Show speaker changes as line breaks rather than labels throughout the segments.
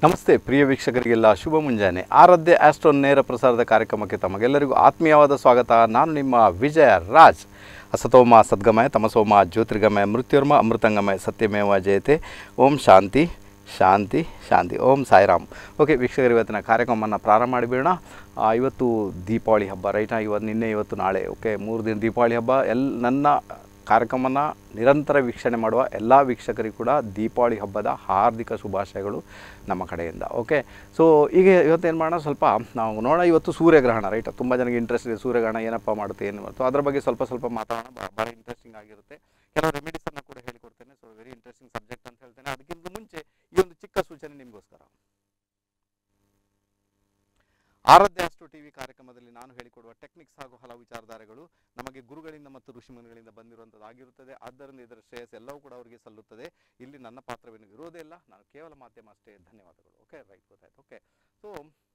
ನಮಸ್ತೆ ಪ್ರಿಯ ವೀಕ್ಷಕರಿಗೆಲ್ಲ ಶುಭ ಮುಂಜಾನೆ ಆರಾಧ್ಯ ಆಸ್ಟ್ರೋ ನೇರ ಪ್ರಸಾರದ ಕಾರ್ಯಕ್ರಮಕ್ಕೆ ತಮಗೆಲ್ಲರಿಗೂ ಆತ್ಮೀಯವಾದ ಸ್ವಾಗತ ನಾನು ನಿಮ್ಮ ವಿಜಯ ರಾಜ್ ಅಸತೋಮ ಸದ್ಗಮಯ ತಮಸೋಮ ಜ್ಯೋತಿರ್ಗಮಯ ಮೃತ್ಯುರ್ಮ ಅಮೃತಂಗಮಯ ಸತ್ಯಮೇವ ಜಯತೆ ಓಂ ಶಾಂತಿ ಶಾಂತಿ ಶಾಂತಿ ಓಂ ಸಾಯಿರಾಮ್ ಓಕೆ ವೀಕ್ಷಕರು ಇವತ್ತಿನ ಕಾರ್ಯಕ್ರಮವನ್ನು ಪ್ರಾರಂಭ ಮಾಡಿಬಿಡೋಣ ಆ, ಇವತ್ತು ದೀಪಾವಳಿ ಹಬ್ಬ ರೈಟಾ ಇವತ್ತು ನಿನ್ನೆ ಇವತ್ತು ನಾಳೆ ಓಕೆ ಮೂರು ದಿನ ದೀಪಾವಳಿ ಹಬ್ಬ ಎಲ್ ನನ್ನ ಕಾರ್ಯಕ್ರಮನ ನಿರಂತರ ವೀಕ್ಷಣೆ ಮಾಡುವ ಎಲ್ಲ ವೀಕ್ಷಕರಿಗೂ ಕೂಡ ದೀಪಾವಳಿ ಹಬ್ಬದ ಹಾರ್ದಿಕ ಶುಭಾಶಯಗಳು ನಮ್ಮ ಕಡೆಯಿಂದ ಓಕೆ ಸೊ ಈಗ ಇವತ್ತೇನು ಮಾಡೋಣ ಸ್ವಲ್ಪ ನಾವು ನೋಡೋಣ ಇವತ್ತು ಸೂರ್ಯಗ್ರಹಣ ರೈಟ್ ತುಂಬ ಜನಕ್ಕೆ ಇಂಟ್ರೆಸ್ಟ್ ಇದೆ ಸೂರ್ಯಗ್ರಹಣ ಏನಪ್ಪ ಮಾಡುತ್ತೆ ಏನು ಮಾಡುತ್ತೆ ಅದ್ರ ಬಗ್ಗೆ ಸ್ವಲ್ಪ ಸ್ವಲ್ಪ ಮಾತಾಡೋಣ ಬ- ಭಾಳ ಇಂಟ್ರೆಸ್ಟಿಂಗ್ ಆಗಿರುತ್ತೆ ಕೆಲವು ರೆಮಿಡೀಸನ್ನು ಕೂಡ ಹೇಳಿಕೊಡ್ತೇನೆ ಸೊ ವೆರಿ ಇಂಟ್ರೆಸ್ಟಿಂಗ್ ಸಬ್ಜೆಕ್ಟ್ ಅಂತ ಹೇಳ್ತೇನೆ ಅದಕ್ಕಿಂತ ಮುಂಚೆ ಈ ಒಂದು ಚಿಕ್ಕ ಸೂಚನೆ ನಿಮಗೋಸ್ಕರ ಆರಾಧ್ಯ ಅಷ್ಟು ಟಿವಿ ಕಾರ್ಯಕ್ರಮದಲ್ಲಿ ನಾನು ಹೇಳಿಕೊಡುವ ಟೆಕ್ನಿಕ್ಸ್ ಹಾಗೂ ಹಲವು ವಿಚಾರಧಾರೆಗಳು ನಮಗೆ ಗುರುಗಳಿಂದ ಮತ್ತು ಋಷಿಮುನಿಗಳಿಂದ ಬಂದಿರುವಂಥದ್ದಾಗಿರುತ್ತದೆ ಆದ್ದರಿಂದ ಇದರ ಶ್ರೇಯಸ್ ಎಲ್ಲವೂ ಕೂಡ ಅವರಿಗೆ ಸಲ್ಲುತ್ತದೆ ಇಲ್ಲಿ ನನ್ನ ಪಾತ್ರವೇನು ಇರೋದೇ ಇಲ್ಲ ನಾನು ಕೇವಲ ಮಾಧ್ಯಮ ಅಷ್ಟೇ ಧನ್ಯವಾದಗಳು ಓಕೆ ರೈಟ್ ಗೊತ್ತಾಯ್ತು ಓಕೆ ಸೊ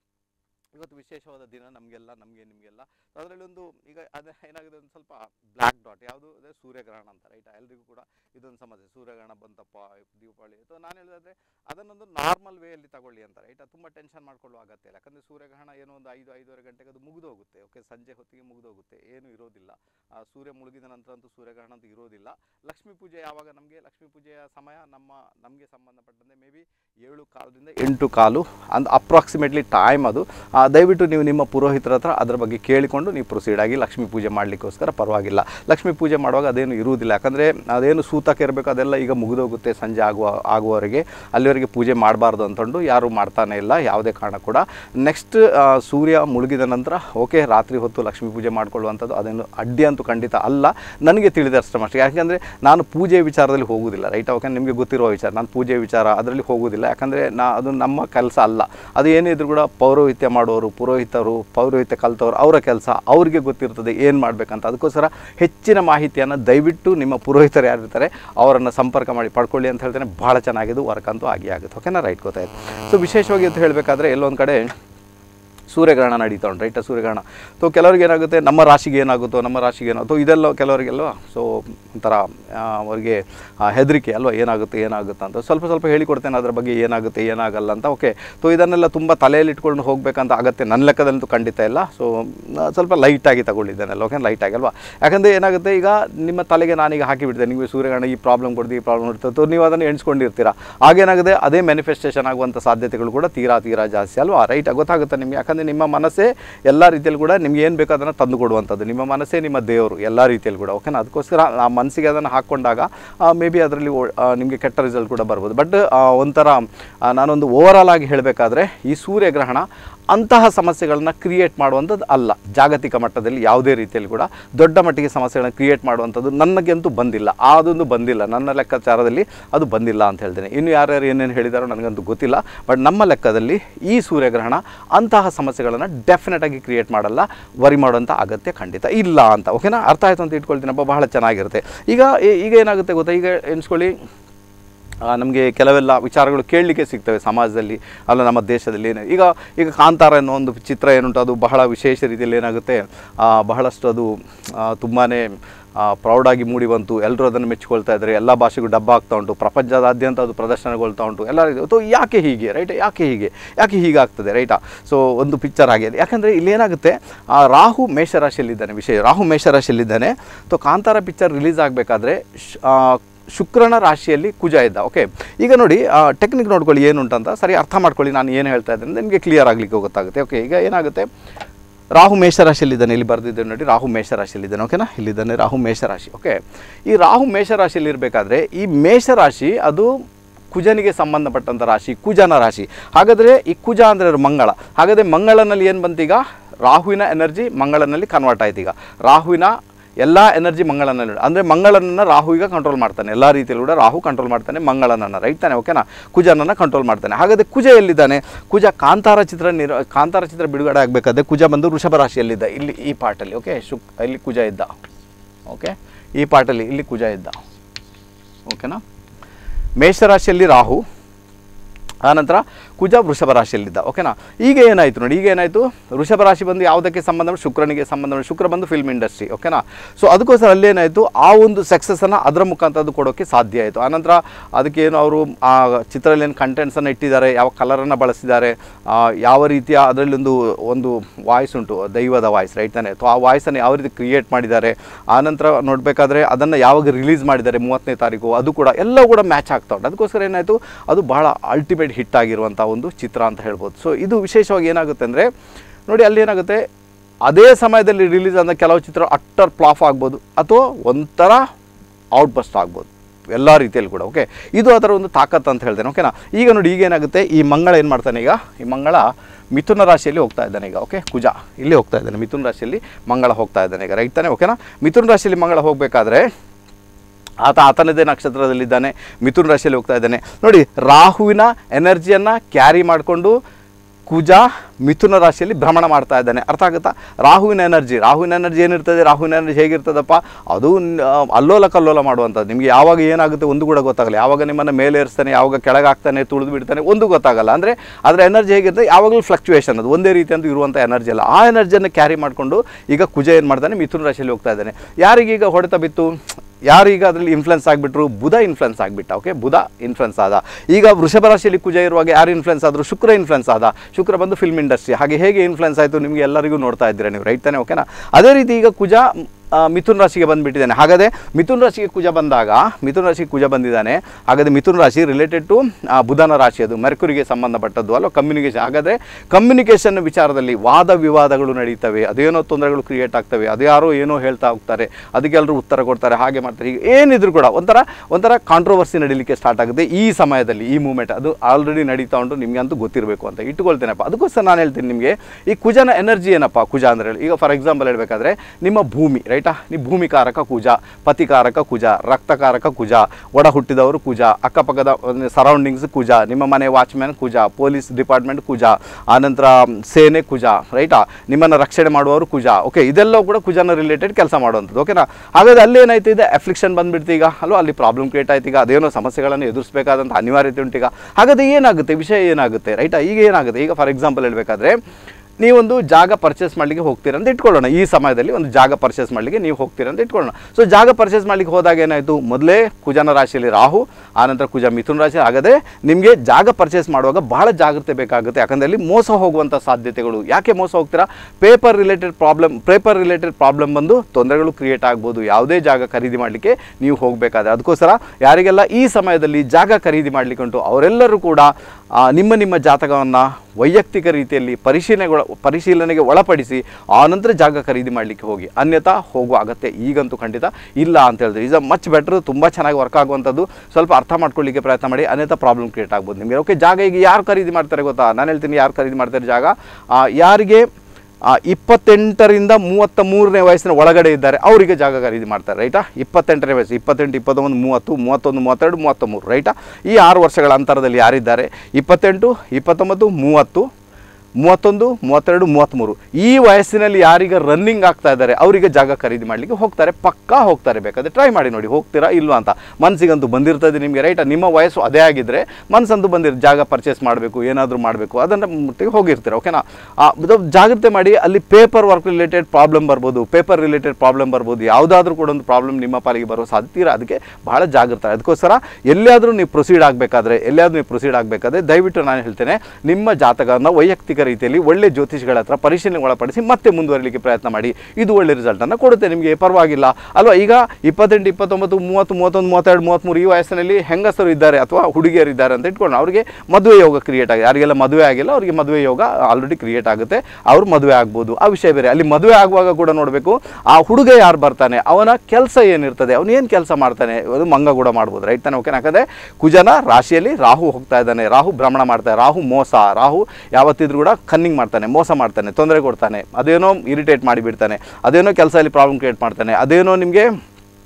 ಇವತ್ತು ವಿಶೇಷವಾದ ದಿನ ನಮಗೆಲ್ಲ ನಮಗೆ ನಿಮಗೆಲ್ಲ ಅದರಲ್ಲಿ ಒಂದು ಈಗ ಅದು ಏನಾಗಿದೆ ಒಂದು ಸ್ವಲ್ಪ ಬ್ಲ್ಯಾಕ್ ಡಾಟ್ ಯಾವುದು ಅದೇ ಸೂರ್ಯಗ್ರಹಣ ಅಂತ ರೈಟ್ ಎಲ್ರಿಗೂ ಕೂಡ ಇದೊಂದು ಸಮಸ್ಯೆ ಸೂರ್ಯಗ್ರಹಣ ಬಂತಪ್ಪ ದೀಪಾವಳಿ ಅಥವಾ ನಾನು ಹೇಳಿದ್ರೆ ಅದನ್ನೊಂದು ನಾರ್ಮಲ್ ವೇಯಲ್ಲಿ ತಗೊಳ್ಳಿ ಅಂತ ರೈಟ್ ತುಂಬ ಟೆನ್ಷನ್ ಮಾಡ್ಕೊಳ್ಳೋ ಅಗತ್ಯ ಇಲ್ಲ ಯಾಕಂದರೆ ಸೂರ್ಯಗ್ರಹಣ ಏನೋ ಒಂದು ಐದು ಐದೂವರೆ ಗಂಟೆಗೆ ಅದು ಮುಗಿದೋಗುತ್ತೆ ಓಕೆ ಸಂಜೆ ಹೊತ್ತಿಗೆ ಮುಗಿದೋಗುತ್ತೆ ಏನು ಇರೋದಿಲ್ಲ ಆ, ಸೂರ್ಯ ಮುಳುಗಿದ ನಂತರ ಅಂತೂ ಸೂರ್ಯಗ್ರಹಣ ಅಂತೂ ಇರೋದಿಲ್ಲ ಲಕ್ಷ್ಮೀ ಪೂಜೆ ಯಾವಾಗ ನಮಗೆ ಲಕ್ಷ್ಮೀ ಪೂಜೆಯ ಸಮಯ ನಮ್ಮ ನಮಗೆ ಸಂಬಂಧಪಟ್ಟಂತೆ ಮೇ ಬಿ ಏಳು ಕಾಲದಿಂದ ಎಂಟು ಕಾಲು ಅಂದ್ ಅಪ್ರಾಕ್ಸಿಮೇಟ್ಲಿ ಟೈಮ್ ಅದು ಆ, ದಯವಿಟ್ಟು ನೀವು ನಿಮ್ಮ ಪುರೋಹಿತರ ಹತ್ರ ಅದರ ಬಗ್ಗೆ ಕೇಳಿಕೊಂಡು ನೀವು ಪ್ರೊಸೀಡ್ ಆಗಿ ಲಕ್ಷ್ಮೀ ಪೂಜೆ ಮಾಡಲಿಕ್ಕೋಸ್ಕರ ಪರವಾಗಿಲ್ಲ ಲಕ್ಷ್ಮೀ ಪೂಜೆ ಮಾಡುವಾಗ ಅದೇನು ಇರುವುದಿಲ್ಲ ಯಾಕಂದರೆ ಅದೇನು ಸೂತಕ್ಕೆ ಇರಬೇಕು ಅದೆಲ್ಲ ಈಗ ಮುಗಿದೋಗುತ್ತೆ ಸಂಜೆ ಆಗುವ ಆಗುವವರೆಗೆ ಅಲ್ಲಿವರೆಗೆ ಪೂಜೆ ಮಾಡಬಾರ್ದು ಅಂತಂದು ಯಾರೂ ಮಾಡ್ತಾನೆ ಇಲ್ಲ ಯಾವುದೇ ಕಾರಣ ಕೂಡ ನೆಕ್ಸ್ಟ್ ಸೂರ್ಯ ಮುಳುಗಿದ ನಂತರ ಓಕೆ ರಾತ್ರಿ ಹೊತ್ತು ಲಕ್ಷ್ಮೀ ಪೂಜೆ ಮಾಡ್ಕೊಳ್ಳುವಂಥದ್ದು ಅದೇನು ಅಡ್ಡಿ ಅಂತೂ ಖಂಡಿತ ಅಲ್ಲ ನನಗೆ ತಿಳಿದಷ್ಟು ಅಷ್ಟೇ ಯಾಕೆಂದರೆ ನಾನು ಪೂಜೆ ವಿಚಾರದಲ್ಲಿ ಹೋಗುವುದಿಲ್ಲ ರೈಟ್ ಓಕೆ ನಿಮಗೆ ಗೊತ್ತಿರುವ ವಿಚಾರ ನಾನು ಪೂಜೆ ವಿಚಾರ ಅದರಲ್ಲಿ ಹೋಗುವುದಿಲ್ಲ ಯಾಕಂದರೆ ನಾ ಅದು ನಮ್ಮ ಕೆಲಸ ಅಲ್ಲ ಅದು ಏನಿದ್ರು ಕೂಡ ಪೌರೋಹಿತ್ಯ ಮಾಡೋರು ಪುರೋಹಿತರು ಪೌರೋಹಿತ್ಯ ಕಲ್ತವ್ರು ಅವರ ಕೆಲಸ ಅವ್ರಿಗೆ ಗೊತ್ತಿರ್ತದೆ ಏನು ಮಾಡಬೇಕಂತ ಅದಕ್ಕೋಸ್ಕರ ಹೆಚ್ಚಿನ ಮಾಹಿತಿಯನ್ನು ದಯವಿಟ್ಟು ನಿಮ್ಮ ಪುರೋಹಿತರು ಯಾರಿರ್ತಾರೆ ಅವರನ್ನು ಸಂಪರ್ಕ ಮಾಡಿ ಪಡ್ಕೊಳ್ಳಿ ಅಂತ ಹೇಳ್ತೇನೆ ಭಾಳ ಚೆನ್ನಾಗಿದ್ದು ವರ್ಕ್ ಅಂತೂ ಆಗಿ ಆಗುತ್ತೆ ಓಕೆನಾ ರೈಟ್ ಗೊತ್ತಾಯ್ತು ಸೊ ವಿಶೇಷವಾಗಿ ಅಂತ ಹೇಳಬೇಕಾದ್ರೆ ಎಲ್ಲೊಂದು ಕಡೆ ಸೂರ್ಯಗ್ರಹಣ ನಡೀತಾ ಉಂಟು ರೈಟ್ ಸೂರ್ಯಗ್ರಹಣ ಸೊ ಕೆಲವ್ರಿಗೆ ಏನಾಗುತ್ತೆ ನಮ್ಮ ರಾಶಿಗೆ ಏನಾಗುತ್ತೋ ನಮ್ಮ ರಾಶಿಗೆ ಏನಾಗುತ್ತೋ ಇದೆಲ್ಲ ಕೆಲವರಿಗೆಲ್ವ ಸೊ ಒಂಥರ ಆ, ಅವರಿಗೆ ಆ, ಹೆದರಿಕೆ ಅಲ್ವಾ ಏನಾಗುತ್ತೆ ಏನಾಗುತ್ತೆ ಅಂತ ಸ್ವಲ್ಪ ಸ್ವಲ್ಪ ಹೇಳಿಕೊಡ್ತೇನೆ ಅದ್ರ ಬಗ್ಗೆ ಏನಾಗುತ್ತೆ ಏನಾಗಲ್ಲ ಅಂತ ಓಕೆ ಸೊ ಇದನ್ನೆಲ್ಲ ತುಂಬ ತಲೆಯಲ್ಲಿ ಇಟ್ಕೊಂಡು ಹೋಗಬೇಕಂತ ಅಗತ್ಯ ನನ್ನ ಲೆಕ್ಕದಲ್ಲಂತೂ ಖಂಡಿತ ಇಲ್ಲ ಸೊ ಸ್ವಲ್ಪ ಲೈಟಾಗಿ ತಗೊಂಡಿದ್ದೇನೆಲ್ಲ ಓಕೆ ಲೈಟಾಗಿ ಅಲ್ವಾ ಯಾಕಂದರೆ ಏನಾಗುತ್ತೆ ಈಗ ನಿಮ್ಮ ತಲೆಗೆ ನಾನೀಗ ಹಾಕಿಬಿಡ್ತೇನೆ ನಿಮಗೆ ಸೂರ್ಯಗ್ರಹಣ ಈ ಪ್ರಾಬ್ಲಮ್ ಕೊಡ್ತೀವಿ ಈ ಪ್ರಾಬ್ಲಮ್ ಕೊಡ್ತೀವಿ ಸೊ ನೀವು ಅದನ್ನು ಎಣಿಸ್ಕೊಂಡಿರ್ತೀರಾ ಆಗೇನಾಗುತ್ತೆ ಅದೇ ಮ್ಯಾನಿಫೆಸ್ಟೇಷನ್ ಆಗುವಂಥ ಸಾಧ್ಯತೆಗಳು ಕೂಡ ತೀರಾ ತೀರಾ ಜಾಸ್ತಿ ಅಲ್ವಾ ರೈಟ್ ಗೊತ್ತಾಗುತ್ತೆ ನಿಮಗೆ ಯಾಕಂದರೆ ನಿಮ್ಮ ಮನಸ್ಸೇ ಎಲ್ಲ ರೀತಿಯಲ್ಲಿ ಕೂಡ ನಿಮ್ಗೆ ಏನು ಬೇಕೋ ಅದನ್ನು ತಂದು ಕೊಡುವಂಥದ್ದು ನಿಮ್ಮ ಮನಸ್ಸೇ ನಿಮ್ಮ ದೇವರು ಎಲ್ಲ ರೀತಿಯಲ್ಲಿ ಕೂಡ ಓಕೆನಾ ಅದಕ್ಕೋಸ್ಕರ ಆ ಮನಸ್ಸಿಗೆ ಅದನ್ನು ಹಾಕ್ಕೊಂಡಾಗ ಮೇ ಬಿ ಅದರಲ್ಲಿ ನಿಮಗೆ ಕೆಟ್ಟ ರಿಸಲ್ಟ್ ಕೂಡ ಬರ್ಬೋದು ಬಟ್ ಒಂಥರ ಆ, ನಾನೊಂದು ಓವರಾಲ್ ಆಗಿ ಹೇಳಬೇಕಾದ್ರೆ ಈ ಸೂರ್ಯಗ್ರಹಣ ಅಂತಹ ಸಮಸ್ಯೆಗಳನ್ನ ಕ್ರಿಯೇಟ್ ಮಾಡುವಂಥದ್ದು ಅಲ್ಲ ಜಾಗತಿಕ ಮಟ್ಟದಲ್ಲಿ ಯಾವುದೇ ರೀತಿಯಲ್ಲಿ ಕೂಡ ದೊಡ್ಡ ಮಟ್ಟಿಗೆ ಸಮಸ್ಯೆಗಳನ್ನ ಕ್ರಿಯೇಟ್ ಮಾಡುವಂಥದ್ದು ನನಗಂತೂ ಬಂದಿಲ್ಲ ಅದೊಂದು ಬಂದಿಲ್ಲ ನನ್ನ ಲೆಕ್ಕಾಚಾರದಲ್ಲಿ ಅದು ಬಂದಿಲ್ಲ ಅಂತ ಹೇಳ್ತೇನೆ ಇನ್ನು ಯಾರ್ಯಾರು ಏನೇನು ಹೇಳಿದಾರೋ ನನಗಂತೂ ಗೊತ್ತಿಲ್ಲ ಬಟ್ ನಮ್ಮ ಲೆಕ್ಕದಲ್ಲಿ ಈ ಸೂರ್ಯಗ್ರಹಣ ಅಂತಹ ಸಮಸ್ಯೆಗಳನ್ನು ಡೆಫಿನೆಟ್ ಆಗಿ ಕ್ರಿಯೇಟ್ ಮಾಡಲ್ಲ ವರಿ ಮಾಡುವಂಥ ಅಗತ್ಯ ಖಂಡಿತ ಇಲ್ಲ ಅಂತ ಓಕೆನಾ ಅರ್ಥ ಆಯಿತು ಅಂತ ಇಟ್ಕೊಳ್ತೀನಪ್ಪ ಬಹಳ ಚೆನ್ನಾಗಿರುತ್ತೆ ಈಗ ಈಗ ಏನಾಗುತ್ತೆ ಗೊತ್ತಾ ಈಗ ಎಣಿಸ್ಕೊಳ್ಳಿ ನಮಗೆ ಕೆಲವೆಲ್ಲ ವಿಚಾರಗಳು ಕೇಳಲಿಕ್ಕೆ ಸಿಗ್ತವೆ ಸಮಾಜದಲ್ಲಿ ಅಲ್ಲ ನಮ್ಮ ದೇಶದಲ್ಲಿ ಏನೇ ಈಗ ಈಗ ಕಾಂತಾರ ಅನ್ನೋ ಒಂದು ಚಿತ್ರ ಏನುಂಟು ಅದು ಬಹಳ ವಿಶೇಷ ರೀತಿಯಲ್ಲಿ ಏನಾಗುತ್ತೆ ಆ, ಬಹಳಷ್ಟು ಅದು ತುಂಬಾ ಪ್ರೌಡಾಗಿ ಮೂಡಿ ಬಂತು ಎಲ್ಲರೂ ಅದನ್ನು ಮೆಚ್ಚಿಕೊಳ್ತಾ ಇದ್ದಾರೆ ಎಲ್ಲ ಭಾಷೆಗೂ ಡಬ್ಬ ಆಗ್ತಾ ಉಂಟು ಪ್ರಪಂಚದಾದ್ಯಂತ ಅದು ಪ್ರದರ್ಶನಗೊಳ್ತಾ ಉಂಟು ಎಲ್ಲ ರೀತಿ ಸೊ ಯಾಕೆ ಹೀಗೆ ರೈಟ್ ಯಾಕೆ ಹೀಗೆ ಯಾಕೆ ಹೀಗಾಗ್ತದೆ ರೈಟಾ ಸೊ ಒಂದು ಪಿಕ್ಚರ್ ಆಗಿದೆ ಯಾಕಂದರೆ ಇಲ್ಲೇನಾಗುತ್ತೆ ಆ ರಾಹು ಮೇಷರಾಶಿಯಲ್ಲಿದ್ದಾನೆ ವಿಷಯ ರಾಹು ಮೇಷರಾಶಿಯಲ್ಲಿದ್ದಾನೆ ಸೊ ಕಾಂತಾರ ಪಿಕ್ಚರ್ ರಿಲೀಸ್ ಆಗಬೇಕಾದ್ರೆ ಶುಕ್ರನ ರಾಶಿಯಲ್ಲಿ ಕುಜ ಇದ್ದ ಓಕೆ ಈಗ ನೋಡಿ ಟೆಕ್ನಿಕ್ ನೋಡ್ಕೊಳ್ಳಿ ಏನುಂಟಂತ ಸರಿ ಅರ್ಥ ಮಾಡ್ಕೊಳ್ಳಿ ನಾನು ಏನು ಹೇಳ್ತಾ ಇದ್ದೇನೆ ನಿಮಗೆ ಕ್ಲಿಯರ್ ಆಗಲಿಕ್ಕೆ ಗೊತ್ತಾಗುತ್ತೆ ಓಕೆ ಈಗ ಏನಾಗುತ್ತೆ ರಾಹು ಮೇಷರಾಶಿಯಲ್ಲಿದ್ದಾನೆ ಇಲ್ಲಿ ಬರೆದಿದ್ದೇನೆ ನೋಡಿ ರಾಹು ಮೇಷರಾಶಿಯಲ್ಲಿದ್ದಾನೆ ಓಕೆನಾ ಇಲ್ಲಿದ್ದಾನೆ ರಾಹು ಮೇಷರಾಶಿ ಓಕೆ ಈ ರಾಹು ಮೇಷರಾಶಿಯಲ್ಲಿ ಇರಬೇಕಾದ್ರೆ ಈ ಮೇಷರಾಶಿ ಅದು ಕುಜನಿಗೆ ಸಂಬಂಧಪಟ್ಟಂಥ ರಾಶಿ ಕುಜನ ರಾಶಿ ಹಾಗಾದರೆ ಈ ಕುಜ ಅಂದರೆ ಮಂಗಳ ಹಾಗಾದರೆ ಮಂಗಳನಲ್ಲಿ ಏನು ಬಂತೀಗ ರಾಹುವಿನ ಎನರ್ಜಿ ಮಂಗಳನಲ್ಲಿ ಕನ್ವರ್ಟ್ ಆಯ್ತು ಈಗ ರಾಹುವಿನ ಎಲ್ಲ ಎನರ್ಜಿ ಮಂಗಳನಲ್ಲಿ ಅಂದರೆ ಮಂಗಳನನ್ನು ರಾಹು ಈಗ ಕಂಟ್ರೋಲ್ ಮಾಡ್ತಾನೆ ಎಲ್ಲ ರೀತಿಯಲ್ಲೂ ಕೂಡ ರಾಹು ಕಂಟ್ರೋಲ್ ಮಾಡ್ತಾನೆ ಮಂಗಳನನ್ನು ರೈಟ್ ತಾನೆ ಓಕೆನಾ ಕುಜನನ್ನು ಕಂಟ್ರೋಲ್ ಮಾಡ್ತಾನೆ ಹಾಗಾದರೆ ಕುಜ ಎಲ್ಲಿದ್ದಾನೆ ಕುಜ ಕಾಂತಾರ ಚಿತ್ರ ನಿರ ಕಾಂತಾರ ಚಿತ್ರ ಬಿಡುಗಡೆ ಆಗಬೇಕಾದ್ರೆ ಕುಜ ಬಂದು ವೃಷಭ ರಾಶಿಯಲ್ಲಿದ್ದ ಇಲ್ಲಿ ಈ ಪಾರ್ಟಲ್ಲಿ ಓಕೆ ಶುಕ್ ಇಲ್ಲಿ ಕುಜ ಇದ್ದ ಓಕೆ ಈ ಪಾರ್ಟಲ್ಲಿ ಇಲ್ಲಿ ಕುಜ ಇದ್ದ ಓಕೆನಾ ಮೇಷರಾಶಿಯಲ್ಲಿ ರಾಹು ಆನಂತರ ಕುಜ ವೃಷಭ ರಾಶಿಯಲ್ಲಿದ್ದ ಓಕೆನಾ ಈಗ ಏನಾಯಿತು ನೋಡಿ ಈಗ ಏನಾಯಿತು ವೃಷಭ ರಾಶಿ ಬಂದು ಯಾವುದಕ್ಕೆ ಸಂಬಂಧ ಶುಕ್ರನಿಗೆ ಸಂಬಂಧ ಶುಕ್ರ ಬಂದು ಫಿಲ್ಮ್ ಇಂಡಸ್ಟ್ರಿ ಓಕೆನಾ ಸೊ ಅದಕ್ಕೋಸ್ಕರ ಅಲ್ಲೇನಾಯಿತು ಆ ಒಂದು ಸಕ್ಸಸ್ಸನ್ನು ಅದರ ಮುಖಾಂತರ ಅದು ಕೊಡೋಕ್ಕೆ ಸಾಧ್ಯ ಆಯಿತು ಆನಂತರ ಅದಕ್ಕೆ ಏನು ಅವರು ಆ ಚಿತ್ರದಲ್ಲಿ ಏನು ಕಂಟೆಂಟ್ಸನ್ನು ಇಟ್ಟಿದ್ದಾರೆ ಯಾವ ಕಲರನ್ನು ಬಳಸಿದ್ದಾರೆ ಆ, ಯಾವ ರೀತಿಯ ಅದರಲ್ಲಿ ಒಂದು ಒಂದು ವಾಯ್ಸ್ ಉಂಟು ದೈವದ ವಾಯ್ಸ್ ರೈಟ್ ತಾನೆ ಸೊ ಆ ವಾಯ್ಸನ್ನು ಯಾವ ರೀತಿ ಕ್ರಿಯೇಟ್ ಮಾಡಿದ್ದಾರೆ ಆನಂತರ ನೋಡಬೇಕಾದ್ರೆ ಅದನ್ನು ಯಾವಾಗ ರಿಲೀಸ್ ಮಾಡಿದ್ದಾರೆ ಮೂವತ್ತನೇ ತಾರೀಕು ಅದು ಕೂಡ ಎಲ್ಲವೂ ಕೂಡ ಮ್ಯಾಚ್ ಆಗ್ತಾ ಉಂಟು ಅದಕ್ಕೋಸ್ಕರ ಏನಾಯಿತು ಅದು ಬಹಳ ಅಲ್ಟಿಮೇಟ್ ಹಿಟ್ ಆಗಿರುವಂಥ ಒಂದು ಚಿತ್ರ ಅಂತ ಹೇಳ್ಬೋದು ಸೊ ಇದು ವಿಶೇಷವಾಗಿ ಏನಾಗುತ್ತೆ ಅಂದರೆ ನೋಡಿ ಅಲ್ಲಿ ಏನಾಗುತ್ತೆ ಅದೇ ಸಮಯದಲ್ಲಿ ರಿಲೀಸ್ ಆದ ಕೆಲವು ಚಿತ್ರ ಅಟ್ಟರ್ ಪ್ಲಾಫ್ ಆಗ್ಬೋದು ಅಥವಾ ಒಂಥರ ಔಟ್ ಬಸ್ಟ್ ಆಗ್ಬೋದು ಎಲ್ಲ ರೀತಿಯಲ್ಲಿ ಕೂಡ ಓಕೆ ಇದು ಅದರ ಒಂದು ತಾಕತ್ತು ಅಂತ ಹೇಳ್ತೇನೆ ಓಕೆನಾ ಈಗ ನೋಡಿ ಈಗ ಏನಾಗುತ್ತೆ ಈ ಮಂಗಳ ಏನು ಮಾಡ್ತಾನೆ ಈಗ ಈ ಮಂಗಳ ಮಿಥುನ ರಾಶಿಯಲ್ಲಿ ಹೋಗ್ತಾ ಇದ್ದಾನೆ ಈಗ ಓಕೆ ಕುಜ ಇಲ್ಲಿ ಹೋಗ್ತಾ ಇದ್ದಾನೆ ಮಿಥುನ ರಾಶಿಯಲ್ಲಿ ಮಂಗಳ ಹೋಗ್ತಾ ಇದ್ದಾನೆ ಈಗ ರೈಟ್ ತಾನೆ ಓಕೆನಾ ಮಿಥುನ ರಾಶಿಯಲ್ಲಿ ಮಂಗಳ ಹೋಗಬೇಕಾದ್ರೆ ಆತ ಆತನದೇ ನಕ್ಷತ್ರದಲ್ಲಿದ್ದಾನೆ ಮಿಥುನ ರಾಶಿಯಲ್ಲಿ ಹೋಗ್ತಾ ಇದ್ದಾನೆ ನೋಡಿ ರಾಹುವಿನ ಎನರ್ಜಿಯನ್ನು ಕ್ಯಾರಿ ಮಾಡಿಕೊಂಡು ಕುಜ ಮಿಥುನ ರಾಶಿಯಲ್ಲಿ ಭ್ರಮಣ ಮಾಡ್ತಾ ಇದ್ದಾನೆ ಅರ್ಥ ಆಗುತ್ತಾ ರಾಹುವಿನ ಎನರ್ಜಿ ರಾಹುವಿನ ಎನರ್ಜಿ ಏನಿರ್ತದೆ ರಾಹುವಿನ ಎನರ್ಜಿ ಹೇಗಿರ್ತದಪ್ಪ ಅದು ನ- ಅಲ್ಲೋಲ ಕಲ್ಲೋಲ ಮಾಡುವಂಥದ್ದು ನಿಮಗೆ ಯಾವಾಗ ಏನಾಗುತ್ತೆ ಒಂದು ಕೂಡ ಗೊತ್ತಾಗಲ್ಲ ಯಾವಾಗ ನಿಮ್ಮನ್ನು ಮೇಲೆ ಏರಿಸ್ತಾನೆ ಯಾವಾಗ ಕೆಳಗಾಗ್ತಾನೆ ತುಳಿದು ಬಿಡ್ತಾನೆ ಒಂದು ಗೊತ್ತಾಗಲ್ಲ ಅಂದರೆ ಅದರ ಎನರ್ಜಿ ಹೇಗಿರ್ತದೆ ಯಾವಾಗಲೂ ಫ್ಲಕ್ಚುಯೇಷನ್ ಅದು ಒಂದೇ ರೀತಿ ಅಂತ ಇರುವಂಥ ಎನರ್ಜಿ ಅಲ್ಲ ಆ ಎನರ್ಜಿಯನ್ನು ಕ್ಯಾರಿ ಮಾಡಿಕೊಂಡು ಈಗ ಕುಜ ಏನು ಮಾಡ್ತಾನೆ ಮಿಥುನ ರಾಶಿಯಲ್ಲಿ ಹೋಗ್ತಾ ಇದ್ದಾನೆ ಯಾರಿಗೀಗ ಹೊಡೆತ ಬಿತ್ತು ಯಾರೀಗ ಅದರಲ್ಲಿ ಇನ್ಫ್ಲುಯೆನ್ಸ್ ಆಗಿಬಿಟ್ರು ಬುಧ ಇನ್ಫ್ಲುಯೆನ್ಸ್ ಆಗಿಬಿಟ್ಟ ಓಕೆ ಬುಧ ಇನ್ಫ್ಲುಯೆನ್ಸ್ ಆದ ಈಗ ವೃಷಭ ರಾಶಿಯಲ್ಲಿ ಕುಜ ಇರುವಾಗ ಯಾರು ಇನ್ಫ್ಲುಯೆನ್ಸ್ ಆದರು ಶುಕ್ರ ಇನ್ಫ್ಲುಯೆನ್ಸ್ ಆದ ಶುಕ್ರ ಬಂದು ಫಿಲ್ಮ್ ಇಂಡಸ್ಟ್ರಿ ಹಾಗೆ ಹೇಗೆ ಇನ್ಫ್ಲುಯೆನ್ಸ್ ಆಯಿತು ನಿಮಗೆ ಎಲ್ಲರಿಗೂ ನೋಡ್ತಾ ಇದ್ದೀರಾ ನೀವು ರೈಟ್ ತಾನೆ ಓಕೆನಾ ಅದೇ ರೀತಿ ಈಗ ಕುಜ ಆ, ಮಿಥುನ್ ರಾಶಿಗೆ ಬಂದುಬಿಟ್ಟಿದ್ದಾನೆ ಹಾಗಾದರೆ ಮಿಥುನ್ ರಾಶಿಗೆ ಕುಜ ಬಂದಾಗ ಮಿಥುನ್ ರಾಶಿಗೆ ಕುಜ ಬಂದಿದ್ದಾನೆ ಹಾಗಾದರೆ ಮಿಥುನ್ ರಾಶಿ ರಿಲೇಟೆಡ್ ಟು ಬುಧನ ರಾಶಿ ಅದು ಮೆರ್ಕುರಿಗೆ ಸಂಬಂಧಪಟ್ಟದ್ದು ಅಲ್ವಾ ಕಮ್ಯುನಿಕೇಷನ್ ಹಾಗಾದರೆ ಕಮ್ಯುನಿಕೇಷನ್ ವಿಚಾರದಲ್ಲಿ ವಾದ ವಿವಾದಗಳು ನಡೀತವೆ ಅದೇನೋ ತೊಂದರೆಗಳು ಕ್ರಿಯೇಟ್ ಆಗ್ತವೆ ಅದು ಯಾರೋ ಏನೋ ಹೇಳ್ತಾ ಹೋಗ್ತಾರೆ ಅದಕ್ಕೆ ಎಲ್ಲರೂ ಉತ್ತರ ಕೊಡ್ತಾರೆ ಹಾಗೆ ಮಾಡ್ತಾರೆ ಈಗ ಏನಿದ್ರು ಕೂಡ ಒಂಥರ ಒಂಥರ ಕಾಂಟ್ರವರ್ಸಿ ನಡೀಲಿಕ್ಕೆ ಸ್ಟಾರ್ಟ್ ಆಗುತ್ತೆ ಈ ಸಮಯದಲ್ಲಿ ಈ ಮೂಮೆಂಟ್ ಅದು ಆಲ್ರೆಡಿ ನಡೀತಾ ಉಂಟು ನಿಮಗೆ ಅಂತೂ ಗೊತ್ತಿರಬೇಕು ಅಂತ ಇಟ್ಕೊಳ್ತೇನಪ್ಪ ಅದಕ್ಕೋಸ್ಕರ ನಾನು ಹೇಳ್ತೀನಿ ನಿಮಗೆ ಈ ಕುಜನ ಎನರ್ಜಿ ಏನಪ್ಪ ಕುಜ ಅಂದರೆ ಹೇಳಿ ಈಗ ಫಾರ್ ಎಕ್ಸಾಂಪಲ್ ಹೇಳಬೇಕಾದ್ರೆ ನಿಮ್ಮ ಭೂಮಿ ರೈಟಾ ನೀವು ಭೂಮಿಕಾರಕ ಕುಜ ಪತಿಕಾರಕ ಕುಜ ರಕ್ತಕಾರಕ ಕುಜ ಒಡ ಹುಟ್ಟಿದವರು ಕುಜ ಅಕ್ಕಪಕ್ಕದ ಸರೌಂಡಿಂಗ್ಸ್ ಕುಜ ನಿಮ್ಮ ಮನೆ watchman Kuja police department Kuja ಆನಂತರ ಸೇನೆ ಕುಜ ರೈಟಾ ನಿಮ್ಮನ್ನು ರಕ್ಷಣೆ ಮಾಡುವವರು ಕುಜ ಓಕೆ ಇದೆಲ್ಲವೂ ಕೂಡ ಕುಜನ ರಿಲೇಟೆಡ್ ಕೆಲಸ ಮಾಡುವಂಥದ್ದು ಓಕೆನಾ ಹಾಗಾದ್ರೆ ಅಲ್ಲಿ ಏನಾಯ್ತು ಇದೆ ಅಫ್ಲಿಕ್ಷನ್ ಬಂದ್ಬಿಡ್ತು ಈಗ ಅಲ್ವಾ ಅಲ್ಲಿ ಪ್ರಾಬ್ಲಮ್ ಕ್ರಿಯೇಟ್ ಆಯ್ತು ಈಗ ಅದೇನೋ ಸಮಸ್ಯೆಗಳನ್ನು ಎದುರಿಸಬೇಕಾದಂಥ ಅನಿವಾರ್ಯತೆ ಉಂಟು ಈಗ ಹಾಗಾದ್ರೆ ಏನಾಗುತ್ತೆ ವಿಷಯ ಏನಾಗುತ್ತೆ ರೈಟಾ ಈಗ ಏನಾಗುತ್ತೆ ಈಗ ಫಾರ್ ಎಕ್ಸಾಂಪಲ್ ಹೇಳಬೇಕಾದ್ರೆ ನೀವೊಂದು ಜಾಗ ಪರ್ಚೇಸ್ ಮಾಡಲಿಕ್ಕೆ ಹೋಗ್ತೀರ ಅಂತ ಇಟ್ಕೊಳ್ಳೋಣ ಈ ಸಮಯದಲ್ಲಿ ಒಂದು ಜಾಗ ಪರ್ಚೇಸ್ ಮಾಡಲಿಕ್ಕೆ ನೀವು ಹೋಗ್ತೀರ ಅಂತ ಇಟ್ಕೊಳ್ಳೋಣ ಸೊ ಜಾಗ ಪರ್ಚೇಸ್ ಮಾಡಲಿಕ್ಕೆ ಹೋದಾಗ ಏನಾಯಿತು ಮೊದಲೇ ಕುಜನ ರಾಶಿಯಲ್ಲಿ ರಾಹು ಆನಂತರ ಕುಜ ಮಿಥುನ ರಾಶಿ ಹಾಗಾದರೆ ನಿಮಗೆ ಜಾಗ ಪರ್ಚೇಸ್ ಮಾಡುವಾಗ ಬಹಳ ಜಾಗ್ರತೆ ಬೇಕಾಗುತ್ತೆ ಯಾಕಂದರೆ ಅಲ್ಲಿ ಮೋಸ ಹೋಗುವಂಥ ಸಾಧ್ಯತೆಗಳು ಯಾಕೆ ಮೋಸ ಹೋಗ್ತೀರಾ paper related problem paper related problem ಬಂದು ತೊಂದರೆಗಳು ಕ್ರಿಯೇಟ್ ಆಗ್ಬೋದು ಯಾವುದೇ ಜಾಗ ಖರೀದಿ ಮಾಡಲಿಕ್ಕೆ ನೀವು ಹೋಗಬೇಕಾದ್ರೆ ಅದಕ್ಕೋಸ್ಕರ ಯಾರಿಗೆಲ್ಲ ಈ ಸಮಯದಲ್ಲಿ ಜಾಗ ಖರೀದಿ ಮಾಡಲಿಕ್ಕೆ ಉಂಟು ಅವರೆಲ್ಲರೂ ಕೂಡ ಆ, ನಿಮ್ಮ ನಿಮ್ಮ ಜಾತಕವನ್ನು ವೈಯಕ್ತಿಕ ರೀತಿಯಲ್ಲಿ ಪರಿಶೀಲನೆಗೊಳ ಪರಿಶೀಲನೆಗೆ ಒಳಪಡಿಸಿ ಆನಂತರ ಜಾಗ ಖರೀದಿ ಮಾಡಲಿಕ್ಕೆ ಹೋಗಿ ಅನ್ಯಥಾ ಹೋಗುವ ಅಗತ್ಯ ಈಗಂತೂ ಖಂಡಿತ ಇಲ್ಲ ಅಂತ ಹೇಳಿದ್ರೆ ಈಸ್ ಅ ಮಚ್ ಬೆಟರ್ ತುಂಬ ಚೆನ್ನಾಗಿ ವರ್ಕ್ ಆಗುವಂಥದ್ದು ಸ್ವಲ್ಪ ಅರ್ಥ ಮಾಡ್ಕೊಳ್ಳಿಕ್ಕೆ ಪ್ರಯತ್ನ ಮಾಡಿ ಅನ್ಯಥಾ ಪ್ರಾಬ್ಲಮ್ ಕ್ರಿಯೇಟ್ ಆಗ್ಬೋದು ನಿಮಗೆ ಓಕೆ ಜಾಗ ಈಗ ಯಾರು ಖರೀದಿ ಮಾಡ್ತಾರೆ ಗೊತ್ತಾ ನಾನು ಹೇಳ್ತೀನಿ ಯಾರು ಖರೀದಿ ಮಾಡ್ತಾರೆ ಜಾಗ ಆ, ಯಾರಿಗೆ ಆ, ಇಪ್ಪತ್ತೆಂಟರಿಂದ ಮೂವತ್ತ ಮೂರನೇ ವಯಸ್ಸಿನ ಒಳಗಡೆ ಇದ್ದಾರೆ ಅವರಿಗೆ ಜಾಗ ಖರೀದಿ ಮಾಡ್ತಾರೆ ರೈಟಾ ಇಪ್ಪತ್ತೆಂಟನೇ ವಯಸ್ಸು ಇಪ್ಪತ್ತೆಂಟು ಇಪ್ಪತ್ತೊಂದು ಮೂವತ್ತು ಮೂವತ್ತೊಂದು ಮೂವತ್ತೆರಡು ಮೂವತ್ತ್ಮೂರು ರೈಟಾ ಈ ಆರು ವರ್ಷಗಳ ಅಂತರದಲ್ಲಿ ಯಾರಿದ್ದಾರೆ ಇಪ್ಪತ್ತೆಂಟು ಇಪ್ಪತ್ತೊಂಬತ್ತು ಮೂವತ್ತು ಮೂವತ್ತೊಂದು ಮೂವತ್ತೆರಡು ಮೂವತ್ತ್ಮೂರು ಈ ವಯಸ್ಸಿನಲ್ಲಿ ಯಾರೀಗ ರನ್ನಿಂಗ್ ಆಗ್ತಾ ಇದ್ದಾರೆ ಅವರಿಗೆ ಜಾಗ ಖರೀದಿ ಮಾಡಲಿಕ್ಕೆ ಹೋಗ್ತಾರೆ ಪಕ್ಕಾ ಹೋಗ್ತಾರೆ ಬೇಕಾದ್ರೆ ಟ್ರೈ ಮಾಡಿ ನೋಡಿ ಹೋಗ್ತೀರಾ ಇಲ್ವಾ ಅಂತ ಮನಸ್ಸಿಗಂತೂ ಬಂದಿರ್ತದೆ ನಿಮಗೆ ರೈಟ್ ನಿಮ್ಮ ವಯಸ್ಸು ಅದೇ ಆಗಿದ್ದರೆ ಮನಸ್ಸಂತೂ ಬಂದಿರ್ ಜಾಗ ಪರ್ಚೇಸ್ ಮಾಡಬೇಕು ಏನಾದರೂ ಮಾಡಬೇಕು ಅದನ್ನು ಮುಟ್ಟಿಗೆ ಹೋಗಿರ್ತೀರ ಓಕೆನಾ ಆ, ಇದು ಜಾಗ್ರತೆ ಮಾಡಿ ಅಲ್ಲಿ ಪೇಪರ್ ವರ್ಕ್ ರಿಲೇಟೆಡ್ ಪ್ರಾಬ್ಲಮ್ ಬರ್ಬೋದು ಪೇಪರ್ ರಿಲೇಟೆಡ್ ಪ್ರಾಬ್ಲಮ್ ಬರ್ಬೋದು ಯಾವುದಾದ್ರೂ ಕೂಡ ಒಂದು ಪ್ರಾಬ್ಲಮ್ ನಿಮ್ಮ ಪಾಲಿಗೆ ಬರೋ ಸಾಧ್ಯತೆ ಇರೋ ಅದಕ್ಕೆ ಬಹಳ ಜಾಗೃತ ಅದಕ್ಕೋಸ್ಕರ ಎಲ್ಲಿಯಾದರೂ ನೀವು ಪ್ರೊಸೀಡ್ ಆಗಬೇಕಾದ್ರೆ ಎಲ್ಲಿಯಾದರೂ ನೀವು ಪ್ರೊಸೀಡ್ ಆಗಬೇಕಾದ್ರೆ ದಯವಿಟ್ಟು ನಾನು ಹೇಳ್ತೇನೆ ನಿಮ್ಮ ಜಾತಕವನ್ನು ವೈಯಕ್ತಿಕ ರೀತಿಯಲ್ಲಿ ಒಳ್ಳೆ ಜ್ಯೋತಿಷಿಗಳ ಹತ್ರ ಪರಿಶೀಲನೆ ಒಳಪಡಿಸಿ ಮತ್ತೆ ಮುಂದುವರಿಲಿಕ್ಕೆ ಪ್ರಯತ್ನ ಮಾಡಿ ಇದು ಒಳ್ಳೆ ರಿಸಲ್ಟನ್ನು ಕೊಡುತ್ತೆ ನಿಮಗೆ ಪರವಾಗಿಲ್ಲ ಅಲ್ವಾ ಈಗ ಇಪ್ಪತ್ತೆಂಟು ಇಪ್ಪತ್ತೊಂಬತ್ತು ಮೂವತ್ತು ಮೂವತ್ತೊಂದು ಮೂವತ್ತೆರಡು ಮೂವತ್ತ್ಮೂರು ಈ ವಯಸ್ಸಿನಲ್ಲಿ ಹೆಂಗಸರು ಇದ್ದಾರೆ ಅಥವಾ ಹುಡುಗಿಯರು ಇದ್ದಾರೆ ಅಂತ ಇಟ್ಕೊಂಡು ಅವರಿಗೆ ಮದುವೆ ಯೋಗ ಕ್ರಿಯೇಟ್ ಆಗಿದೆ ಯಾರಿಗೆಲ್ಲ ಮದುವೆ ಆಗಿಲ್ಲ ಅವರಿಗೆ ಮದುವೆ ಯೋಗ ಆಲ್ರೆಡಿ ಕ್ರಿಯೇಟ್ ಆಗುತ್ತೆ ಅವರು ಮದುವೆ ಆಗ್ಬೋದು ಆ ವಿಷಯ ಬೇರೆ ಅಲ್ಲಿ ಮದುವೆ ಆಗುವಾಗ ಕೂಡ ನೋಡಬೇಕು ಆ ಹುಡುಗ ಯಾರು ಬರ್ತಾನೆ ಅವನ ಕೆಲಸ ಏನಿರ್ತದೆ ಅವನು ಏನು ಕೆಲಸ ಮಾಡ್ತಾನೆ ಅದು ಮಂಗ ಕೂಡ ಮಾಡ್ಬೋದು ರೈಟ್ ತಾನೆ ಓಕೆ ಯಾಕಂದರೆ ಕುಜನ ರಾಶಿಯಲ್ಲಿ ರಾಹು ಹೋಗ್ತಾ ಇದ್ದಾನೆ ರಾಹು ಭ್ರಮಣ ಮಾಡ್ತಾನೆ ರಾಹು ಮೋಸ ರಾಹು ಯಾವತ್ತಿದ್ರೂ ಕೂಡ ಕನ್ನಿಂಗ್ ಮಾಡ್ತಾನೆ ಮೋಸ ಮಾಡ್ತಾನೆ ತೊಂದರೆ ಕೊಡ್ತಾನೆ ಅದೇನೋ ಇರಿಟೇಟ್ ಮಾಡಿಬಿಡ್ತಾನೆ ಅದೇನೋ ಕೆಲಸದಲ್ಲಿ ಪ್ರಾಬ್ಲಮ್ ಕ್ರಿಯೇಟ್ ಮಾಡ್ತಾನೆ ಅದೇನೋ ನಿಮಗೆ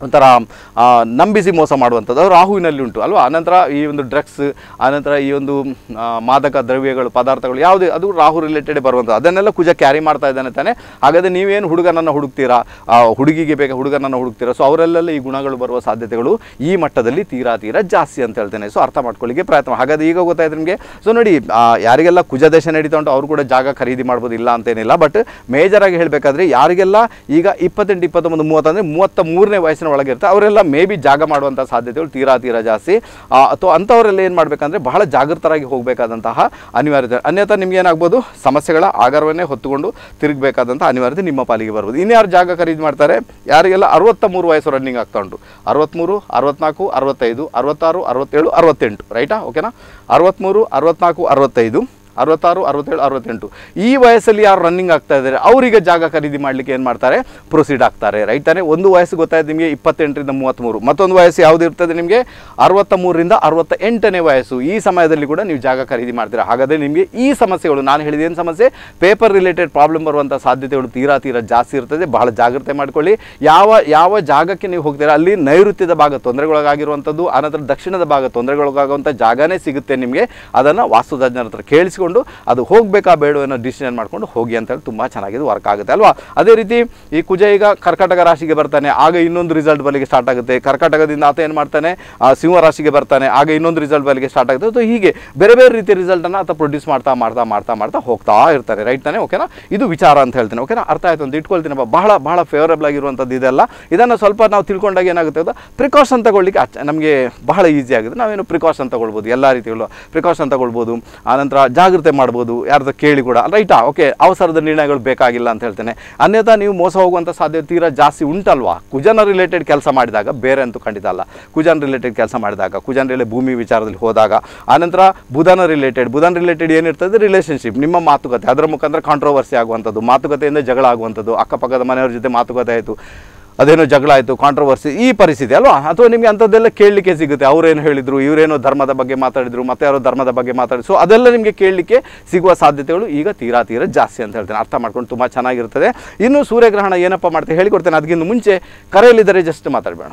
ಒಂಥರ ಆ, ನಂಬಿಸಿ ಮೋಸ ಮಾಡುವಂಥದ್ದು ಅದು ರಾಹುವಿನಲ್ಲಿ ಉಂಟು ಅಲ್ವಾ ಅನಂತರ ಈ ಒಂದು ಡ್ರಗ್ಸ್ ಆನಂತರ ಈ ಒಂದು ಆ, ಮಾದಕ ದ್ರವ್ಯಗಳು ಪದಾರ್ಥಗಳು ಯಾವುದೇ ಅದು ರಾಹು ರಿಲೇಟೆಡ್ ಬರುವಂಥದ್ದು ಅದನ್ನೆಲ್ಲ ಕುಜ ಕ್ಯಾರಿ ಮಾಡ್ತಾ ಇದ್ದಾನೆ ತಾನೆ ಹಾಗಾದರೆ ನೀವೇನು ಹುಡುಗನನ್ನು ಹುಡುಕ್ತೀರಾ ಆ, ಹುಡುಗಿಗೆ ಬೇಕಾ ಹುಡುಗನನ್ನು ಹುಡುಕ್ತೀರಾ ಸೊ ಅವರಲ್ಲೆಲ್ಲ ಈ ಗುಣಗಳು ಬರುವ ಸಾಧ್ಯತೆಗಳು ಈ ಮಟ್ಟದಲ್ಲಿ ತೀರಾ ತೀರಾ ಜಾಸ್ತಿ ಅಂತ ಹೇಳ್ತೇನೆ ಸೊ ಅರ್ಥ ಮಾಡ್ಕೊಳ್ಳಿಕ್ಕೆ ಪ್ರಯತ್ನ ಹಾಗಾದ್ರೆ ಈಗ ಗೊತ್ತಾಯ್ತು ನಿಮಗೆ ಸೊ ನೋಡಿ ಆ, ಯಾರಿಗೆಲ್ಲ ಕುಜ ದೇಶ ನಡೀತಾ ಉಂಟು ಅವರು ಕೂಡ ಜಾಗ ಖರೀದಿ ಮಾಡ್ಬೋದು ಇಲ್ಲ ಅಂತೇನಿಲ್ಲ ಬಟ್ ಮೇಜರಾಗಿ ಹೇಳಬೇಕಾದ್ರೆ ಯಾರಿಗೆಲ್ಲ ಈಗ ಇಪ್ಪತ್ತೆಂಟು ಇಪ್ಪತ್ತೊಂದು ಮೂವತ್ತಂದರೆ ಮೂವತ್ತ ಮೂರನೇ ವಯಸ್ಸಿನ ಒಳಗೆ ಇರ್ತಾರೆ ಅವರೆಲ್ಲ ಮೇ ಬಿ ಜಾಗ ಮಾಡುವಂಥ ಸಾಧ್ಯತೆಗಳು ತೀರಾ ತೀರಾ ಜಾಸ್ತಿ ಆ, ಅಥವಾ ಅಂಥವರೆಲ್ಲ ಏನು ಮಾಡಬೇಕಂದ್ರೆ ಬಹಳ ಜಾಗೃತರಾಗಿ ಹೋಗಬೇಕಾದಂತಹ ಅನಿವಾರ್ಯತೆ ಅನ್ಯथा ನಿಮ್ಗೆ ಏನಾಗ್ಬೋದು ಸಮಸ್ಯೆಗಳ ಆಗಾರವನ್ನೇ ಹೊತ್ತುಕೊಂಡು ತಿರುಗಬೇಕಾದಂಥ ಅನಿವಾರ್ಯತೆ ನಿಮ್ಮ ಪಾಲಿಗೆ ಬರ್ಬೋದು ಇನ್ಯಾರು ಜಾಗ ಖರೀದಿ ಮಾಡ್ತಾರೆ ಯಾರಿಗೆಲ್ಲ ಅರವತ್ತ ಮೂರು ವಯಸ್ಸು ರನ್ನಿಂಗ್ ಆಗ್ತಾ ಉಂಟು ಅರವತ್ತ್ಮೂರು ಅರವತ್ನಾಲ್ಕು ಅರವತ್ತೈದು ಅರವತ್ತಾರು ಅರವತ್ತೇಳು ಅರವತ್ತೆಂಟು ರೈಟಾ ಓಕೆನಾ ಅರವತ್ತ್ಮೂರು ಅರವತ್ನಾಲ್ಕು ಅರವತ್ತೈದು ಅರವತ್ತಾರು ಅರವತ್ತೇಳು ಅರವತ್ತೆಂಟು ಈ ವಯಸ್ಸಲ್ಲಿ ಯಾರು ರನ್ನಿಂಗ್ ಆಗ್ತಾ ಇದ್ದಾರೆ ಅವರಿಗೆ ಜಾಗ ಖರೀದಿ ಮಾಡಲಿಕ್ಕೆ ಏನು ಮಾಡ್ತಾರೆ ಪ್ರೊಸೀಡ್ ಆಗ್ತಾರೆ ರೈಟ್ ತಾನೇ ಒಂದು ವಯಸ್ಸು ಗೊತ್ತಾಯ್ತು ನಿಮಗೆ ಇಪ್ಪತ್ತೆಂಟರಿಂದ ಮೂವತ್ತ್ಮೂರು ಮತ್ತೊಂದು ವಯಸ್ಸು ಯಾವುದು ಇರ್ತದೆ ನಿಮಗೆ ಅರವತ್ತ ಮೂರರಿಂದ ಅರವತ್ತ ಎಂಟನೇ ವಯಸ್ಸು ಈ ಸಮಯದಲ್ಲಿ ಕೂಡ ನೀವು ಜಾಗ ಖರೀದಿ ಮಾಡ್ತೀರಾ ಹಾಗಾದರೆ ನಿಮಗೆ ಈ ಸಮಸ್ಯೆಗಳು ನಾನು ಹೇಳಿದ ಏನು ಸಮಸ್ಯೆ ಪೇಪರ್ ರಿಲೇಟೆಡ್ ಪ್ರಾಬ್ಲಮ್ ಬರುವಂಥ ಸಾಧ್ಯತೆಗಳು ತೀರಾ ತೀರಾ ಜಾಸ್ತಿ ಇರ್ತದೆ ಬಹಳ ಜಾಗ್ರತೆ ಮಾಡ್ಕೊಳ್ಳಿ ಯಾವ ಯಾವ ಜಾಗಕ್ಕೆ ನೀವು ಹೋಗ್ತೀರಾ ಅಲ್ಲಿ ನೈಋತ್ಯದ ಭಾಗ ತೊಂದರೆಗೊಳಗಾಗಿರುವಂಥದ್ದು ಆನಂತರ ದಕ್ಷಿಣದ ಭಾಗ ತೊಂದರೆಗೊಳಗಾಗುವಂಥ ಜಾಗನೇ ಸಿಗುತ್ತೆ ನಿಮಗೆ ಅದನ್ನು ವಾಸ್ತುತಜ್ಞರ ಹತ್ರ ಕೇಳಿಸಿಕೊಂಡು ಅದು ಹೋಗಬೇಕಾ ಬೇಡ ಅನ್ನೋ ಡಿಸಿಷನ್ ಮಾಡ್ಕೊಂಡು ಹೋಗಿ ಅಂತ ಹೇಳಿ ತುಂಬ ಚೆನ್ನಾಗಿ ವರ್ಕ್ ಆಗುತ್ತೆ ಅಲ್ವಾ ಅದೇ ರೀತಿ ಈ ಕುಜ ಈಗ ಕರ್ಕಾಟಕ ರಾಶಿಗೆ ಬರ್ತಾನೆ ಆಗ ಇನ್ನೊಂದು ರಿಸಲ್ಟ್ ಬರಲಿಕ್ಕೆ ಸ್ಟಾರ್ಟ್ ಆಗುತ್ತೆ ಕರ್ಕಾಟಕದಿಂದ ಆತ ಏನು ಮಾಡ್ತಾನೆ ಆ, ಸಿಂಹ ರಾಶಿಗೆ ಬರ್ತಾನೆ ಆಗ ಇನ್ನೊಂದು ರಿಸಲ್ಟ್ ಬರಲಿಕ್ಕೆ ಸ್ಟಾರ್ಟ್ ಆಗುತ್ತೆ ಸೊ ಹೀಗೆ ಬೇರೆ ಬೇರೆ ರೀತಿಯ ರಿಸಲ್ಟನ್ನು ಆತ ಪ್ರೊಡ್ಯೂಸ್ ಮಾಡ್ತಾ ಮಾಡ್ತಾ ಮಾಡ್ತಾ ಮಾಡ್ತಾ ಹೋಗ್ತಾ ಇರ್ತಾರೆ ರೈಟ್ ತಾನೆ ಓಕೆನಾ ಇದು ವಿಚಾರ ಅಂತ ಹೇಳ್ತೇನೆ ಓಕೆನಾ ಅರ್ಥ ಆಯ್ತು ಅಂತ ಇಟ್ಕೊಳ್ತೀನಪ್ಪ ಬಹಳ ಬಹಳ ಫೇವರಬಲ್ ಆಗಿರುವಂಥದ್ದು ಇದೆಲ್ಲ ಇದನ್ನು ಸ್ವಲ್ಪ ನಾವು ತಿಳ್ಕೊಂಡಾಗ ಏನಾಗುತ್ತೆ ಗೊತ್ತಾ ಪ್ರಿಕಾಷನ್ ತಗೊಳ್ಳಿಕ್ಕೆ ಅಚ್ಚ- ನಮಗೆ ಬಹಳ ಈಸಿ ಆಗುತ್ತೆ ನಾವೇನು ಪ್ರಿಕಾಷನ್ ತಗೊಳ್ಬೋದು ಎಲ್ಲ ರೀತಿಗಳು ಪ್ರಿಕಾಷನ್ ತಗೊಳ್ಬೋದು ಆನಂತರ ಜಾಗೃತೆ ಮಾಡ್ಬೋದು ಯಾರ್ದು ಕೇಳಿ ಕೂಡ ರೈಟಾ ಓಕೆ ಅವಸರದ ನಿರ್ಣಯಗಳು ಬೇಕಾಗಿಲ್ಲ ಅಂತ ಹೇಳ್ತೇನೆ ಅನ್ಯಥಾ ನೀವು ಮೋಸ ಹೋಗುವಂಥ ಸಾಧ್ಯತೆ ತೀರಾ ಜಾಸ್ತಿ ಉಂಟಲ್ವಾ ಕುಜನ ರಿಲೇಟೆಡ್ ಕೆಲಸ ಮಾಡಿದಾಗ ಬೇರೆ ಅಂತೂ ಖಂಡಿತ ಅಲ್ಲ ಕುಜನ್ ರಿಲೇಟೆಡ್ ಕೆಲಸ ಮಾಡಿದಾಗ ಕುಜನ್ ರಿಲೇ ಭೂಮಿ ವಿಚಾರದಲ್ಲಿ ಹೋದಾಗ ಆನಂತರ ಬುಧನ ರಿಲೇಟೆಡ್ ಬುಧನ್ ರಿಲೇಟೆಡ್ ಏನಿರ್ತದೆ ರಿಲೇಷನ್ಶಿಪ್ ನಿಮ್ಮ ಮಾತುಕತೆ ಅದರ ಮುಖಾಂತರ ಕಾಂಟ್ರವರ್ಸಿ ಆಗುವಂಥದ್ದು ಮಾತುಕತೆಯಿಂದ ಜಗಳ ಆಗುವಂಥದ್ದು ಅಕ್ಕಪಕ್ಕದ ಮನೆಯವ್ರ ಜೊತೆ ಮಾತುಕತೆ ಆಯಿತು ಅದೇನೋ ಜಗಳ ಆಯಿತು ಕಾಂಟ್ರವರ್ಸಿ ಈ ಪರಿಸ್ಥಿತಿ ಅಲ್ವಾ ಅಥವಾ ನಿಮಗೆ ಅಂಥದ್ದೆಲ್ಲ ಕೇಳಲಿಕ್ಕೆ ಸಿಗುತ್ತೆ ಅವರೇನು ಹೇಳಿದರು ಇವರೇನೋ ಧರ್ಮದ ಬಗ್ಗೆ ಮಾತಾಡಿದ್ರು ಮತ್ತೆ ಯಾರೋ ಧರ್ಮದ ಬಗ್ಗೆ ಮಾತಾಡಿದ್ರು ಸೊ ಅದೆಲ್ಲ ನಿಮಗೆ ಕೇಳಲಿಕ್ಕೆ ಸಿಗುವ ಸಾಧ್ಯತೆಗಳು ಈಗ ತೀರಾ ತೀರಾ ಜಾಸ್ತಿ ಅಂತ ಹೇಳ್ತೇನೆ ಅರ್ಥ ಮಾಡ್ಕೊಂಡು ತುಂಬ ಚೆನ್ನಾಗಿರ್ತದೆ ಇನ್ನು ಸೂರ್ಯಗ್ರಹಣ ಏನಪ್ಪ ಮಾಡ್ತೇವೆ ಹೇಳಿಕೊಡ್ತೇನೆ ಅದಕ್ಕಿಂತ ಮುಂಚೆ ಕರೆಯಲ್ಲಿದ್ದರೆ ಜಸ್ಟ್ ಮಾತಾಡಬೇಡ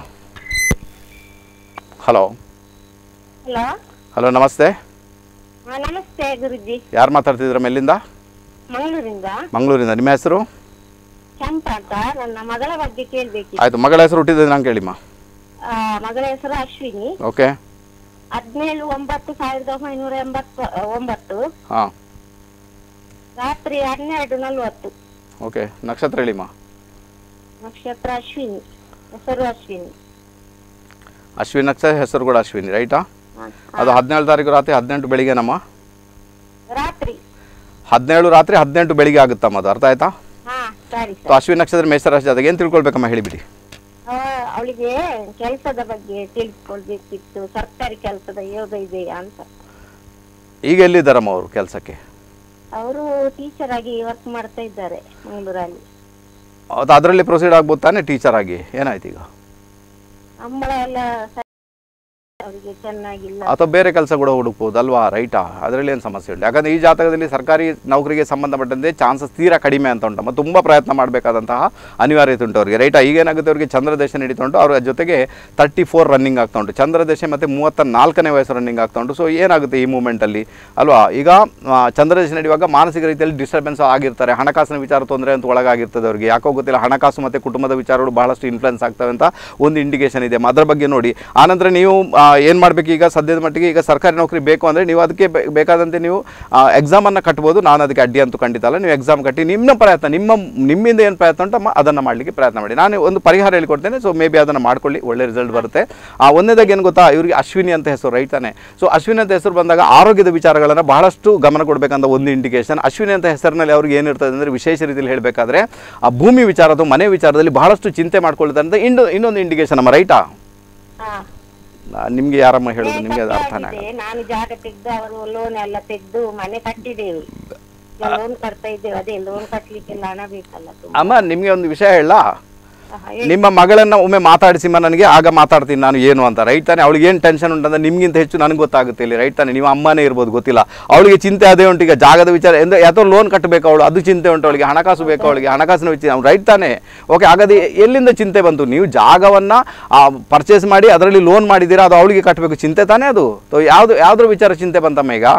ಹಲೋ
ಹಲೋ
ಹಲೋ ನಮಸ್ತೆ
ಹಾ ನಮಸ್ತೆ ಗುರುಜಿ
ಯಾರು ಮಾತಾಡ್ತಿದ್ರ ಮೇಲಿಂದ
ಮಂಗಳೂರಿಂದ
ಮಂಗಳೂರಿಂದ ನಿಮ್ಮ ಹೆಸರು
ಚಂಪಾ ಅಂತ ನನ್ನ ಮಗಳ ಬಗ್ಗೆ ಕೇಳ್ಬೇಕಿತ್ತು
ಆಯಿತು ಮಗಳ ಹೆಸರು ಹುಟ್ಟಿದ ನಂಗೆ ಕೇಳಿಮ್ಮ
ಆ, ಮಗಳ ಹೆಸರು ಅಶ್ವಿನಿ
ಓಕೆ
ಹದಿನೇಳು ಒಂಬತ್ತು ಸಾವಿರದ ಒಂಬೈನೂರ ಎಂಬತ್ತು ಒಂಬತ್ತು
ಹಾಂ
ರಾತ್ರಿ ಹನ್ನೆರಡು ನಲ್ವತ್ತು
ಓಕೆ ನಕ್ಷತ್ರ ಹೇಳಿಮ್ಮ
ನಕ್ಷತ್ರ ಅಶ್ವಿನಿ ಹೆಸರು ಅಶ್ವಿನಿ
ಅಶ್ವಿನಿ ನಕ್ಷತ್ರ ಹೆಸರು ಕೂಡ ಅಶ್ವಿನಿ ರೈಟಾ
ಹಾ.
ಅದು ಹದಿನೇಳು ತಾರೀಕು ರಾತ್ರಿ ಹದಿನೆಂಟು ಬೆಳಿಗ್ಗೆ ನಮ್ಮ
ರಾತ್ರಿ
ಹದಿನೇಳು ರಾತ್ರಿ ಹದಿನೆಂಟು ಬೆಳಿಗ್ಗೆ ಆಗುತ್ತಮ್ಮ ಅದು ಅರ್ಥ ಆಯ್ತಾ
ಹಾ ಸರಿ
ಸೊ
ಸರ್
ಅಶ್ವಿನಿ ನಕ್ಷತ್ರ ಮೇಷರಾಶಿ ಅದಾಗ ಏನು ತಿಳ್ಕೊಳ್ಬೇಕಮ್ಮ ಹೇಳಿಬಿಡಿ
ಅವಳಿಗೆ ಕೆಲಸದ ಬಗ್ಗೆ ತಿಳಿಸ್ಕೊಳ್ಬೇಕಿತ್ತು ಸರ್ಕಾರಿ ಕೆಲಸದ ಯೋಗ ಇದೆಯಾ ಅಂತ
ಈಗ ಎಲ್ಲಿದ್ದಾರಮ್ಮ ಅವರು ಕೆಲಸಕ್ಕೆ
ಅವರು ಟೀಚರ್ ಆಗಿ ವರ್ಕ್ ಮಾಡ್ತಾ ಇದ್ದಾರೆ ಮಂಗಳೂರಲ್ಲಿ
ಅದು ಅದರಲ್ಲಿ ಪ್ರೊಸೀಡ್ ಆಗ್ಬೋದು ತಾನೇ ಟೀಚರ್ ಆಗಿ ಏನಾಯ್ತು ಈಗ
ಸಂಬಳ ಎಲ್ಲ ಸ- ಅವರಿಗೆ ಚೆನ್ನಾಗಿಲ್ಲ
ಅಥವಾ ಬೇರೆ ಕೆಲಸ ಕೂಡ ಹುಡುಕ್ಬೋದು ಅಲ್ವಾ ರೈಟಾ ಅದರಲ್ಲಿ ಏನು ಸಮಸ್ಯೆ ಇಲ್ಲ ಯಾಕಂದರೆ ಈ ಜಾತಕದಲ್ಲಿ ಸರ್ಕಾರಿ ನೌಕರಿಗೆ ಸಂಬಂಧಪಟ್ಟಂತೆ ಚಾನ್ಸಸ್ ತೀರಾ ಕಡಿಮೆ ಅಂತ ಉಂಟಮ್ಮ ತುಂಬ ಪ್ರಯತ್ನ ಮಾಡಬೇಕಾದಂತಹ ಅನಿವಾರ್ಯತೆ ಉಂಟು ಅವರಿಗೆ ರೈಟಾ ಈಗೇನಾಗುತ್ತೆ ಅವರಿಗೆ ಚಂದ್ರದೇಶ ನಡೀತಾ ಉಂಟು ಅವರ ಜೊತೆಗೆ ತರ್ಟಿ ಫೋರ್ ರನ್ನಿಂಗ್ ಆಗ್ತಾ ಉಂಟು ಚಂದ್ರದೇಶ ಮತ್ತು ಮೂವತ್ತ ನಾಲ್ಕನೇ ವಯಸ್ಸು ರನ್ನಿಂಗ್ ಆಗ್ತಾ ಉಂಟು ಸೊ ಏನಾಗುತ್ತೆ ಈ ಮೂಮೆಂಟಲ್ಲಿ ಅಲ್ವಾ ಈಗ ಆ, ಚಂದ್ರದೇಶ ನಡೆಯುವಾಗ ಮಾನಸಿಕ ರೀತಿಯಲ್ಲಿ ಡಿಸ್ಟರ್ಬೆನ್ಸ್ ಆಗಿರ್ತಾರೆ ಹಣಕಾಸಿನ ವಿಚಾರ ತೊಂದರೆ ಅಂತ ಒಳಗಾಗಿರ್ತದೆ ಅವರಿಗೆ ಯಾಕೋ ಗೊತ್ತಿಲ್ಲ ಹಣಕಾಸು ಮತ್ತು ಕುಟುಂಬದ ವಿಚಾರಗಳು ಬಹಳಷ್ಟು ಇನ್ಫ್ಲುಯೆನ್ಸ್ ಆಗ್ತವೆ ಅಂತ ಒಂದು ಇಂಡಿಕೇಶನ್ ಇದೆ ಅದರ ಬಗ್ಗೆ ನೋಡಿ ಆನಂತರ ನೀವು ಏನು ಮಾಡಬೇಕು ಈಗ ಸದ್ಯದ ಮಟ್ಟಿಗೆ ಈಗ ಸರ್ಕಾರಿ ನೌಕರಿ ಬೇಕು ಅಂದರೆ ನೀವು ಅದಕ್ಕೆ ಬೇ- ಬೇಕಾದಂತೆ ನೀವು ಎಕ್ಸಾಮನ್ನು ಕಟ್ಬೋದು ನಾನು ಅದಕ್ಕೆ ಅಡ್ಡಿ ಅಂತೂ ಖಂಡಿತ ಅಲ್ಲ ನೀವು ಎಕ್ಸಾಮ್ ಕಟ್ಟಿ ನಿಮ್ಮ ಪ್ರಯತ್ನ ನಿಮ್ಮ ನಿಮ್ಮಿಂದ ಏನು ಪ್ರಯತ್ನ ಉಂಟಮ್ಮ ಅದನ್ನು ಮಾಡಲಿಕ್ಕೆ ಪ್ರಯತ್ನ ಮಾಡಿ ನಾನು ಒಂದು ಪರಿಹಾರ ಹೇಳ್ಕೊಡ್ತೇನೆ ಸೊ ಮೇ ಬಿ ಅದನ್ನು ಮಾಡ್ಕೊಳ್ಳಿ ಒಳ್ಳೆ ರಿಸಲ್ಟ್ ಬರುತ್ತೆ ಆ ಒಂದನೇದಾಗಿ ಏನು ಗೊತ್ತಾ ಇವರಿಗೆ ಅಶ್ವಿನಿ ಅಂತ ಹೆಸರು ರೈಟ್ ತಾನೆ ಸೊ ಅಶ್ವಿನಿ ಅಂತ ಹೆಸರು ಬಂದಾಗ ಆರೋಗ್ಯದ ವಿಚಾರಗಳನ್ನು ಬಹಳಷ್ಟು ಗಮನ ಕೊಡಬೇಕಂತ ಒಂದು ಇಂಡಿಕೇಶನ್ ಅಶ್ವಿನಿ ಅಂತ ಹೆಸರಿನಲ್ಲಿ ಅವ್ರಿಗೆ ಏನಿರ್ತದೆ ಅಂದರೆ ವಿಶೇಷ ರೀತಿಯಲ್ಲಿ ಹೇಳಬೇಕಾದ್ರೆ ಆ ಭೂಮಿ ವಿಚಾರ ಅಥವಾ ಮನೆ ವಿಚಾರದಲ್ಲಿ ಬಹಳಷ್ಟು ಚಿಂತೆ ಮಾಡ್ಕೊಳ್ತಾರೆ ಅಂತ ಇನ್ನು ಇನ್ನೊಂದು ಇಂಡಿಕೇಶನ್ ಅಮ್ಮ ರೈಟಾ
ಹಾ.
ನಿಮಗೆ ಯಾರಮ್ಮ ಹೇಳೋದು ನಿಮಗೆ ಅದು
ಕಟ್ಟೆ
ಅರ್ಥನೇ ಆಗಲ್ಲ
ಆಗಿದೆ. ನಾನು ಜಾಗ ತೆಗೆದು ಅವರು ಲೋನ್ ಎಲ್ಲ ತೆಗೆದು ಮನೆ ಕಟ್ಟಿದ್ದೇವೆ ಲೋನ್ ಕಟ್ತಾ ಇದ್ದೇವೆ ಅದೇ ಲೋನ್ ಕಟ್ಲಿಕ್ಕೆಲ್ಲ ಹಣ ಬೇಕಲ್ಲ ತುಂಬಾ
ಅಮ್ಮ ನಿಮಗೆ ಒಂದು ವಿಷಯ ಹೇಳ ನಿಮ್ಮ ಮಗಳನ್ನ ಒಮ್ಮೆ ಮಾತಾಡಿಸಿಮ್ಮ ನನಗೆ ಆಗ ಮಾತಾಡ್ತೀನಿ ನಾನು ಏನು ಅಂತ ರೈಟ್ ತಾನೆ ಅವಳಿಗೆ ಏನು ಟೆನ್ಷನ್ ಉಂಟಂದ್ರೆ ನಿಮ್ಗಿಂತ ಹೆಚ್ಚು ನನಗೆ ಗೊತ್ತಾಗುತ್ತೆ ಇಲ್ಲಿ ರೈಟ್ ತಾನೆ ನೀವು ಅಮ್ಮನೇ ಇರ್ಬೋದು ಗೊತ್ತಿಲ್ಲ ಅವಳಿಗೆ ಚಿಂತೆ ಅದೇ ಉಂಟು ಈಗ ಜಾಗದ ವಿಚಾರ ಎಂದು ಯಾತೋ ಲೋನ್ ಕಟ್ಟಬೇಕು ಅವಳು ಅದು ಚಿಂತೆ ಉಂಟು ಅವಳಿಗೆ ಹಣಕಾಸು ಬೇಕು ಅವಳಿಗೆ ಹಣಕಾಸಿನ ವಿಚಾರ ರೈಟ್ ತಾನೆ ಓಕೆ ಹಾಗಾದ್ರೆ ಎಲ್ಲಿಂದ ಚಿಂತೆ ಬಂತು ನೀವು ಜಾಗವನ್ನ ಪರ್ಚೇಸ್ ಮಾಡಿ ಅದರಲ್ಲಿ ಲೋನ್ ಮಾಡಿದ್ದೀರಾ ಅದು ಅವಳಿಗೆ ಕಟ್ಟಬೇಕು ಚಿಂತೆ ತಾನೇ ಅದು ತೊ ಯಾವ್ದು ಯಾವ್ದ್ರ ವಿಚಾರ ಚಿಂತೆ ಬಂತಮ್ಮ ಈಗ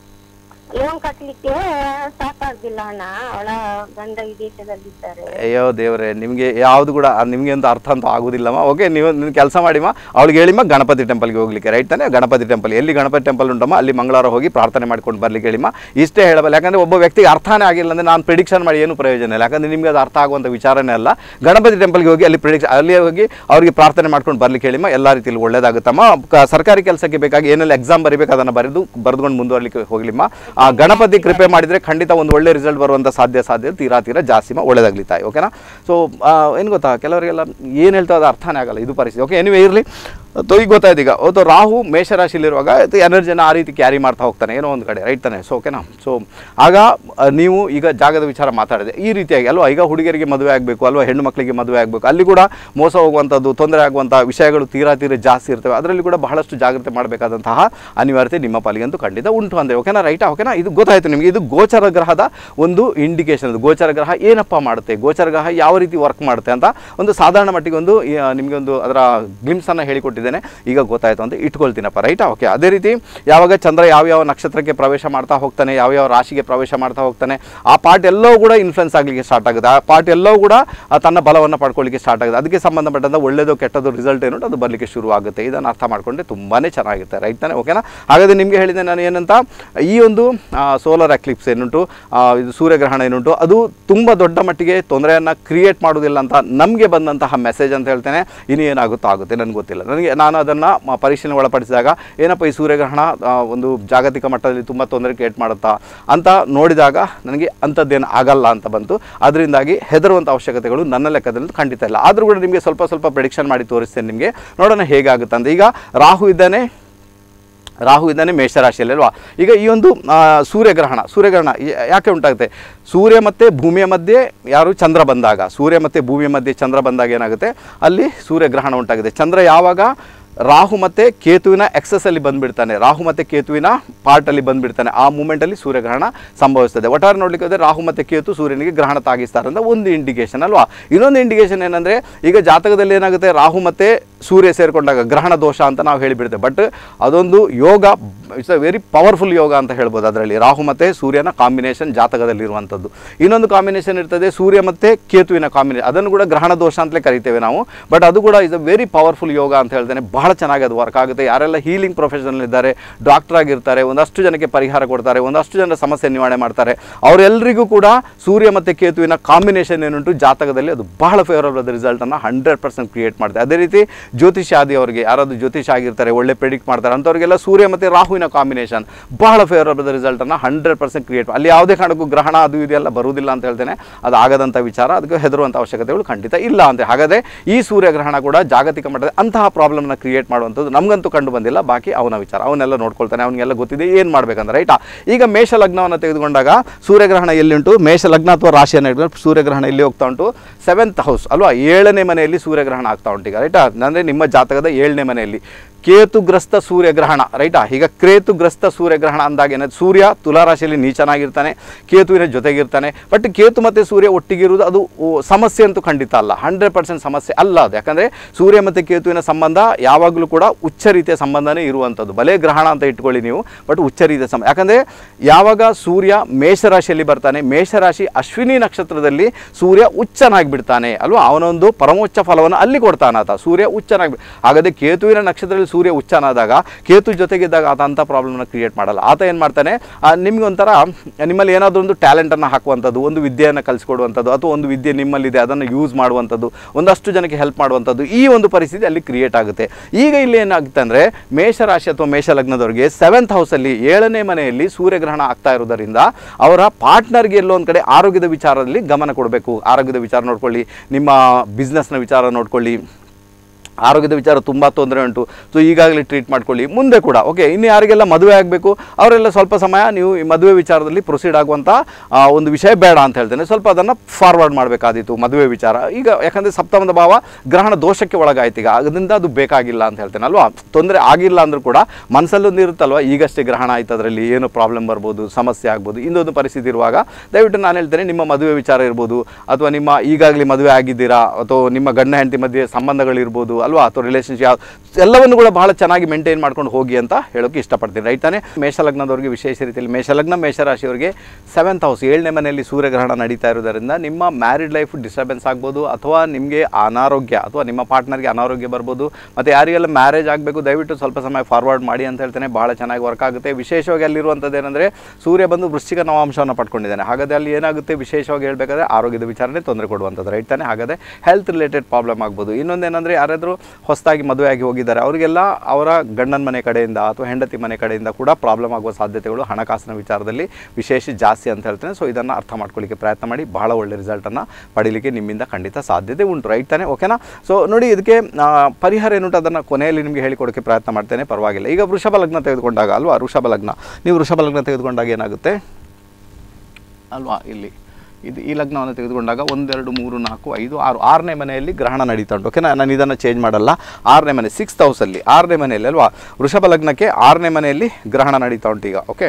ಲೋನ್ ಕಟ್ಲಿಕ್ಕೆ ಸಾಕಾಗ್ದಿಲ್ಲ ಹಣ ಅವಳ ಗಂಡ ವಿದೇಶದಲ್ಲಿದ್ದಾರೆ
ಅಯ್ಯೋ ದೇವ್ರೆ ನಿಮಗೆ ಯಾವುದು ಕೂಡ ನಿಮಗೆ ಅಂತ ಅರ್ಥ ಅಂತೂ ಆಗುದಿಲ್ಲಮ್ಮ ಓಕೆ ನೀವು ಕೆಲಸ ಮಾಡಿಮ್ಮ ಅವಳಿಗೆ ಹೇಳಿಮ್ಮ ಗಣಪತಿ ಟೆಂಪಲ್ಗೆ ಹೋಗ್ಲಿಕ್ಕೆ ರೈಟ್ ತಾನೆ ಗಣಪತಿ ಟೆಂಪಲ್ ಎಲ್ಲಿ ಗಣಪತಿ ಟೆಂಪಲ್ ಉಂಟಮ್ಮ ಅಲ್ಲಿ ಮಂಗಳವಾರ ಹೋಗಿ ಪ್ರಾರ್ಥನೆ ಮಾಡ್ಕೊಂಡು ಬರ್ಲಿಕ್ಕೆ ಹೇಳಿಮ್ಮ ಇಷ್ಟೇ ಹೇಳಬಲ್ಲ ಯಾಕಂದ್ರೆ ಒಬ್ಬ ವ್ಯಕ್ತಿಗೆ ಅರ್ಥನೇ ಆಗಿಲ್ಲ ಅಂದ್ರೆ ನಾನು ಪ್ರಿಡಿಕ್ಷನ್ ಮಾಡಿ ಏನು ಪ್ರಯೋಜನ ಇಲ್ಲ ಯಾಕಂದ್ರೆ ನಿಮಗೆ ಅದು ಅರ್ಥ ಆಗುವಂಥ ವಿಚಾರನೇ ಅಲ್ಲ ಗಣಪತಿ ಟೆಂಪಲ್ಗೆ ಹೋಗಿ ಅಲ್ಲಿ ಪ್ರಿಡಿಕ್ಷನ್ ಅಲ್ಲಿ ಹೋಗಿ ಅವರಿಗೆ ಪ್ರಾರ್ಥನೆ ಮಾಡ್ಕೊಂಡು ಬರ್ಲಿಕ್ಕೆ ಹೇಳಿಮ್ಮ ಎಲ್ಲ ರೀತಿಯಲ್ಲಿ ಒಳ್ಳೇದಾಗುತ್ತಮ್ಮ ಕ- ಸರ್ಕಾರಿ ಕೆಲಸಕ್ಕೆ ಬೇಕಾಗಿ ಏನೆಲ್ಲ ಎಕ್ಸಾಮ್ ಬರೀಬೇಕು ಅದನ್ನು ಬರೆದು ಬರೆದುಕೊಂಡು ಮುಂದುವರ್ಲಿಕ್ಕೆ ಹೋಗ್ಲಿಮ್ಮ ಆ ಗಣಪತಿ ಕೃಪೆ ಮಾಡಿದ್ರೆ ಖಂಡಿತ ಒಂದು ಒಳ್ಳೆ ರಿಸಲ್ಟ್ ಬರುವಂಥ ಸಾಧ್ಯ ಸಾಧ್ಯತೆ ತೀರಾ ತೀರಾ ಜಾಸ್ತಿ ಒಳ್ಳೇದಾಗ್ಲಿ ತಾಯಿ ಓಕೆನಾ ಸೊ ಏನು ಗೊತ್ತಾ ಕೆಲವರಿಗೆಲ್ಲ ಏನು ಹೇಳ್ತಾ ಅದು ಅರ್ಥನೇ ಆಗಲ್ಲ ಇದು ಪರಿಸ್ಥಿತಿ ಓಕೆ ಎನಿವೆ ಇರಲಿ ತೊ ಈಗ ಗೊತ್ತಾಯ್ತು ಈಗ ಅವತ್ತು ರಾಹು ಮೇಷರಾಶಿಲಿರುವಾಗ ಇದು ಎನರ್ಜಿನ ಆ ರೀತಿ ಕ್ಯಾರಿ ಮಾಡ್ತಾ ಹೋಗ್ತಾನೆ ಏನೋ ಒಂದು ಕಡೆ ರೈಟ್ ತಾನೆ ಸೊ ಓಕೆನಾ ಸೊ ಆಗ ಆ, ನೀವು ಈಗ ಜಾಗದ ವಿಚಾರ ಮಾತಾಡಿದೆ ಈ ರೀತಿಯಾಗಿ ಅಲ್ವಾ ಈಗ ಹುಡುಗಿಯರಿಗೆ ಮದುವೆ ಆಗಬೇಕು ಅಲ್ವಾ ಹೆಣ್ಣು ಮಕ್ಕಳಿಗೆ ಮದುವೆ ಆಗಬೇಕು ಅಲ್ಲಿ ಕೂಡ ಮೋಸ ಹೋಗುವಂಥದ್ದು ತೊಂದರೆ ಆಗುವಂಥ ವಿಷಯಗಳು ತೀರಾ ತೀರಾ ಜಾಸ್ತಿ ಇರ್ತವೆ ಅದರಲ್ಲಿ ಕೂಡ ಬಹಳಷ್ಟು ಜಾಗ್ರತೆ ಮಾಡಬೇಕಾದಂತಹ ಅನಿವಾರ್ಯತೆ ನಿಮ್ಮ ಪಾಲಿಗಂತೂ ಖಂಡಿತ ಉಂಟು ಅಂದರೆ ಓಕೆನಾ ರೈಟಾ ಓಕೆನಾ ಇದು ಗೊತ್ತಾಯ್ತು ನಿಮಗೆ ಇದು ಗೋಚರ ಗ್ರಹದ ಒಂದು ಇಂಡಿಕೇಶನ್ ಅದು ಗೋಚರ ಗ್ರಹ ಏನಪ್ಪ ಮಾಡುತ್ತೆ ಗೋಚರ ಗ್ರಹ ಯಾವ ರೀತಿ ವರ್ಕ್ ಮಾಡುತ್ತೆ ಅಂತ ಒಂದು ಸಾಧಾರಣ ಮಟ್ಟಿಗೆ ಒಂದು ಈ, ಆ, ನಿಮಗೆ ಒಂದು ಅದರ ಗ್ಲಿಮ್ಸನ್ನು ಹೇಳಿಕೊಟ್ಟಿದ್ದೇನೆ ಈಗ ಗೊತ್ತಾಯ್ತು ಅಂತ ಇಟ್ಕೊಳ್ತೀನಪ್ಪ ರೈಟಾ ಓಕೆ ಅದೇ ರೀತಿ ಯಾವಾಗ ಚಂದ್ರ ಯಾವ ಯಾವ ನಕ್ಷತ್ರಕ್ಕೆ ಪ್ರವೇಶ ಮಾಡ್ತಾ ಹೋಗ್ತಾನೆ ಯಾವ ಯಾವ ರಾಶಿಗೆ ಪ್ರವೇಶ ಮಾಡ್ತಾ ಹೋಗ್ತಾನೆ ಆ ಪಾರ್ಟ್ ಎಲ್ಲವೂ ಕೂಡ ಇನ್ಫ್ಲುಯೆನ್ಸ್ ಆಗಲಿಕ್ಕೆ ಸ್ಟಾರ್ಟ್ ಆಗುತ್ತೆ ಆ ಪಾರ್ಟ್ ಎಲ್ಲವೂ ಕೂಡ ಆ, ತನ್ನ ಬಲವನ್ನು ಪಡ್ಕೊಳ್ಳಿಕ್ಕೆ ಸ್ಟಾರ್ಟ್ ಆಗುತ್ತೆ ಅದಕ್ಕೆ ಸಂಬಂಧಪಟ್ಟಂಥ ಒಳ್ಳೆಯದು ಕೆಟ್ಟದ್ದು ರಿಸಲ್ಟ್ ಏನು ಅದು ಬರಲಿಕ್ಕೆ ಶುರು ಆಗುತ್ತೆ ಇದನ್ನು ಅರ್ಥ ಮಾಡಿಕೊಂಡ್ರೆ ತುಂಬಾ ಚೆನ್ನಾಗಿರುತ್ತೆ ರೈಟ್ ತಾನೆ ಓಕೆನಾ ಹಾಗಾದರೆ ನಿಮಗೆ ಹೇಳಿದೆ ನಾನು ಏನಂತ ಈ ಒಂದು ಸೋಲಾರ್ ಎಕ್ಲಿಪ್ಸ್ ಏನುಂಟು ಆ, ಇದು ಸೂರ್ಯಗ್ರಹಣ ಏನುಂಟು ಅದು ತುಂಬ ದೊಡ್ಡ ಮಟ್ಟಿಗೆ ತೊಂದರೆಯನ್ನು ಕ್ರಿಯೇಟ್ ಮಾಡೋದಿಲ್ಲ ಅಂತ ನಮಗೆ ಬಂದಂತಹ ಮೆಸೇಜ್ ಅಂತ ಹೇಳ್ತೇನೆ ಇನ್ನು ಏನಾಗುತ್ತೋ ಆಗುತ್ತೆ ನನಗೆ ಗೊತ್ತಿಲ್ಲ ನನಗೆ ನಾನು ಅದನ್ನು ಪರಿಶೀಲನೆ ಒಳಪಡಿಸಿದಾಗ ಏನಪ್ಪ ಈ ಸೂರ್ಯಗ್ರಹಣ ಆ, ಒಂದು ಜಾಗತಿಕ ಮಟ್ಟದಲ್ಲಿ ತುಂಬ ತೊಂದರೆ ಕ್ರಿಯೇಟ್ ಮಾಡುತ್ತಾ ಅಂತ ನೋಡಿದಾಗ ನನಗೆ ಅಂಥದ್ದೇನು ಆಗಲ್ಲ ಅಂತ ಬಂತು ಅದರಿಂದಾಗಿ ಹೆದರುವಂಥ ಅವಶ್ಯಕತೆಗಳು ನನ್ನ ಲೆಕ್ಕದಲ್ಲಿ ಖಂಡಿತ ಇಲ್ಲ ಆದರೂ ಕೂಡ ನಿಮಗೆ ಸ್ವಲ್ಪ ಸ್ವಲ್ಪ ಪ್ರಿಡಿಕ್ಷನ್ ಮಾಡಿ ತೋರಿಸ್ತೇನೆ ನಿಮಗೆ ನೋಡೋಣ ಹೇಗಾಗುತ್ತೆ ಅಂತ ಈಗ ರಾಹು ಇದ್ದಾನೆ ರಾಹು ಇದ್ದಾನೆ ಮೇಷರಾಶಿಯಲ್ಲಿ ಅಲ್ವಾ ಈಗ ಈ ಒಂದು ಆ, ಸೂರ್ಯಗ್ರಹಣ ಸೂರ್ಯಗ್ರಹಣ ಯಾ- ಯಾಕೆ ಉಂಟಾಗುತ್ತೆ ಸೂರ್ಯ ಮತ್ತು ಭೂಮಿಯ ಮಧ್ಯೆ ಯಾರು ಚಂದ್ರ ಬಂದಾಗ ಸೂರ್ಯ ಮತ್ತು ಭೂಮಿಯ ಮಧ್ಯೆ ಚಂದ್ರ ಬಂದಾಗ ಏನಾಗುತ್ತೆ ಅಲ್ಲಿ ಸೂರ್ಯಗ್ರಹಣ ಉಂಟಾಗಿದೆ ಚಂದ್ರ ಯಾವಾಗ ರಾಹು ಮತ್ತು ಕೇತುವಿನ ಎಕ್ಸಸ್ಸಲ್ಲಿ ಬಂದುಬಿಡ್ತಾನೆ ರಾಹು ಮತ್ತು ಕೇತುವಿನ ಪಾರ್ಟಲ್ಲಿ ಬಂದುಬಿಡ್ತಾನೆ ಆ ಮೂಮೆಂಟಲ್ಲಿ ಸೂರ್ಯಗ್ರಹಣ ಸಂಭವಿಸ್ತದೆ ಒಟ್ಟಾರೆ ನೋಡ್ಲಿಕ್ಕೆ ಹೋದರೆ ರಾಹು ಮತ್ತು ಕೇತು ಸೂರ್ಯನಿಗೆ ಗ್ರಹಣ ತಾಗಿಸ್ತಾರೆ ಅಂತ ಒಂದು ಇಂಡಿಕೇಶನ್ ಅಲ್ವಾ ಇನ್ನೊಂದು ಇಂಡಿಕೇಶನ್ ಏನಂದರೆ ಈಗ ಜಾತಕದಲ್ಲಿ ಏನಾಗುತ್ತೆ ರಾಹು ಮತ್ತು ಸೂರ್ಯ ಸೇರಿಕೊಂಡಾಗ ಗ್ರಹಣ ದೋಷ ಅಂತ ನಾವು ಹೇಳಿಬಿಡ್ತೇವೆ ಬಟ್ ಅದೊಂದು ಯೋಗ ಇಟ್ಸ್ ಅ ವೆರಿ ಪವರ್ಫುಲ್ ಯೋಗ ಅಂತ ಹೇಳ್ಬೋದು ಅದರಲ್ಲಿ ರಾಹು ಮತ್ತು ಸೂರ್ಯನ ಕಾಂಬಿನೇಷನ್ ಜಾತಕದಲ್ಲಿರುವಂಥದ್ದು ಇನ್ನೊಂದು ಕಾಂಬಿನೇಷನ್ ಇರ್ತದೆ ಸೂರ್ಯ ಮತ್ತು ಕೇತುವಿನ ಕಾಂಬಿನೇಷನ್ ಅದನ್ನು ಕೂಡ ಗ್ರಹಣ ದೋಷ ಅಂತಲೇ ಕರಿತೇವೆ ನಾವು ಬಟ್ ಅದು ಕೂಡ ಇಸ್ ಅ ವೆರಿ ಪವರ್ಫುಲ್ ಯೋಗ ಅಂತ ಹೇಳ್ತೇನೆ ಬಹಳ ಚೆನ್ನಾಗಿ ಅದು ವರ್ಕ್ ಆಗುತ್ತೆ ಯಾರೆಲ್ಲ ಹೀಲಿಂಗ್ ಪ್ರೊಫೆಷನಲ್ ಇದ್ದಾರೆ ಡಾಕ್ಟರ್ ಆಗಿರ್ತಾರೆ ಒಂದಷ್ಟು ಜನಕ್ಕೆ ಪರಿಹಾರ ಕೊಡ್ತಾರೆ ಒಂದಷ್ಟು ಜನರ ಸಮಸ್ಯೆ ನಿವಾರಣೆ ಮಾಡ್ತಾರೆ ಅವರೆಲ್ಲರಿಗೂ ಕೂಡ ಸೂರ್ಯ ಮತ್ತು ಕೇತುವಿನ ಕಾಂಬಿನೇಷನ್ ಏನುಂಟು ಜಾತಕದಲ್ಲಿ ಅದು ಬಹಳ ಫೇವರಬಲ್ ರಿಸಲ್ಟನ್ನು ಹಂಡ್ರೆಡ್ ಪರ್ಸೆಂಟ್ ಕ್ರಿಯೇಟ್ ಮಾಡುತ್ತೆ ಅದೇ ರೀತಿ ಜ್ಯೋತಿಷ ಆದಿ ಅವರಿಗೆ ಯಾರಾದರೂ ಜ್ಯೋತಿಷ ಆಗಿರ್ತಾರೆ ಒಳ್ಳೆ ಪ್ರೆಡಿಕ್ಟ್ ಮಾಡ್ತಾರೆ ಅಂಥವ್ರಿಗೆಲ್ಲ ಸೂರ್ಯ ಮತ್ತು ರಾಹುವಿನ ಕಾಂಬಿನೇಷನ್ ಬಹಳ ಫೇವರಬಲ್ ರಿಸಲ್ಟನ್ನು ಹಂಡ್ರೆಡ್ ಪರ್ಸೆಂಟ್ ಕ್ರಿಯೇಟ್ ಅಲ್ಲಿ ಯಾವುದೇ ಕಾರಣಕ್ಕೂ ಗ್ರಹಣ ಅದು ಇದೆಲ್ಲ ಬರುವುದಿಲ್ಲ ಅಂತ ಹೇಳ್ತೇನೆ ಅದು ಆಗದಂಥ ವಿಚಾರ ಅದಕ್ಕೆ ಹೆದರುವಂಥ ಅವಶ್ಯಕತೆಗಳು ಖಂಡಿತ ಇಲ್ಲ ಅಂತ ಹಾಗಾದರೆ ಈ ಸೂರ್ಯಗ್ರಹಣ ಕೂಡ ಜಾಗತಿಕ ಮಟ್ಟದ ಅಂತಹ ಪ್ರಾಬ್ಲಮ್ನ ಕ್ರಿಯೇಟ್ ಮಾಡುವಂಥದ್ದು ನಮಗಂತೂ ಕಂಡು ಬಂದಿಲ್ಲ ಬಾಕಿ ಅವನ ವಿಚಾರ ಅವನ್ನೆಲ್ಲ ನೋಡ್ಕೊಳ್ತಾನೆ ಅವನಿಗೆಲ್ಲ ಗೊತ್ತಿದೆ ಏನು ಮಾಡ್ಬೇಕಂದ್ರೆ ರೈಟಾ ಈಗ ಮೇಷ ಲಗ್ನವನ್ನು ತೆಗೆದುಕೊಂಡಾಗ ಸೂರ್ಯಗ್ರಹಣ ಎಲ್ಲಿಂಟು ಮೇಷ ಲಗ್ನ ಅಥವಾ ರಾಶಿಯನ್ನು ಹಿಡ್ಕೊಂಡು ಸೂರ್ಯಗ್ರಹಣ ಎಲ್ಲಿ ಹೋಗ್ತಾ ಉಂಟು ಸೆವೆಂತ್ ಹೌಸ್ ಅಲ್ವಾ ಏಳನೇ ಮನೆಯಲ್ಲಿ ಸೂರ್ಯಗ್ರಹಣ ಆಗ್ತಾ ಉಂಟು ಈಗ ರೈಟಾ ಅಂದರೆ ನಿಮ್ಮ ಜಾತಕದ ಏಳನೇ ಮನೆಯಲ್ಲಿ ಕೇತುಗ್ರಸ್ತ ಸೂರ್ಯಗ್ರಹಣ ರೈಟಾ ಈಗ ಕೇತುಗ್ರಸ್ತ ಸೂರ್ಯಗ್ರಹಣ ಅಂದಾಗ ಏನಾದ್ರು ಸೂರ್ಯ ತುಲಾರಾಶಿಯಲ್ಲಿ ನೀಚನಾಗಿರ್ತಾನೆ ಕೇತುವಿನ ಜೊತೆಗಿರ್ತಾನೆ ಬಟ್ ಕೇತು ಮತ್ತು ಸೂರ್ಯ ಒಟ್ಟಿಗಿರುವುದು ಅದು ಓ, ಸಮಸ್ಯೆ ಅಂತೂ ಖಂಡಿತ ಅಲ್ಲ ಹಂಡ್ರೆಡ್ ಪರ್ಸೆಂಟ್ ಸಮಸ್ಯೆ ಅಲ್ಲ ಅದು ಯಾಕಂದರೆ ಸೂರ್ಯ ಮತ್ತು ಕೇತುವಿನ ಸಂಬಂಧ ಯಾವಾಗಲೂ ಕೂಡ ಉಚ್ಚ ರೀತಿಯ ಸಂಬಂಧನೇ ಇರುವಂಥದ್ದು ಭಲೇ ಗ್ರಹಣ ಅಂತ ಇಟ್ಕೊಳ್ಳಿ ನೀವು ಬಟ್ ಉಚ್ಚ ರೀತಿಯ ಸಂಬಂಧ ಯಾಕಂದರೆ ಯಾವಾಗ ಸೂರ್ಯ ಮೇಷರಾಶಿಯಲ್ಲಿ ಬರ್ತಾನೆ ಮೇಷರಾಶಿ ಅಶ್ವಿನಿ ನಕ್ಷತ್ರದಲ್ಲಿ ಸೂರ್ಯ ಉಚ್ಚನಾಗಿ ಬಿಡ್ತಾನೆ ಅಲ್ವಾ ಅವನೊಂದು ಪರಮೋಚ್ಚ ಫಲವನ್ನು ಅಲ್ಲಿ ಕೊಡ್ತಾನೆ ಆತ ಸೂರ್ಯ ಉಚ್ಚನಾಗಿ ಹಾಗಾದರೆ ಕೇತುವಿನ ನಕ್ಷತ್ರದಲ್ಲಿ ಸೂರ್ಯ ಉಚ್ಚನಾದಾಗ ಕೇತು ಜೊತೆಗಿದ್ದಾಗ ಆತ ಅಂಥ ಪ್ರಾಬ್ಲಮ್ನ ಕ್ರಿಯೇಟ್ ಮಾಡಲ್ಲ ಆತ ಏನು ಮಾಡ್ತಾನೆ ಆ, ನಿಮ್ಗೆ ಒಂಥರ ನಿಮ್ಮಲ್ಲಿ ಏನಾದರೂ ಒಂದು ಟ್ಯಾಲೆಂಟನ್ನು ಹಾಕುವಂಥದ್ದು ಒಂದು ವಿದ್ಯೆಯನ್ನು ಕಲಿಸ್ಕೊಡುವಂಥದ್ದು ಅಥವಾ ಒಂದು ವಿದ್ಯೆ ನಿಮ್ಮಲ್ಲಿದೆ ಅದನ್ನು ಯೂಸ್ ಮಾಡುವಂಥದ್ದು ಒಂದಷ್ಟು ಜನಕ್ಕೆ ಹೆಲ್ಪ್ ಮಾಡುವಂಥದ್ದು ಈ ಒಂದು ಪರಿಸ್ಥಿತಿ ಅಲ್ಲಿ ಕ್ರಿಯೇಟ್ ಆಗುತ್ತೆ ಈಗ ಇಲ್ಲಿ ಏನಾಗುತ್ತೆ ಅಂದರೆ ಮೇಷರಾಶಿ ಅಥವಾ ಮೇಷ ಲಗ್ನದವರಿಗೆ ಸೆವೆಂತ್ ಹೌಸಲ್ಲಿ ಏಳನೇ ಮನೆಯಲ್ಲಿ ಸೂರ್ಯಗ್ರಹಣ ಆಗ್ತಾ ಇರೋದರಿಂದ ಅವರ ಪಾರ್ಟ್ನರ್ಗೆ ಎಲ್ಲೋ ಒಂದು ಕಡೆ ಆರೋಗ್ಯದ ವಿಚಾರದಲ್ಲಿ ಗಮನ ಕೊಡಬೇಕು ಆರೋಗ್ಯದ ವಿಚಾರ ನೋಡ್ಕೊಳ್ಳಿ ನಿಮ್ಮ ಬಿಸ್ನೆಸ್ನ ವಿಚಾರ ನೋಡ್ಕೊಳ್ಳಿ ಆರೋಗ್ಯದ ವಿಚಾರ ತುಂಬ ತೊಂದರೆ ಉಂಟು ಸೊ ಈಗಾಗಲೇ ಟ್ರೀಟ್ ಮಾಡ್ಕೊಳ್ಳಿ ಮುಂದೆ ಕೂಡ ಓಕೆ ಇನ್ನು ಯಾರಿಗೆಲ್ಲ ಮದುವೆ ಆಗಬೇಕು ಅವರೆಲ್ಲ ಸ್ವಲ್ಪ ಸಮಯ ನೀವು ಈ ಮದುವೆ ವಿಚಾರದಲ್ಲಿ ಪ್ರೊಸೀಡ್ ಆಗುವಂಥ ಆ, ಒಂದು ವಿಷಯ ಬೇಡ ಅಂತ ಹೇಳ್ತೇನೆ ಸ್ವಲ್ಪ ಅದನ್ನು ಫಾರ್ವರ್ಡ್ ಮಾಡಬೇಕಾದಿತ್ತು ಮದುವೆ ವಿಚಾರ ಈಗ ಯಾಕಂದರೆ ಸಪ್ತಮದ ಭಾವ ಗ್ರಹಣ ದೋಷಕ್ಕೆ ಒಳಗಾಯ್ತು ಈಗ ಅದರಿಂದ ಅದು ಬೇಕಾಗಿಲ್ಲ ಅಂತ ಹೇಳ್ತೇನೆ ಅಲ್ವಾ ತೊಂದರೆ ಆಗಿಲ್ಲ ಅಂದರೂ ಕೂಡ ಮನಸ್ಸಲ್ಲೊಂದು ಇರುತ್ತಲ್ವ ಈಗಷ್ಟೇ ಗ್ರಹಣ ಆಯ್ತು ಅದರಲ್ಲಿ ಏನು ಪ್ರಾಬ್ಲಮ್ ಬರ್ಬೋದು ಸಮಸ್ಯೆ ಆಗ್ಬೋದು ಇನ್ನೊಂದು ಪರಿಸ್ಥಿತಿ ಇರುವಾಗ ದಯವಿಟ್ಟು ನಾನು ಹೇಳ್ತೇನೆ ನಿಮ್ಮ ಮದುವೆ ವಿಚಾರ ಇರ್ಬೋದು ಅಥವಾ ನಿಮ್ಮ ಈಗಾಗಲೇ ಮದುವೆ ಆಗಿದ್ದೀರಾ ಅಥವಾ ನಿಮ್ಮ ಗಂಡ ಹೆಂಡತಿ ಮಧ್ಯೆ ಸಂಬಂಧಗಳಿರ್ಬೋದು ಅಲ್ವಾ ಅಥವಾ ರಿಲೇಷನ್ಶಿಪ್ ಎಲ್ಲವನ್ನು ಕೂಡ ಬಹಳ ಚೆನ್ನಾಗಿ ಮೇಂಟೈನ್ ಮಾಡ್ಕೊಂಡು ಹೋಗಿ ಅಂತ ಹೇಳೋಕೆ ಇಷ್ಟಪಡ್ತೀನಿ ರೈಟ್ ತಾನೇ ಮೇಷಲಗ್ನದವರಿಗೆ ವಿಶೇಷ ರೀತಿಯಲ್ಲಿ ಮೇಷಲಗ್ನ ಮೇಷರಾಶಿಯವರಿಗೆ ಸೆವೆಂತ್ ಹೌಸ್ ಏಳನೇ ಮನೆಯಲ್ಲಿ ಸೂರ್ಯಗ್ರಹಣ ನಡೀತಾ ಇರೋದರಿಂದ ನಿಮ್ಮ ಮ್ಯಾರಿಡ್ ಲೈಫ್ ಡಿಸ್ಟರ್ಬೆನ್ಸ್ ಆಗ್ಬೋದು ಅಥವಾ ನಿಮಗೆ ಅನಾರೋಗ್ಯ ಅಥವಾ ನಿಮ್ಮ ಪಾರ್ಟ್ನರ್ಗೆ ಅನಾರೋಗ್ಯ ಬರ್ಬೋದು ಮತ್ತು ಯಾರಿಗೆಲ್ಲ ಮ್ಯಾರೇಜ್ ಆಗಬೇಕು ದಯವಿಟ್ಟು ಸ್ವಲ್ಪ ಸಮಯ ಫಾರ್ವರ್ಡ್ ಮಾಡಿ ಅಂತ ಹೇಳ್ತೇನೆ ಭಾಳ ಚೆನ್ನಾಗಿ ವರ್ಕ್ ಆಗುತ್ತೆ ವಿಶೇಷವಾಗಿ ಅಲ್ಲಿರುವಂಥದ್ದು ಏನಂದರೆ ಸೂರ್ಯ ಬಂದು ವೃಶ್ಚಿಕ ನವಾಂಶವನ್ನು ಪಡ್ಕೊಂಡಿದ್ದಾನೆ ಹಾಗಾದರೆ ಅಲ್ಲಿ ಏನಾಗುತ್ತೆ ವಿಶೇಷವಾಗಿ ಹೇಳಬೇಕಾದ್ರೆ ಆರೋಗ್ಯದ ವಿಚಾರನೆ ತೊಂದರೆ ಕೊಡುವಂಥದ್ದು ರೈಟ್ ತಾನೇ ಹಾಗಾದರೆ ಹೆಲ್ತ್ ರಿಲೇಟೆಡ್ ಪ್ರಾಬ್ಲಮ್ ಆಗ್ಬೋದು ಇನ್ನೊಂದೇನೆಂದರೆ ಯಾರಾದರೂ ಹೊಸದಾಗಿ ಮದುವೆ ಆಗಿ ಹೋಗಿದ್ದಾರೆ ಅವರಿಗೆಲ್ಲ ಅವರ ಗಂಡನ ಮನೆ ಕಡೆಯಿಂದ ಅಥವಾ ಹೆಂಡತಿ ಮನೆ ಕಡೆಯಿಂದ ಕೂಡ ಪ್ರಾಬ್ಲಮ್ ಆಗುವ ಸಾಧ್ಯತೆಗಳು ಹಣಕಾಸಿನ ವಿಚಾರದಲ್ಲಿ ವಿಶೇಷ ಜಾಸ್ತಿ ಅಂತ ಹೇಳ್ತೇನೆ ಸೊ ಇದನ್ನು ಅರ್ಥ ಮಾಡ್ಕೊಳ್ಳಿಕ್ಕೆ ಪ್ರಯತ್ನ ಮಾಡಿ ಬಹಳ ಒಳ್ಳೆ ರಿಸಲ್ಟನ್ನು ಪಡೀಲಿಕ್ಕೆ ನಿಮ್ಮಿಂದ ಖಂಡಿತ ಸಾಧ್ಯತೆ ಉಂಟು ರೈಟ್ ತಾನೇ ಓಕೆನಾ ಸೊ ನೋಡಿ ಇದಕ್ಕೆ ಆ, ಪರಿಹಾರ ಏನುಂಟು ಅದನ್ನು ಕೊನೆಯಲ್ಲಿ ನಿಮಗೆ ಹೇಳಿಕೊಡೋಕ್ಕೆ ಪ್ರಯತ್ನ ಮಾಡ್ತೇನೆ ಪರವಾಗಿಲ್ಲ ಈಗ ವೃಷಭ ಲಗ್ನ ತೆಗೆದುಕೊಂಡಾಗ ಅಲ್ವಾ ವೃಷಭ ಲಗ್ನ ನೀವು ವೃಷಭ ಲಗ್ನ ತೆಗೆದುಕೊಂಡಾಗ ಏನಾಗುತ್ತೆ ಅಲ್ವಾ ಇಲ್ಲಿ ಇದು ಈ ಲಗ್ನವನ್ನು ತೆಗೆದುಕೊಂಡಾಗ ಒಂದೆರಡು ಮೂರು ನಾಲ್ಕು ಐದು ಆರು ಆರನೇ ಮನೆಯಲ್ಲಿ ಗ್ರಹಣ ನಡೀತಾ ಉಂಟು ಓಕೆನಾ ನಾನು ಇದನ್ನು ಚೇಂಜ್ ಮಾಡಲ್ಲ ಆರನೇ ಮನೆ ಸಿಕ್ಸ್ತ್ ಹೌಸಲ್ಲಿ ಆರನೇ ಮನೆಯಲ್ಲಿ ಅಲ್ವಾ ವೃಷಭ ಲಗ್ನಕ್ಕೆ ಆರನೇ ಮನೆಯಲ್ಲಿ ಗ್ರಹಣ ನಡೀತಾ ಉಂಟು ಈಗ ಓಕೆ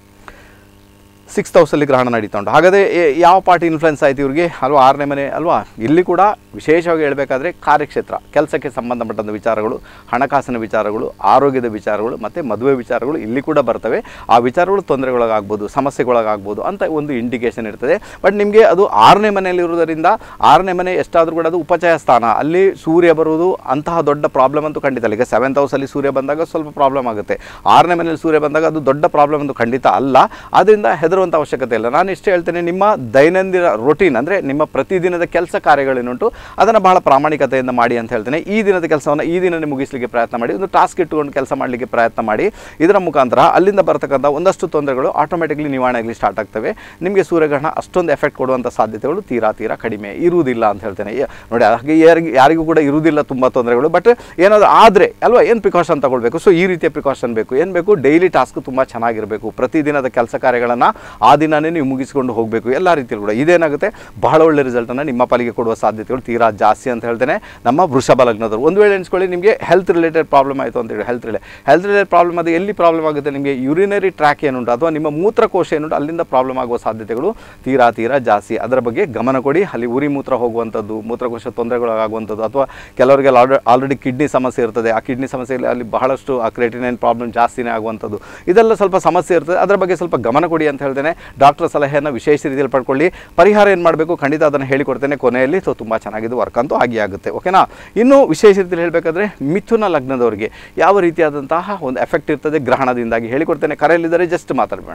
ಸಿಕ್ಸ್ತ್ ಹೌಸಲ್ಲಿ ಗ್ರಹಣ ನಡೀತಾ ಉಂಟು ಹಾಗಾದರೆ ಏ- ಯಾವ ಪಾರ್ಟಿ ಇನ್ಫ್ಲುಯೆನ್ಸ್ ಆಯ್ತು ಇವ್ರಿಗೆ ಅಲ್ವಾ ಆರನೇ ಮನೆ ಅಲ್ವಾ ಇಲ್ಲಿ ಕೂಡ ವಿಶೇಷವಾಗಿ ಹೇಳಬೇಕಾದ್ರೆ ಕಾರ್ಯಕ್ಷೇತ್ರ ಕೆಲಸಕ್ಕೆ ಸಂಬಂಧಪಟ್ಟಂಥ ವಿಚಾರಗಳು ಹಣಕಾಸಿನ ವಿಚಾರಗಳು ಆರೋಗ್ಯದ ವಿಚಾರಗಳು ಮತ್ತು ಮದುವೆ ವಿಚಾರಗಳು ಇಲ್ಲಿ ಕೂಡ ಬರ್ತವೆ ಆ ವಿಚಾರಗಳು ತೊಂದರೆಗೊಳಗಾಗ್ಬೋದು ಸಮಸ್ಯೆಗೊಳಗಾಗ್ಬೋದು ಅಂತ ಒಂದು ಇಂಡಿಕೇಶನ್ ಇರ್ತದೆ ಬಟ್ ನಿಮಗೆ ಅದು ಆರನೇ ಮನೆಯಲ್ಲಿ ಇರುವುದರಿಂದ ಆರನೇ ಮನೆ ಎಷ್ಟಾದರೂ ಕೂಡ ಅದು ಉಪಚಯ ಸ್ಥಾನ ಅಲ್ಲಿ ಸೂರ್ಯ ಬರುವುದು ಅಂತಹ ದೊಡ್ಡ ಪ್ರಾಬ್ಲಮ್ ಅಂತೂ ಖಂಡಿತ ಇಲ್ಲ ಈಗ ಸೆವೆಂತ್ ಹೌಸಲ್ಲಿ ಸೂರ್ಯ ಬಂದಾಗ ಸ್ವಲ್ಪ ಪ್ರಾಬ್ಲಮ್ ಆಗುತ್ತೆ ಆರನೇ ಮನೆಯಲ್ಲಿ ಸೂರ್ಯ ಬಂದಾಗ ಅದು ದೊಡ್ಡ ಪ್ರಾಬ್ಲಮ್ ಅಂತೂ ಖಂಡಿತ ಅಲ್ಲ ಆದ್ದರಿಂದ ಹೆದರುವಂಥ ಅವಶ್ಯಕತೆ ಇಲ್ಲ ನಾನು ಇಷ್ಟು ಹೇಳ್ತೇನೆ ನಿಮ್ಮ ದೈನಂದಿನ ರೊಟೀನ್ ಅಂದರೆ ನಿಮ್ಮ ಪ್ರತಿದಿನದ ಕೆಲಸ ಕಾರ್ಯಗಳೇನುಂಟು ಅದನ್ನು ಬಹಳ ಪ್ರಾಮಾಣಿಕತೆಯಿಂದ ಮಾಡಿ ಅಂತ ಹೇಳ್ತೇನೆ ಈ ದಿನದ ಕೆಲಸವನ್ನು ಈ ದಿನನೇ ಮುಗಿಸಲಿಕ್ಕೆ ಪ್ರಯತ್ನ ಮಾಡಿ ಒಂದು ಟಾಸ್ಕ್ ಇಟ್ಟುಕೊಂಡು ಕೆಲಸ ಮಾಡಲಿಕ್ಕೆ ಪ್ರಯತ್ನ ಮಾಡಿ ಇದರ ಮುಖಾಂತರ ಅಲ್ಲಿಂದ ಬರ್ತಕ್ಕಂಥ ಒಂದಷ್ಟು ತೊಂದರೆಗಳು ಆಟೋಮೆಟಿಕ್ಲಿ ನಿವಾರಣೆ ಆಗಲಿ ಸ್ಟಾರ್ಟ್ ಆಗ್ತವೆ ನಿಮಗೆ ಸೂರ್ಯಗ್ರಹಣ ಅಷ್ಟೊಂದು ಎಫೆಕ್ಟ್ ಕೊಡುವಂಥ ಸಾಧ್ಯತೆಗಳು ತೀರಾ ತೀರಾ ಕಡಿಮೆ ಇರುವುದಿಲ್ಲ ಅಂತ ಹೇಳ್ತೇನೆ ಏ- ನೋಡಿ ಹಾಗೆ ಯಾರಿಗೆ ಯಾರಿಗೂ ಕೂಡ ಇರುವುದಿಲ್ಲ ತುಂಬ ತೊಂದರೆಗಳು ಬಟ್ ಏನಾದರೂ ಆದರೆ ಅಲ್ವಾ ಏನು ಪ್ರಿಕಾಷನ್ ತಗೊಳ್ಬೇಕು ಸೊ ಈ ರೀತಿಯ ಪ್ರಿಕಾಷನ್ ಬೇಕು ಏನು ಬೇಕು ಡೈಲಿ ಟಾಸ್ಕ್ ತುಂಬ ಚೆನ್ನಾಗಿರಬೇಕು ಪ್ರತಿದಿನದ ಕೆಲಸ ಕಾರ್ಯಗಳನ್ನು ಆ ದಿನನೇ ನೀವು ಮುಗಿಸಿಕೊಂಡು ಹೋಗಬೇಕು ಎಲ್ಲ ರೀತಿಯಲ್ಲೂ ಕೂಡ ಇದೇನಾಗುತ್ತೆ ಬಹಳ ಒಳ್ಳೆ ರಿಸಲ್ಟನ್ನು ನಿಮ್ಮ ಪಾಲಿಗೆ ಕೊಡುವ ಸಾಧ್ಯತೆಗಳು ತೀರಾ ಜಾಸ್ತಿ ಅಂತ ಹೇಳ್ತೇನೆ ನಮ್ಮ ವೃಷಭ ಲಗ್ನದವರು ಒಂದು ವೇಳೆ ಎಣಿಸ್ಕೊಳ್ಳಿ ನಿಮಗೆ ಹೆಲ್ತ್ ರಿಲೇಟೆಡ್ ಪ್ರಾಬ್ಲಮ್ ಆಯಿತು ಅಂತ ಹೇಳಿ ಹೆಲ್ತ್ ರಿಲೇ ಹೆಲ್ತ್ ರಿಲೇಟೆಡ್ ಪ್ರಾಬ್ಲಮ್ ಅದು ಎಲ್ಲಿ ಪ್ರಾಬ್ಲಮ್ ಆಗುತ್ತೆ ನಿಮಗೆ ಯೂರಿನರಿ ಟ್ರ್ಯಾಕ್ ಏನುಂಟು ಅಥವಾ ನಿಮ್ಮ ಮೂತ್ರಕೋಶ ಏನುಂಟು ಅಲ್ಲಿಂದ ಪ್ರಾಬ್ಲಮ್ ಆಗುವ ಸಾಧ್ಯತೆಗಳು ತೀರಾ ತೀರಾ ಜಾಸ್ತಿ ಅದರ ಬಗ್ಗೆ ಗಮನ ಕೊಡಿ ಅಲ್ಲಿ ಉರಿ ಮೂತ್ರ ಹೋಗುವಂಥದ್ದು ಮೂತ್ರಕೋಶ ತೊಂದರೆಗಳಾಗುವಂಥದ್ದು ಅಥವಾ ಕೆಲವರಿಗೆ ಆಲ್ರೆಡಿ ಕಿಡ್ನಿ ಸಮಸ್ಯೆ ಇರ್ತದೆ ಆ ಕಿಡ್ನಿ ಸಮಸ್ಯೆಯಲ್ಲಿ ಅಲ್ಲಿ ಬಹಳಷ್ಟು ಆ ಕ್ರೆಟಿನೈನ್ ಪ್ರಾಬ್ಲಮ್ ಜಾಸ್ತಿನೇ ಆಗುವಂಥದ್ದು ಇದೆಲ್ಲ ಸ್ವಲ್ಪ ಸಮಸ್ಯೆ ಇರ್ತದೆ ಅದರ ಬಗ್ಗೆ ಸ್ವಲ್ಪ ಗಮನ ಕೊಡಿ ಅಂತ ಹೇಳ್ತೇನೆ ಡಾಕ್ಟರ್ ಸಲಹೆಯನ್ನು ವಿಶೇಷ ರೀತಿಯಲ್ಲಿ ಪಡ್ಕೊಳ್ಳಿ ಪರಿಹಾರ ಏನು ಮಾಡಬೇಕು ಖಂಡಿತ ಅದನ್ನು ಹೇಳಿಕೊಡ್ತೇನೆ ಕೊನೆಯಲ್ಲಿ ಸೊ ತುಂಬ ಚೆನ್ನಾಗಿದ್ದು ವರ್ಕ್ ಅಂತೂ ಆಗಿ ಆಗುತ್ತೆ ಓಕೆನಾ ಇನ್ನು ವಿಶೇಷ ರೀತಿಯಲ್ಲಿ ಹೇಳಬೇಕಾದ್ರೆ ಮಿಥುನ ಲಗ್ನದವರಿಗೆ ಯಾವ ರೀತಿಯಾದಂತಹ ಒಂದು ಎಫೆಕ್ಟ್ ಇರ್ತದೆ ಗ್ರಹಣದಿಂದಾಗಿ ಹೇಳಿಕೊಡ್ತೇನೆ ಕರೆಯಲ್ಲಿದ್ದರೆ ಜಸ್ಟ್ ಮಾತಾಡಬೇಡ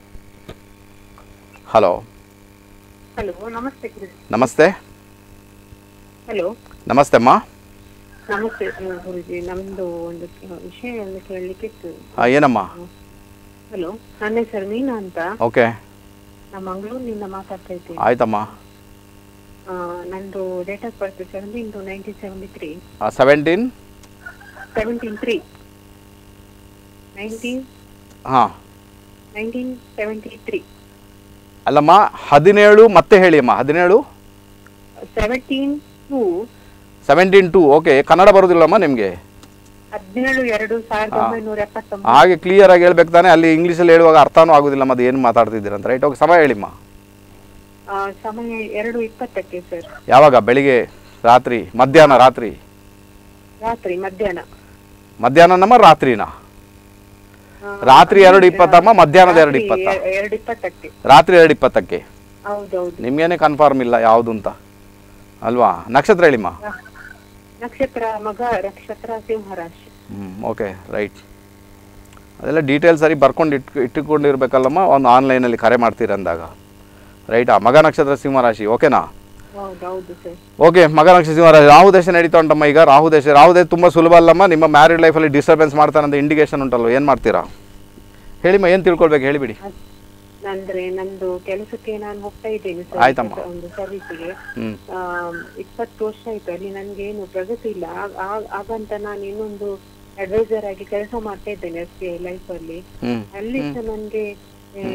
ಹಲೋ
ಹಲೋ ನಮಸ್ತೆ
ನಮಸ್ತೆ
ಹಲೋ
ನಮಸ್ತೆ ಅಮ್ಮ
ನಮಸ್ತೆ ಗುರುಜಿ ನಮ್ದು ಒಂದು ವಿಷಯ ಒಂದು ಕೇಳಲಿಕ್ಕಿತ್ತು
ಆ, ಏನಮ್ಮ
ಹಲೋ ನನ್ನ ಹೆಸರು ಮೀನಾ ಅಂತ
ಓಕೆ
ನಾ ಮಂಗಳೂರಿನಿಂದ ಮಾತಾಡ್ತಾ ಇದ್ದೀನಿ
ಆಯ್ತಮ್ಮ
ಆ, ನಂದು date of birth seventeen two nineteen seventy three
seventeen
seventeen three nineteen
ಹಾಂ
ನೈನ್ಟೀನ್ ಸೆವೆಂಟಿ ತ್ರೀ
ಅಲ್ಲಮ್ಮ ಹದಿನೇಳು ಮತ್ತೆ ಹೇಳಿ ಅಮ್ಮ ಹದಿನೇಳು
seventeen two
seventeen two okay Kannada ಬರೋದಿಲ್ಲಮ್ಮ ನಿಮಗೆ
ಹದಿನೇಳು ಎರಡು ಸಾವಿರದ
ಹಾ.
ಒಂಬೈನೂರ ಎಪ್ಪತ್ತೊಂಬತ್ತು
ಹಾಗೆ ಕ್ಲಿಯರ್ ಆಗಿ ಹೇಳ್ಬೇಕು ತಾನೆ ಅಲ್ಲಿ ಇಂಗ್ಲೀಷಲ್ಲಿ ಹೇಳುವಾಗ ಅರ್ಥನೂ ಆಗೋದಿಲ್ಲ ಮತ್ತೆ ಏನು ಮಾತಾಡ್ತಿದ್ದೀರಂತ ರೈಟ್ ಓಕೆ ಸಮಯ ಹೇಳಿಮ್ಮ
ಆ, ಸಮಯ ಎರಡು ಇಪ್ಪತ್ತಕ್ಕೆ ಸರ್
ಯಾವಾಗ ಬೆಳಿಗ್ಗೆ ರಾತ್ರಿ ಮಧ್ಯಾಹ್ನ ರಾತ್ರಿ
ರಾತ್ರಿ ಮಧ್ಯಾಹ್ನ
ಮಧ್ಯಾಹ್ನನಮ್ಮ ರಾತ್ರಿನಾ
ಆ,
ರಾತ್ರಿ ಎರಡು ಇಪ್ಪತ್ತಮ್ಮ ಮಧ್ಯಾಹ್ನದ ಎರಡು
ರಾತ್ರಿ
ಇಪ್ಪತ್ತ
ಎ- ಎರಡು ಇಪ್ಪತ್ತಕ್ಕೆ
ರಾತ್ರಿ ಎರಡು ಇಪ್ಪತ್ತಕ್ಕೆ
ಹೌದೌದು
ನಿಮ್ಗೇನೆ ಕನ್ಫರ್ಮ್ ಇಲ್ಲ ಯಾವುದು ಅಂತ ಅಲ್ವಾ ನಕ್ಷತ್ರ ಹೇಳಿಮ್ಮ
ನಕ್ಷತ್ರ ಮಗ ನಕ್ಷತ್ರ ಸಿಂಹರಾಶಿ
ಹ್ಞೂ ಓಕೆ ರೈಟ್ ಅದೆಲ್ಲ ಡೀಟೇಲ್ಸ್ ಸರಿ ಬರ್ಕೊಂಡು ಇಟ್ ಇಟ್ಟುಕೊಂಡಿರ್ಬೇಕಲ್ಲಮ್ಮ ಒಂದು ಆನ್ಲೈನಲ್ಲಿ ಕರೆ ಮಾಡ್ತೀರ ಅಂದಾಗ ರೈಟಾ ಮಗ ನಕ್ಷತ್ರ ಸಿಂಹರಾಶಿ ಓಕೆನಾ
ಹೌದೌದು ಸರ್
ಓಕೆ ಮಗ ನಕ್ಷತ್ರ ಸಿಂಹರಾಶಿ ರಾಹು ದೇಶ ನಡೀತಾ ಉಂಟಮ್ಮ ಈಗ ರಾಹು ದೇಶ ರಾಹು ದೇಶ ತುಂಬ ಸುಲಭ ಅಲ್ಲಮ್ಮ ನಿಮ್ಮ ಮ್ಯಾರಿಡ್ ಲೈಫಲ್ಲಿ ಡಿಸ್ಟರ್ಬೆನ್ಸ್ ಮಾಡ್ತಾನಂತ ಇಂಡಿಕೇಶನ್ ಉಂಟಲ್ವ ಏನು ಮಾಡ್ತೀರಾ ಹೇಳಿಮ್ಮ ಏನು ತಿಳ್ಕೊಳ್ಬೇಕು ಹೇಳಿಬಿಡಿ
ಅಂದ್ರೆ ನಂದು ಕೆಲಸಕ್ಕೆ ನಾನು ಹೋಗ್ತಾ ಇದ್ದೇನೆ
ಆಯ್ತಮ್ಮ.
service- ಒಂದು ಸರ್ವಿಸ್ಗೆ
ಹ್ಞೂ
ಇಪ್ಪತ್ತು ವರ್ಷ ಆಯ್ತು ಅಲ್ಲಿ ನನ್ಗೆ ಏನು ಪ್ರಗತಿ ಇಲ್ಲ ಆಗ- ಆಗ- ಆಗಂತ ನಾನು ಇನ್ನೊಂದು ಅಡ್ವೈಸರ್ ಆಗಿ ಕೆಲಸ ಮಾಡ್ತಾ ಇದ್ದೇನೆ ಎಸ್ ಬಿ ಐ ಲೈಫ್ ಅಲ್ಲಿ
ಹ್ಞೂ
ಅಲ್ಲಿ ಸಹ ನನ್ಗೆ ಆ,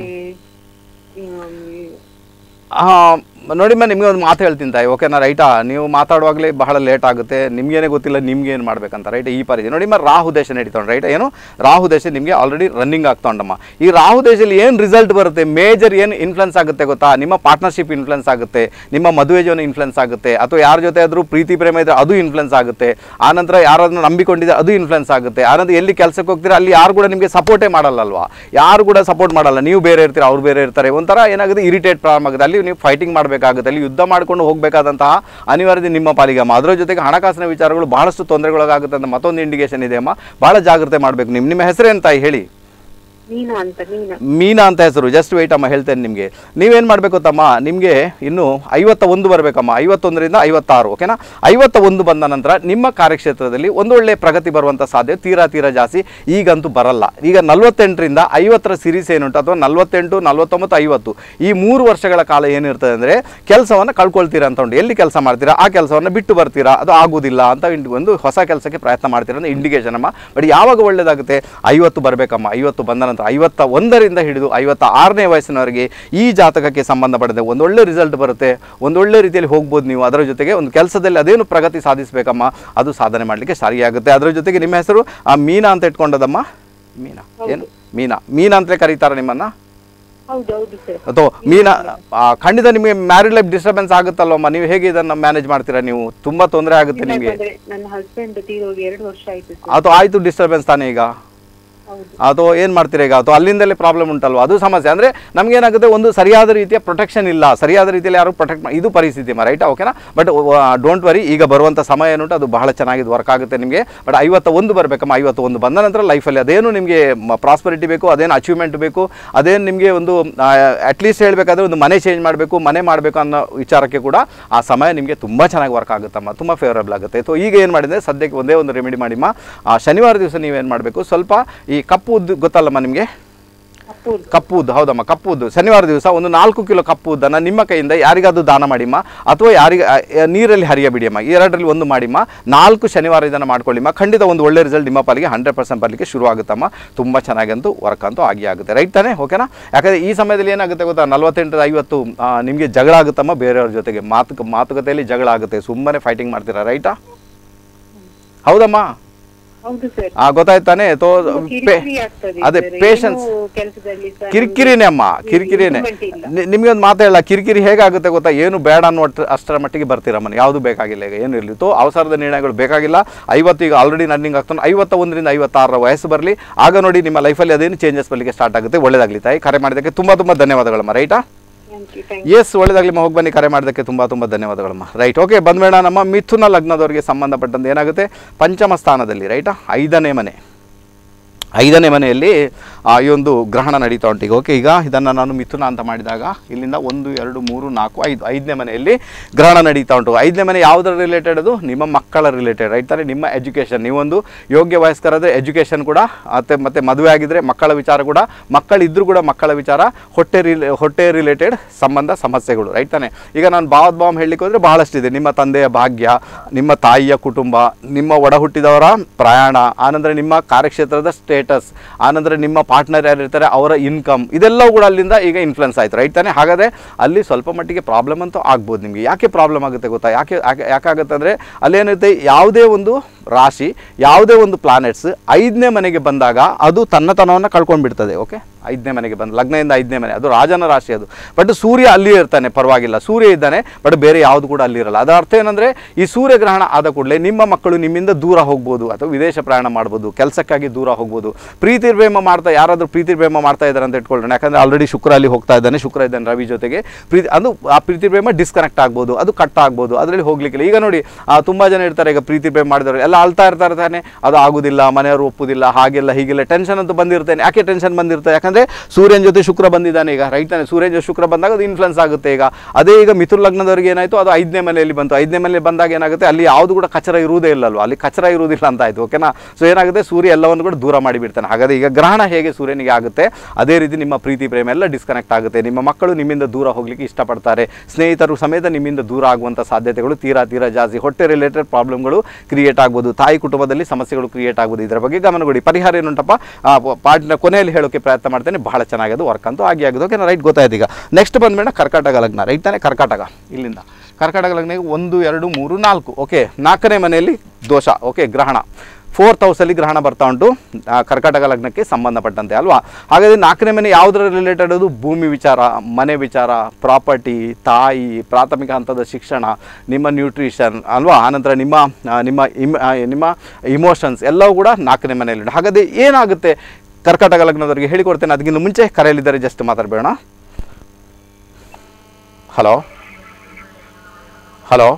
ಹ್ಮ್,
ಹಾಂ ನೋಡಿಮ್ಮ ನಿಮಗೆ ಒಂದು ಮಾತು ಹೇಳ್ತೀನಿ ತಾಯಿ ಓಕೆನಾ ರೈಟಾ ನೀವು ಮಾತಾಡುವಾಗಲೇ ಬಹಳ ಲೇಟ್ ಆಗುತ್ತೆ ನಿಮ್ಗೇನೆ ಗೊತ್ತಿಲ್ಲ ನಿಮ್ಗೆ ಏನು ಮಾಡ್ಬೇಕಂತ ರೈಟ್ ಈ ಪರಿಸ್ಥಿತಿ ನೋಡಿಮ್ಮ ರಾಹು ದೇಶ ನಡೀತಾವೆ ರೈಟ್ ಏನು ರಾಹು ದೇಶ ನಿಮಗೆ ಆಲ್ರೆಡಿ ರನ್ನಿಂಗ್ ಆಗ್ತಾ ಉಂಟಮ್ಮ ಈ ರಾಹು ದೇಶದಲ್ಲಿ ಏನು ರಿಸಲ್ಟ್ ಬರುತ್ತೆ ಮೇಜರ್ ಏನು ಇನ್ಫ್ಲುಯೆನ್ಸ್ ಆಗುತ್ತೆ ಗೊತ್ತಾ ನಿಮ್ಮ ಪಾರ್ಟ್ನರ್ಶಿಪ್ ಇನ್ಫ್ಲುಯೆನ್ಸ್ ಆಗುತ್ತೆ ನಿಮ್ಮ ಮದುವೆ ಜೀವನ ಇನ್ಫ್ಲುಯೆನ್ಸ್ ಆಗುತ್ತೆ ಅಥವಾ ಯಾರ ಜೊತೆ ಆದರೂ ಪ್ರೀತಿ ಪ್ರೇಮ ಇದ್ರೆ ಅದು ಇನ್ಫ್ಲುಯೆನ್ಸ್ ಆಗುತ್ತೆ ಆನಂತರ ಯಾರಾದ್ರೂ ನಂಬಿಕೊಂಡಿದ್ರೆ ಅದು ಇನ್ಫ್ಲುಯೆನ್ಸ್ ಆಗುತ್ತೆ ಆನಂತರ ಎಲ್ಲಿ ಕೆಲಸಕ್ಕೆ ಹೋಗ್ತೀರಾ ಅಲ್ಲಿ ಯಾರು ಕೂಡ ನಿಮಗೆ ಸಪೋರ್ಟೇ ಮಾಡಲ್ಲ ಅಲ್ವಾ ಯಾರು ಕೂಡ ಸಪೋರ್ಟ್ ಮಾಡಲ್ಲ ನೀವು ಬೇರೆ ಇರ್ತೀರಾ ಅವ್ರು ಬೇರೆ ಇರ್ತಾರೆ ಒಂಥರ ಏನಾಗುತ್ತೆ ಇರಿಟೇಟ್ ಪ್ರಾರಂಭ ಆಗುತ್ತೆ ಅಲ್ಲಿ ನೀವು ಫೈಟಿಂಗ್ ಮಾಡಬೇಕಾಗುತ್ತೆ ಅಲ್ಲಿ ಯುದ್ಧ ಮಾಡ್ಕೊಂಡು ಹೋಗಬೇಕಾದಂತಹ ಅನಿವಾರ್ಯತೆ ನಿಮ್ಮ ಪಾಲಿಗೆ ಅಮ್ಮ ಅದರ ಜೊತೆಗೆ ಹಣಕಾಸಿನ ವಿಚಾರಗಳು ಬಹಳಷ್ಟು ತೊಂದರೆಗೊಳಗಾಗುತ್ತೆ ಅಂತ ಮತ್ತೊಂದು ಇಂಡಿಕೇಶನ್ ಇದೆ ಅಮ್ಮ ಭಾಳ ಜಾಗ್ರತೆ ಮಾಡಬೇಕು ನಿಮ್ಮ ನಿಮ್ಮ ಹೆಸರೇನು ತಾಯಿ ಹೇಳಿ
ಮೀನಾ ಅಂತ ಮೀನಾ
ಮೀನಾ ಅಂತ ಹೆಸರು ಜಸ್ಟ್ ವೆಯ್ಟ್ ಅಮ್ಮ ಹೇಳ್ತೇನೆ ನಿಮಗೆ ನೀವೇನು ಮಾಡಬೇಕು ತಮ್ಮ ನಿಮಗೆ ಇನ್ನು ಐವತ್ತ ಒಂದು ಬರಬೇಕಮ್ಮ ಐವತ್ತೊಂದರಿಂದ ಐವತ್ತಾರು ಓಕೆನಾ ಐವತ್ತ ಒಂದು ಬಂದ ನಂತರ ನಿಮ್ಮ ಕಾರ್ಯಕ್ಷೇತ್ರದಲ್ಲಿ ಒಂದು ಒಳ್ಳೆ ಪ್ರಗತಿ ಬರುವಂಥ ಸಾಧ್ಯತೆ ತೀರಾ ತೀರಾ ಜಾಸ್ತಿ ಈಗಂತೂ ಬರಲ್ಲ ಈಗ ನಲವತ್ತೆಂಟರಿಂದ ಐವತ್ತರ ಸಿರೀಸ್ ಏನುಂಟು ಅಥವಾ ನಲವತ್ತೆಂಟು ನಲವತ್ತೊಂಬತ್ತು ಐವತ್ತು ಈ ಮೂರು ವರ್ಷಗಳ ಕಾಲ ಏನಿರ್ತದೆ ಅಂದರೆ ಕೆಲಸವನ್ನು ಕಳ್ಕೊಳ್ತೀರಾ ಅಂತ ಉಂಟು ಎಲ್ಲಿ ಕೆಲಸ ಮಾಡ್ತೀರಾ ಆ ಕೆಲಸವನ್ನು ಬಿಟ್ಟು ಬರ್ತೀರಾ ಅದು ಆಗುವುದಿಲ್ಲ ಅಂತ ಇಂಡ್- ಒಂದು ಹೊಸ ಕೆಲಸಕ್ಕೆ ಪ್ರಯತ್ನ ಮಾಡ್ತೀರಾ ಅಂತ ಇಂಡಿಕೇಶನ್ ಅಮ್ಮ ಬಟ್ ಯಾವಾಗ ಒಳ್ಳೇದಾಗುತ್ತೆ ಐವತ್ತು ಬರಬೇಕಮ್ಮ ಐವತ್ತು ಬಂದ ನಂತರ ಐವತ್ತ ಒಂದರಿಂದ ಹಿಡಿದು ಐವತ್ತ ಆರನೇ ವಯಸ್ಸಿನವರೆಗೆ ಈ ಜಾತಕಕ್ಕೆ ಸಂಬಂಧಪಟ್ಟಂತೆ ಒಂದೊಳ್ಳೆ ರಿಸಲ್ಟ್ ಬರುತ್ತೆ ಒಂದೊಳ್ಳೆ ರೀತಿಯಲ್ಲಿ ಹೋಗ್ಬೋದು ನೀವು ಅದರ ಜೊತೆಗೆ ಒಂದು ಕೆಲಸದಲ್ಲಿ ಅದೇನು ಪ್ರಗತಿ ಸಾಧಿಸಬೇಕಮ್ಮ ಅದು ಸಾಧನೆ ಮಾಡಲಿಕ್ಕೆ ಸರಿಯಾಗುತ್ತೆ ಅದರ ಜೊತೆಗೆ ನಿಮ್ಮ ಹೆಸರು ಆ ಮೀನಾ ಅಂತ ಇಟ್ಕೊಂಡದಮ್ಮ ಮೀನಾ ಏನು ಮೀನಾ ಮೀನಾ ಅಂತಲೇ ಕರೀತಾರ ನಿಮ್ಮನ್ನ
ಹೌದು ಹೌದು ಸರ್
ಅಥವಾ ಮೀನಾ ಆ, ಖಂಡಿತ ನಿಮಗೆ ಮ್ಯಾರಿಡ್ ಲೈಫ್ ಡಿಸ್ಟರ್ಬೆನ್ಸ್ ಆಗುತ್ತಲ್ವಮ್ಮ ನೀವು ಹೇಗೆ ಇದನ್ನು ಮ್ಯಾನೇಜ್ ಮಾಡ್ತೀರಾ ನೀವು ತುಂಬಾ ತೊಂದರೆ ಆಗುತ್ತೆ ನಿಮಗೆ
ಯಾಕಂದ್ರೆ ನನ್ನ ಹಸ್ಬೆಂಡ್ ತೀರೋಗಿ ಎರಡು ವರ್ಷ ಆಯ್ತು ಸರ್
ಅಥವಾ ಆಯ್ತು ಡಿಸ್ಟರ್ಬೆನ್ಸ್ ತಾನೇ ಈಗ
ಹೌದು
ಅಥವಾ ಏನು ಮಾಡ್ತೀರಾ ಈಗ ಅಥವಾ ಅಲ್ಲಿಂದಲೇ ಪ್ರಾಬ್ಲಮ್ ಉಂಟಲ್ವ ಅದು ಸಮಸ್ಯೆ ಅಂದರೆ ನಮಗೇನಾಗುತ್ತೆ ಒಂದು ಸರಿಯಾದ ರೀತಿಯ ಪ್ರೊಟೆಕ್ಷನ್ ಇಲ್ಲ ಸರಿಯಾದ ರೀತಿಯಲ್ಲಿ ಯಾರು ಪ್ರೊಟೆಕ್ಟ್ ಇದು ಪರಿಸ್ಥಿತಿ ಮಾ ರೈಟಾ ಓಕೆನಾ ಬಟ್ ಡೋಂಟ್ ವರಿ ಈಗ ಬರುವಂಥ ಸಮಯ ಏನುಂಟು ಅದು ಬಹಳ ಚೆನ್ನಾಗಿ ವರ್ಕ್ ಆಗುತ್ತೆ ನಿಮಗೆ ಬಟ್ ಐವತ್ತ ಒಂದು ಬರಬೇಕಮ್ಮ ಐವತ್ತ ಒಂದು ಬಂದ ನಂತರ ಲೈಫಲ್ಲಿ ಅದೇನು ನಿಮಗೆ ಪ್ರಾಸ್ಪರಿಟಿ ಬೇಕು ಅದೇನು ಅಚೀವ್ಮೆಂಟ್ ಬೇಕು ಅದೇನು ನಿಮಗೆ ಒಂದು ಅಟ್ಲೀಸ್ಟ್ ಹೇಳಬೇಕಾದ್ರೆ ಒಂದು ಮನೆ ಚೇಂಜ್ ಮಾಡಬೇಕು ಮನೆ ಮಾಡಬೇಕು ಅನ್ನೋ ವಿಚಾರಕ್ಕೆ ಕೂಡ ಆ ಸಮಯ ನಿಮಗೆ ತುಂಬ ಚೆನ್ನಾಗಿ ವರ್ಕ್ ಆಗುತ್ತಮ್ಮ ತುಂಬ ಫೇವರಬಲ್ ಆಗುತ್ತೆ ಸೊ ಈಗ ಏನು ಮಾಡಿದರೆ ಸದ್ಯಕ್ಕೆ ಒಂದೇ ಒಂದು ರೆಮಿಡಿ ಮಾಡಿಮ್ಮ ಆ, ಶನಿವಾರ ದಿವಸ ನೀವೇನು ಮಾಡಬೇಕು ಸ್ವಲ್ಪ ಈ ಕಪ್ಪು ಉದ್ದು ಗೊತ್ತಲ್ಲಮ್ಮ ನಿಮಗೆ
ಅಪ್ಪು
ಕಪ್ಪು ಉದ್ದು ಹೌದಮ್ಮ ಕಪ್ಪು ಉದ್ದು ಶನಿವಾರ ದಿವಸ ಒಂದು ನಾಲ್ಕು ಕಿಲೋ ಕಪ್ಪು ಉದ್ದನ್ನು ನಿಮ್ಮ ಕೈಯಿಂದ ಯಾರಿಗಾದ್ರೂ ದಾನ ಮಾಡಿಮ್ಮ ಅಥವಾ ಯಾರಿಗೆ ಆ, ಆ, ನೀರಲ್ಲಿ ಹರಿಯ ಬಿಡಿಯಮ್ಮ ಈ ಎರಡರಲ್ಲಿ ಒಂದು ಮಾಡಿಮ್ಮ ನಾಲ್ಕು ಶನಿವಾರ ಇದನ್ನು ಮಾಡ್ಕೊಳ್ಳಿಮ್ಮ ಖಂಡಿತ ಒಂದು ಒಳ್ಳೆ ರಿಸಲ್ಟ್ ನಿಮ್ಮ ಪಾಲಿಗೆ ಹಂಡ್ರೆಡ್ ಪರ್ಸೆಂಟ್ ಬರಲಿಕ್ಕೆ ಶುರು ಆಗುತ್ತಮ್ಮ ತುಂಬ ಚೆನ್ನಾಗಂತೂ ವರ್ಕ್ ಅಂತೂ ಆಗಿ ಆಗುತ್ತೆ ರೈಟ್ ತಾನೇ ಓಕೆನಾ ಯಾಕಂದರೆ ಈ ಸಮಯದಲ್ಲಿ ಏನಾಗುತ್ತೆ ಗೊತ್ತಾ ನಲವತ್ತೆಂಟು ಐವತ್ತು ನಿಮಗೆ ಜಗಳ ಆಗುತ್ತಮ್ಮ ಬೇರೆಯವ್ರ ಜೊತೆಗೆ ಮಾತು ಮಾತುಕತೆಯಲ್ಲಿ ಜಗಳ ಆಗುತ್ತೆ ಸುಮ್ಮನೆ ಫೈಟಿಂಗ್ ಮಾಡ್ತೀರಾ ರೈಟಾ ಹೌದಮ್ಮ
ಹೌದು ಸರ್
ಆ ಗೊತ್ತಾಯ್ತಾನೆ ತೋ
ಕಿರಿಕಿರಿ ಆಗ್ತದೆ
ಅದೇ
ಸರ್.
ಪೇಷನ್ಸ್
ಏನೂ ಕೆಲ್ಸದಲ್ಲಿ ಸಹ
ಕಿರಿಕಿರಿನೇ ಅಮ್ಮ ಕಿರಿಕಿರಿನೇ
improvement ಇಲ್ಲ.
ನಿ- ನಿಮ್ಗೆ ಒಂದು ಮಾತು ಹೇಳ ಕಿರಿಕಿರಿ ಹೇಗಾಗುತ್ತೆ ಗೊತ್ತಾ ಏನು ಬೇಡ ಅನ್ನೋ ಅಷ್ಟ್- ಅಷ್ಟರ ಮಟ್ಟಿಗೆ ಬರ್ತೀರಮ್ಮ ಯಾವುದು ಬೇಕಾಗಿಲ್ಲ ಈಗ ಏನು ಇರಲಿ ತೋ ಅವಸರದ ನಿರ್ಣಯಗಳು ಬೇಕಾಗಿಲ್ಲ ಐವತ್ತು ಈಗ ಆಲ್ರೆಡಿ ರನ್ನಿಂಗ್ ಆಗ್ತಾನೆ ಐವತ್ತ ಒಂದರಿಂದ ಐವತ್ತಾರರ ವಯಸ್ಸು ಬರಲಿ ಆಗ ನೋಡಿ ನಿಮ್ಮ ಲೈಫಲ್ಲಿ ಅದೇನು ಚೇಂಜಸ್ ಬರಲಿಕ್ಕೆ ಸ್ಟಾರ್ಟ್ ಆಗುತ್ತೆ ಒಳ್ಳೇದಾಗಲಿ ತಾಯಿ ಕರೆ ಮಾಡಿದ್ದಕ್ಕೆ ತುಂಬ ತುಂಬ ಧನ್ಯವಾದಗಳಮ್ಮ ರೈಟಾ
Thank you, thank
ಎಸ್ ಒಳ್ಳೇದಾಗಲಿ ಹೋಗಿ ಬನ್ನಿ ಕರೆ ಮಾಡೋದಕ್ಕೆ ತುಂಬ ತುಂಬ ಧನ್ಯವಾದಗಳಮ್ಮ ರೈಟ್ ಓಕೆ ಬಂದ್ಬೇಡ ನಮ್ಮ ಮಿಥುನ ಲಗ್ನದವರಿಗೆ ಸಂಬಂಧಪಟ್ಟಂತೆ ಏನಾಗುತ್ತೆ ಪಂಚಮ ಸ್ಥಾನದಲ್ಲಿ ರೈಟಾ ಐದನೇ ಮನೆ ಐದನೇ ಮನೆಯಲ್ಲಿ ಆ, ಈ ಒಂದು ಗ್ರಹಣ ನಡೀತಾ ಉಂಟು ಈಗ ಓಕೆ ಈಗ ಇದನ್ನು ನಾನು ಮಿಥುನ ಅಂತ ಮಾಡಿದಾಗ ಇಲ್ಲಿಂದ ಒಂದು ಎರಡು ಮೂರು ನಾಲ್ಕು ಐದು ಐದನೇ ಮನೆಯಲ್ಲಿ ಗ್ರಹಣ ನಡೀತಾ ಉಂಟು ಐದನೇ ಮನೆ ಯಾವುದರ ರಿಲೇಟೆಡ್ ಅದು ನಿಮ್ಮ ಮಕ್ಕಳ ರಿಲೇಟೆಡ್ ರೈಟ್ ತಾನೇ ನಿಮ್ಮ ಎಜುಕೇಷನ್ ನೀವೊಂದು ಯೋಗ್ಯ ವಯಸ್ಕರಾದರೆ ಎಜುಕೇಷನ್ ಕೂಡ ಮತ್ತೆ ಮತ್ತೆ ಮದುವೆ ಆಗಿದ್ರೆ ಮಕ್ಕಳ ವಿಚಾರ ಕೂಡ ಮಕ್ಕಳಿದ್ರೂ ಕೂಡ ಮಕ್ಕಳ ವಿಚಾರ ಹೊಟ್ಟೆ ರಿಲೇ ಹೊಟ್ಟೆ ರಿಲೇಟೆಡ್ ಸಂಬಂಧ ಸಮಸ್ಯೆಗಳು ರೈಟ್ ತಾನೆ ಈಗ ನಾನು ಭಾವದ ಬಾಂಬ್ ಹೇಳಲಿಕ್ಕೆ ಹೋದರೆ ಬಹಳಷ್ಟಿದೆ ನಿಮ್ಮ ತಂದೆಯ ಭಾಗ್ಯ ನಿಮ್ಮ ತಾಯಿಯ ಕುಟುಂಬ ನಿಮ್ಮ ಒಡ ಹುಟ್ಟಿದವರ ಪ್ರಯಾಣ ಆನಂತರ ನಿಮ್ಮ ಕಾರ್ಯಕ್ಷೇತ್ರದ ಸ್ಟೇಟಸ್ ಆನಂತರ ನಿಮ್ಮ ಪಾರ್ಟ್ನರ್ ಯಾರಿರ್ತಾರೆ ಅವರ ಇನ್ಕಮ್ ಇದೆಲ್ಲವೂ ಕೂಡ ಅಲ್ಲಿಂದ ಈಗ ಇನ್ಫ್ಲುಯೆನ್ಸ್ ಆಯ್ತು ರೈಟ್ ತಾನೆ ಹಾಗಾದರೆ ಅಲ್ಲಿ ಸ್ವಲ್ಪ ಮಟ್ಟಿಗೆ ಪ್ರಾಬ್ಲಮ್ ಅಂತೂ ಆಗ್ಬೋದು ನಿಮಗೆ ಯಾಕೆ ಪ್ರಾಬ್ಲಮ್ ಆಗುತ್ತೆ ಗೊತ್ತಾ ಯಾಕೆ ಯಾಕೆ ಯಾಕಾಗುತ್ತೆ ಅಂದರೆ ಅಲ್ಲೇನಿರುತ್ತೆ ಯಾವುದೇ ಒಂದು ರಾಶಿ ಯಾವುದೇ ಒಂದು ಪ್ಲಾನೆಟ್ಸ್ ಐದನೇ ಮನೆಗೆ ಬಂದಾಗ ಅದು ತನ್ನತನವನ್ನು ಕಳ್ಕೊಂಡ್ಬಿಡ್ತದೆ ಓಕೆ ಐದನೇ ಮನೆಗೆ ಬಂದು ಲಗ್ನದಿಂದ ಐದನೇ ಮನೆ ಅದು ರಾಜನ ರಾಶಿ ಅದು ಬಟ್ ಸೂರ್ಯ ಅಲ್ಲಿಯೇ ಇರ್ತಾನೆ ಪರವಾಗಿಲ್ಲ ಸೂರ್ಯ ಇದ್ದಾನೆ ಬಟ್ ಬೇರೆ ಯಾವುದು ಕೂಡ ಅಲ್ಲಿರಲ್ಲ ಅದರ ಅರ್ಥ ಏನಂದರೆ ಈ ಸೂರ್ಯಗ್ರಹಣ ಆದ ಕೂಡಲೇ ನಿಮ್ಮ ಮಕ್ಕಳು ನಿಮ್ಮಿಂದ ದೂರ ಹೋಗ್ಬೋದು ಅಥವಾ ವಿದೇಶ ಪ್ರಯಾಣ ಮಾಡ್ಬೋದು ಕೆಲಸಕ್ಕಾಗಿ ದೂರ ಹೋಗ್ಬೋದು ಪ್ರೀತಿ ಪ್ರೇಮ ಮಾಡ್ತಾ ಯಾರಾದರೂ ಪ್ರೀತಿ ಪ್ರೇಮ ಮಾಡ್ತಾ ಇದ್ದಾರೆ ಅಂತ ಇಟ್ಕೊಳ್ಳೋಣ ಯಾಕಂದರೆ ಆಲ್ರೆಡಿ ಶುಕ್ರ ಅಲ್ಲಿ ಹೋಗ್ತಾ ಇದ್ದಾನೆ ಶುಕ್ರ ಇದ್ದಾನೆ ರವಿ ಜೊತೆಗೆ ಪ್ರೀತಿ ಅದು ಆ ಪ್ರೀತಿ ಪ್ರೇಮ ಡಿಸ್ಕನೆಕ್ಟ್ ಆಗ್ಬೋದು ಅದು ಕಟ್ ಆಗ್ಬೋದು ಅದರಲ್ಲಿ ಹೋಗ್ಲಿಕ್ಕಿಲ್ಲ ಈಗ ನೋಡಿ ಆ, ತುಂಬ ಜನ ಇರ್ತಾರೆ ಈಗ ಪ್ರೀತಿ ಪ್ರೇಮ ಮಾಡಿದವರು ಎಲ್ಲ ಅಳ್ತಾ ಇರ್ತಾರೆ ತಾನೆ ಅದು ಆಗುದಿಲ್ಲ ಮನೆಯವರು ಒಪ್ಪುದಿಲ್ಲ ಹಾಗೆಲ್ಲ ಹೀಗೆಲ್ಲ ಟೆನ್ಷನ್ ಅಂತೂ ಬಂದಿರ್ತೇನೆ ಯಾಕೆ ಟೆನ್ಷನ್ ಬಂದಿರ್ತದೆ ಯಾಕಂದರೆ ಸೂರ್ಯನ ಜೊತೆ ಶುಕ್ರ ಬಂದಿದ್ದಾನೆ ಈಗ ರೈಟ್ ತಾನೆ ಸೂರ್ಯನ ಜೊತೆ ಶುಕ್ರ ಬಂದಾಗ ಅದು ಇನ್ಫ್ಲುಯೆನ್ಸ್ ಆಗುತ್ತೆ ಈಗ ಅದೇ ಈಗ ಮಿಥುನ್ ಲಗ್ನದವರಿಗೆ ಏನಾಯಿತು ಅದು ಐದನೇ ಮನೆಯಲ್ಲಿ ಬಂತು ಐದನೇ ಮನೆಯಲ್ಲಿ ಬಂದಾಗ ಏನಾಗುತ್ತೆ ಅಲ್ಲಿ ಯಾವುದು ಕೂಡ ಕಚರ ಇರುವುದೇ ಇಲ್ಲಲ್ವ ಅಲ್ಲಿ ಕಚರ ಇರುವುದಿಲ್ಲ ಅಂತ ಆಯಿತು ಓಕೆನಾ ಸೊ ಏನಾಗುತ್ತೆ ಸೂರ್ಯ ಎಲ್ಲವನ್ನು ಕೂಡ ದೂರ ಮಾಡಿಬಿಡ್ತಾನೆ ಹಾಗಾದರೆ ಈಗ ಗ್ರಹಣ ಹೇಗೆ ಸೂರ್ಯನಿಗೆ ಆಗುತ್ತೆ ಅದೇ ರೀತಿ ನಿಮ್ಮ ಪ್ರೀತಿ ಪ್ರೇಮ ಎಲ್ಲ ಡಿಸ್ಕನೆಕ್ಟ್ ಆಗುತ್ತೆ ನಿಮ್ಮ ಮಕ್ಕಳು ನಿಮ್ಮಿಂದ ದೂರ ಹೋಗ್ಲಿಕ್ಕೆ ಇಷ್ಟಪಡ್ತಾರೆ ಸ್ನೇಹಿತರು ಸಮೇತ ನಿಮ್ಮಿಂದ ದೂರ ಆಗುವಂಥ ಸಾಧ್ಯತೆಗಳು ತೀರಾ ತೀರಾ ಜಾಸ್ತಿ ಹೊಟ್ಟೆ ರಿಲೇಟೆಡ್ ಪ್ರಾಬ್ಲಮ್ಗಳು ಕ್ರಿಯೇಟ್ ಆಗ್ಬೋದು ತಾಯಿ ಕುಟುಂಬದಲ್ಲಿ ಸಮಸ್ಯೆಗಳು ಕ್ರಿಯೇಟ್ ಆಗ್ಬೋದು ಇದರ ಬಗ್ಗೆ ಗಮನ ಕೊಡಿ ಪರಿಹಾರ ಏನುಂಟಪ್ಪ ಪಾರ್ಟ್ನ ಕೊನೆಯಲ್ಲಿ ಹೇಳೋಕ್ಕೆ ಪ್ರಯತ್ನ ಮಾಡ್ತೇನೆ ಬಹಳ ಚೆನ್ನಾಗಿ ಅದು ವರ್ಕ್ ಅಂತೂ ಆಗಿ ಆಗೋದು ಓಕೆನಾ ರೈಟ್ ಗೊತ್ತಾಯ್ತು ಈಗ ನೆಕ್ಸ್ಟ್ ಬಂದ್ಬೇಡ ಕರ್ಕಾಟಕ ಲಗ್ನ ರೈಟ್ ತಾನೇ ಕರ್ಕಾಟಕ ಇಲ್ಲಿಂದ ಕರ್ಕಾಟಕ ಲಗ್ನಕ್ಕೆ ಒಂದು ಎರಡು ಮೂರು ನಾಲ್ಕು ಓಕೆ ನಾಲ್ಕನೇ ಮನೆಯಲ್ಲಿ ದೋಷ ಓಕೆ ಗ್ರಹಣ ಫೋರ್ತ್ ಹೌಸಲ್ಲಿ ಗ್ರಹಣ ಬರ್ತಾ ಉಂಟು ಆ, ಕರ್ಕಾಟಕ ಲಗ್ನಕ್ಕೆ ಸಂಬಂಧಪಟ್ಟಂತೆ ಅಲ್ವಾ ಹಾಗಾದರೆ ನಾಲ್ಕನೇ ಮನೆ ಯಾವುದರ ರಿಲೇಟೆಡ್ ಅದು ಭೂಮಿ ವಿಚಾರ ಮನೆ ವಿಚಾರ ಪ್ರಾಪರ್ಟಿ ತಾಯಿ ಪ್ರಾಥಮಿಕ ಹಂತದ ಶಿಕ್ಷಣ ನಿಮ್ಮ ನ್ಯೂಟ್ರಿಷನ್ ಅಲ್ವಾ ಆನಂತರ ನಿಮ್ಮ ಆ, ನಿಮ್ಮ ಇಮ್ ಆ, ನಿಮ್ಮ ಇಮೋಷನ್ಸ್ ಎಲ್ಲವೂ ಕೂಡ ನಾಲ್ಕನೇ ಮನೆಯಲ್ಲಿ ಹಾಗಾದರೆ ಏನಾಗುತ್ತೆ ಕರ್ಕಾಟಕ ಲಗ್ನದವರಿಗೆ ಹೇಳಿಕೊಡ್ತೇನೆ ಅದಕ್ಕಿಂತ ಮುಂಚೆ ಕರೆಯಲಿದ್ದಾರೆ ಜಸ್ಟ್ ಮಾತಾಡಬೇಡ ಹಲೋ ಹಲೋ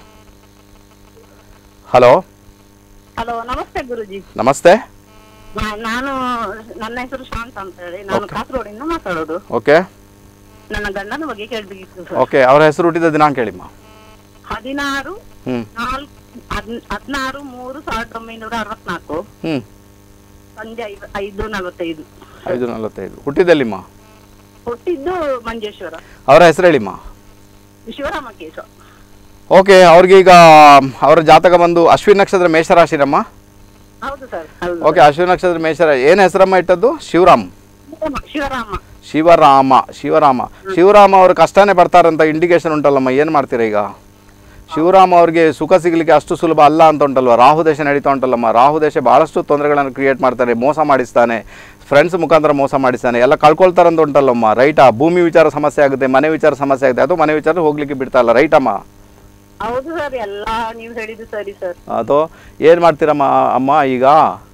ಹಲೋ
ಹಲೋ ನಮಸ್ತೆ ಗುರುಜಿ
ನಮಸ್ತೆ
ನಾ- ನಾನು ನನ್ನ ಹೆಸರು ಶಾಂತ ಅಂತ ಹೇಳಿ ನಾನು ಕಾಸರಗೋಡಿಂದ ಮಾತಾಡೋದು
ಓಕೆ
ನನ್ನ ಗಂಡನ ಬಗ್ಗೆ ಕೇಳ್ಬೇಕಿತ್ತು ಸರ್
ಓಕೆ ಅವರ ಹೆಸರು ಹುಟ್ಟಿದ ದಿನಾಂಕ ಹೇಳಿಮ್ಮ
ಹದಿನಾರು
ಹ್ಞೂ
ನಾಲ್ಕು ಹದಿನಾರು ಮೂರು ಸಾವಿರದ ಒಂಬೈನೂರ ಅರವತ್ನಾಲ್ಕು
ಹ್ಞೂ
ಸಂಜೆ ಐದು ಐದು ನಲವತ್ತೈದು
ಐದು ನಲವತ್ತೈದು ಹುಟ್ಟಿದೆಲ್ಲಿಮ್ಮ
ಹುಟ್ಟಿದ್ದು ಮಂಜೇಶ್ವರ
ಅವರ ಹೆಸರು ಹೇಳಿಮ್ಮ
ಶಿವರಾಮ ಕೇಶ
ಓಕೆ ಅವ್ರಿಗೆ ಈಗ ಅವರ ಜಾತಕ ಬಂದು ಅಶ್ವಿನ್ ನಕ್ಷತ್ರ ಮೇಷರಾಶಿರಮ್ಮ
ಹೌದು ಸರ್ ಹೌದು
ಓಕೆ ಅಶ್ವಿನ್ ನಕ್ಷತ್ರ ಮೇಷರ ಏನು ಹೆಸರಮ್ಮ ಇಟ್ಟದ್ದು ಶಿವರಾಮ್
ಶಿವರಾಮ
ಶಿವರಾಮ ಶಿವರಾಮ ಶಿವರಾಮ ಅವರು ಕಷ್ಟನೇ ಬರ್ತಾರಂತ ಇಂಡಿಕೇಶನ್ ಉಂಟಲ್ಲಮ್ಮ ಏನು ಮಾಡ್ತೀರಾ ಈಗ ಶಿವರಾಮ ಅವ್ರಿಗೆ ಸುಖ ಸಿಗಲಿಕ್ಕೆ ಅಷ್ಟು ಸುಲಭ ಅಲ್ಲ ಅಂತ ಉಂಟಲ್ವ ರಾಹು ದೇಶ ನಡೀತಾ ಉಂಟಲ್ಲಮ್ಮ ರಾಹು ದೇಶ ಭಾಳಷ್ಟು ತೊಂದರೆಗಳನ್ನು ಕ್ರಿಯೇಟ್ ಮಾಡ್ತಾನೆ ಮೋಸ ಮಾಡಿಸ್ತಾನೆ ಫ್ರೆಂಡ್ಸ್ ಮುಖಾಂತರ ಮೋಸ ಮಾಡಿಸ್ತಾನೆ ಎಲ್ಲ ಕಳ್ಕೊಳ್ತಾರಂತ ಉಂಟಲ್ಲಮ್ಮ ರೈಟಾ ಭೂಮಿ ವಿಚಾರ ಸಮಸ್ಯೆ ಆಗುತ್ತೆ ಮನೆ ವಿಚಾರ ಸಮಸ್ಯೆ ಆಗುತ್ತೆ ಅಥವಾ ಮನೆ ವಿಚಾರ ಹೋಗ್ಲಿಕ್ಕೆ ಬಿಡ್ತಾ ಇಲ್ಲ ರೈಟಮ್ಮ
ಹೌದು ಸರ್ ಎಲ್ಲಾ ನೀವು ಹೇಳಿದ್ದು ಸರಿ ಸರ್
ಅಥವಾ ಏನು ಮಾಡ್ತೀರಮ್ಮ ಅಮ್ಮ ಈಗ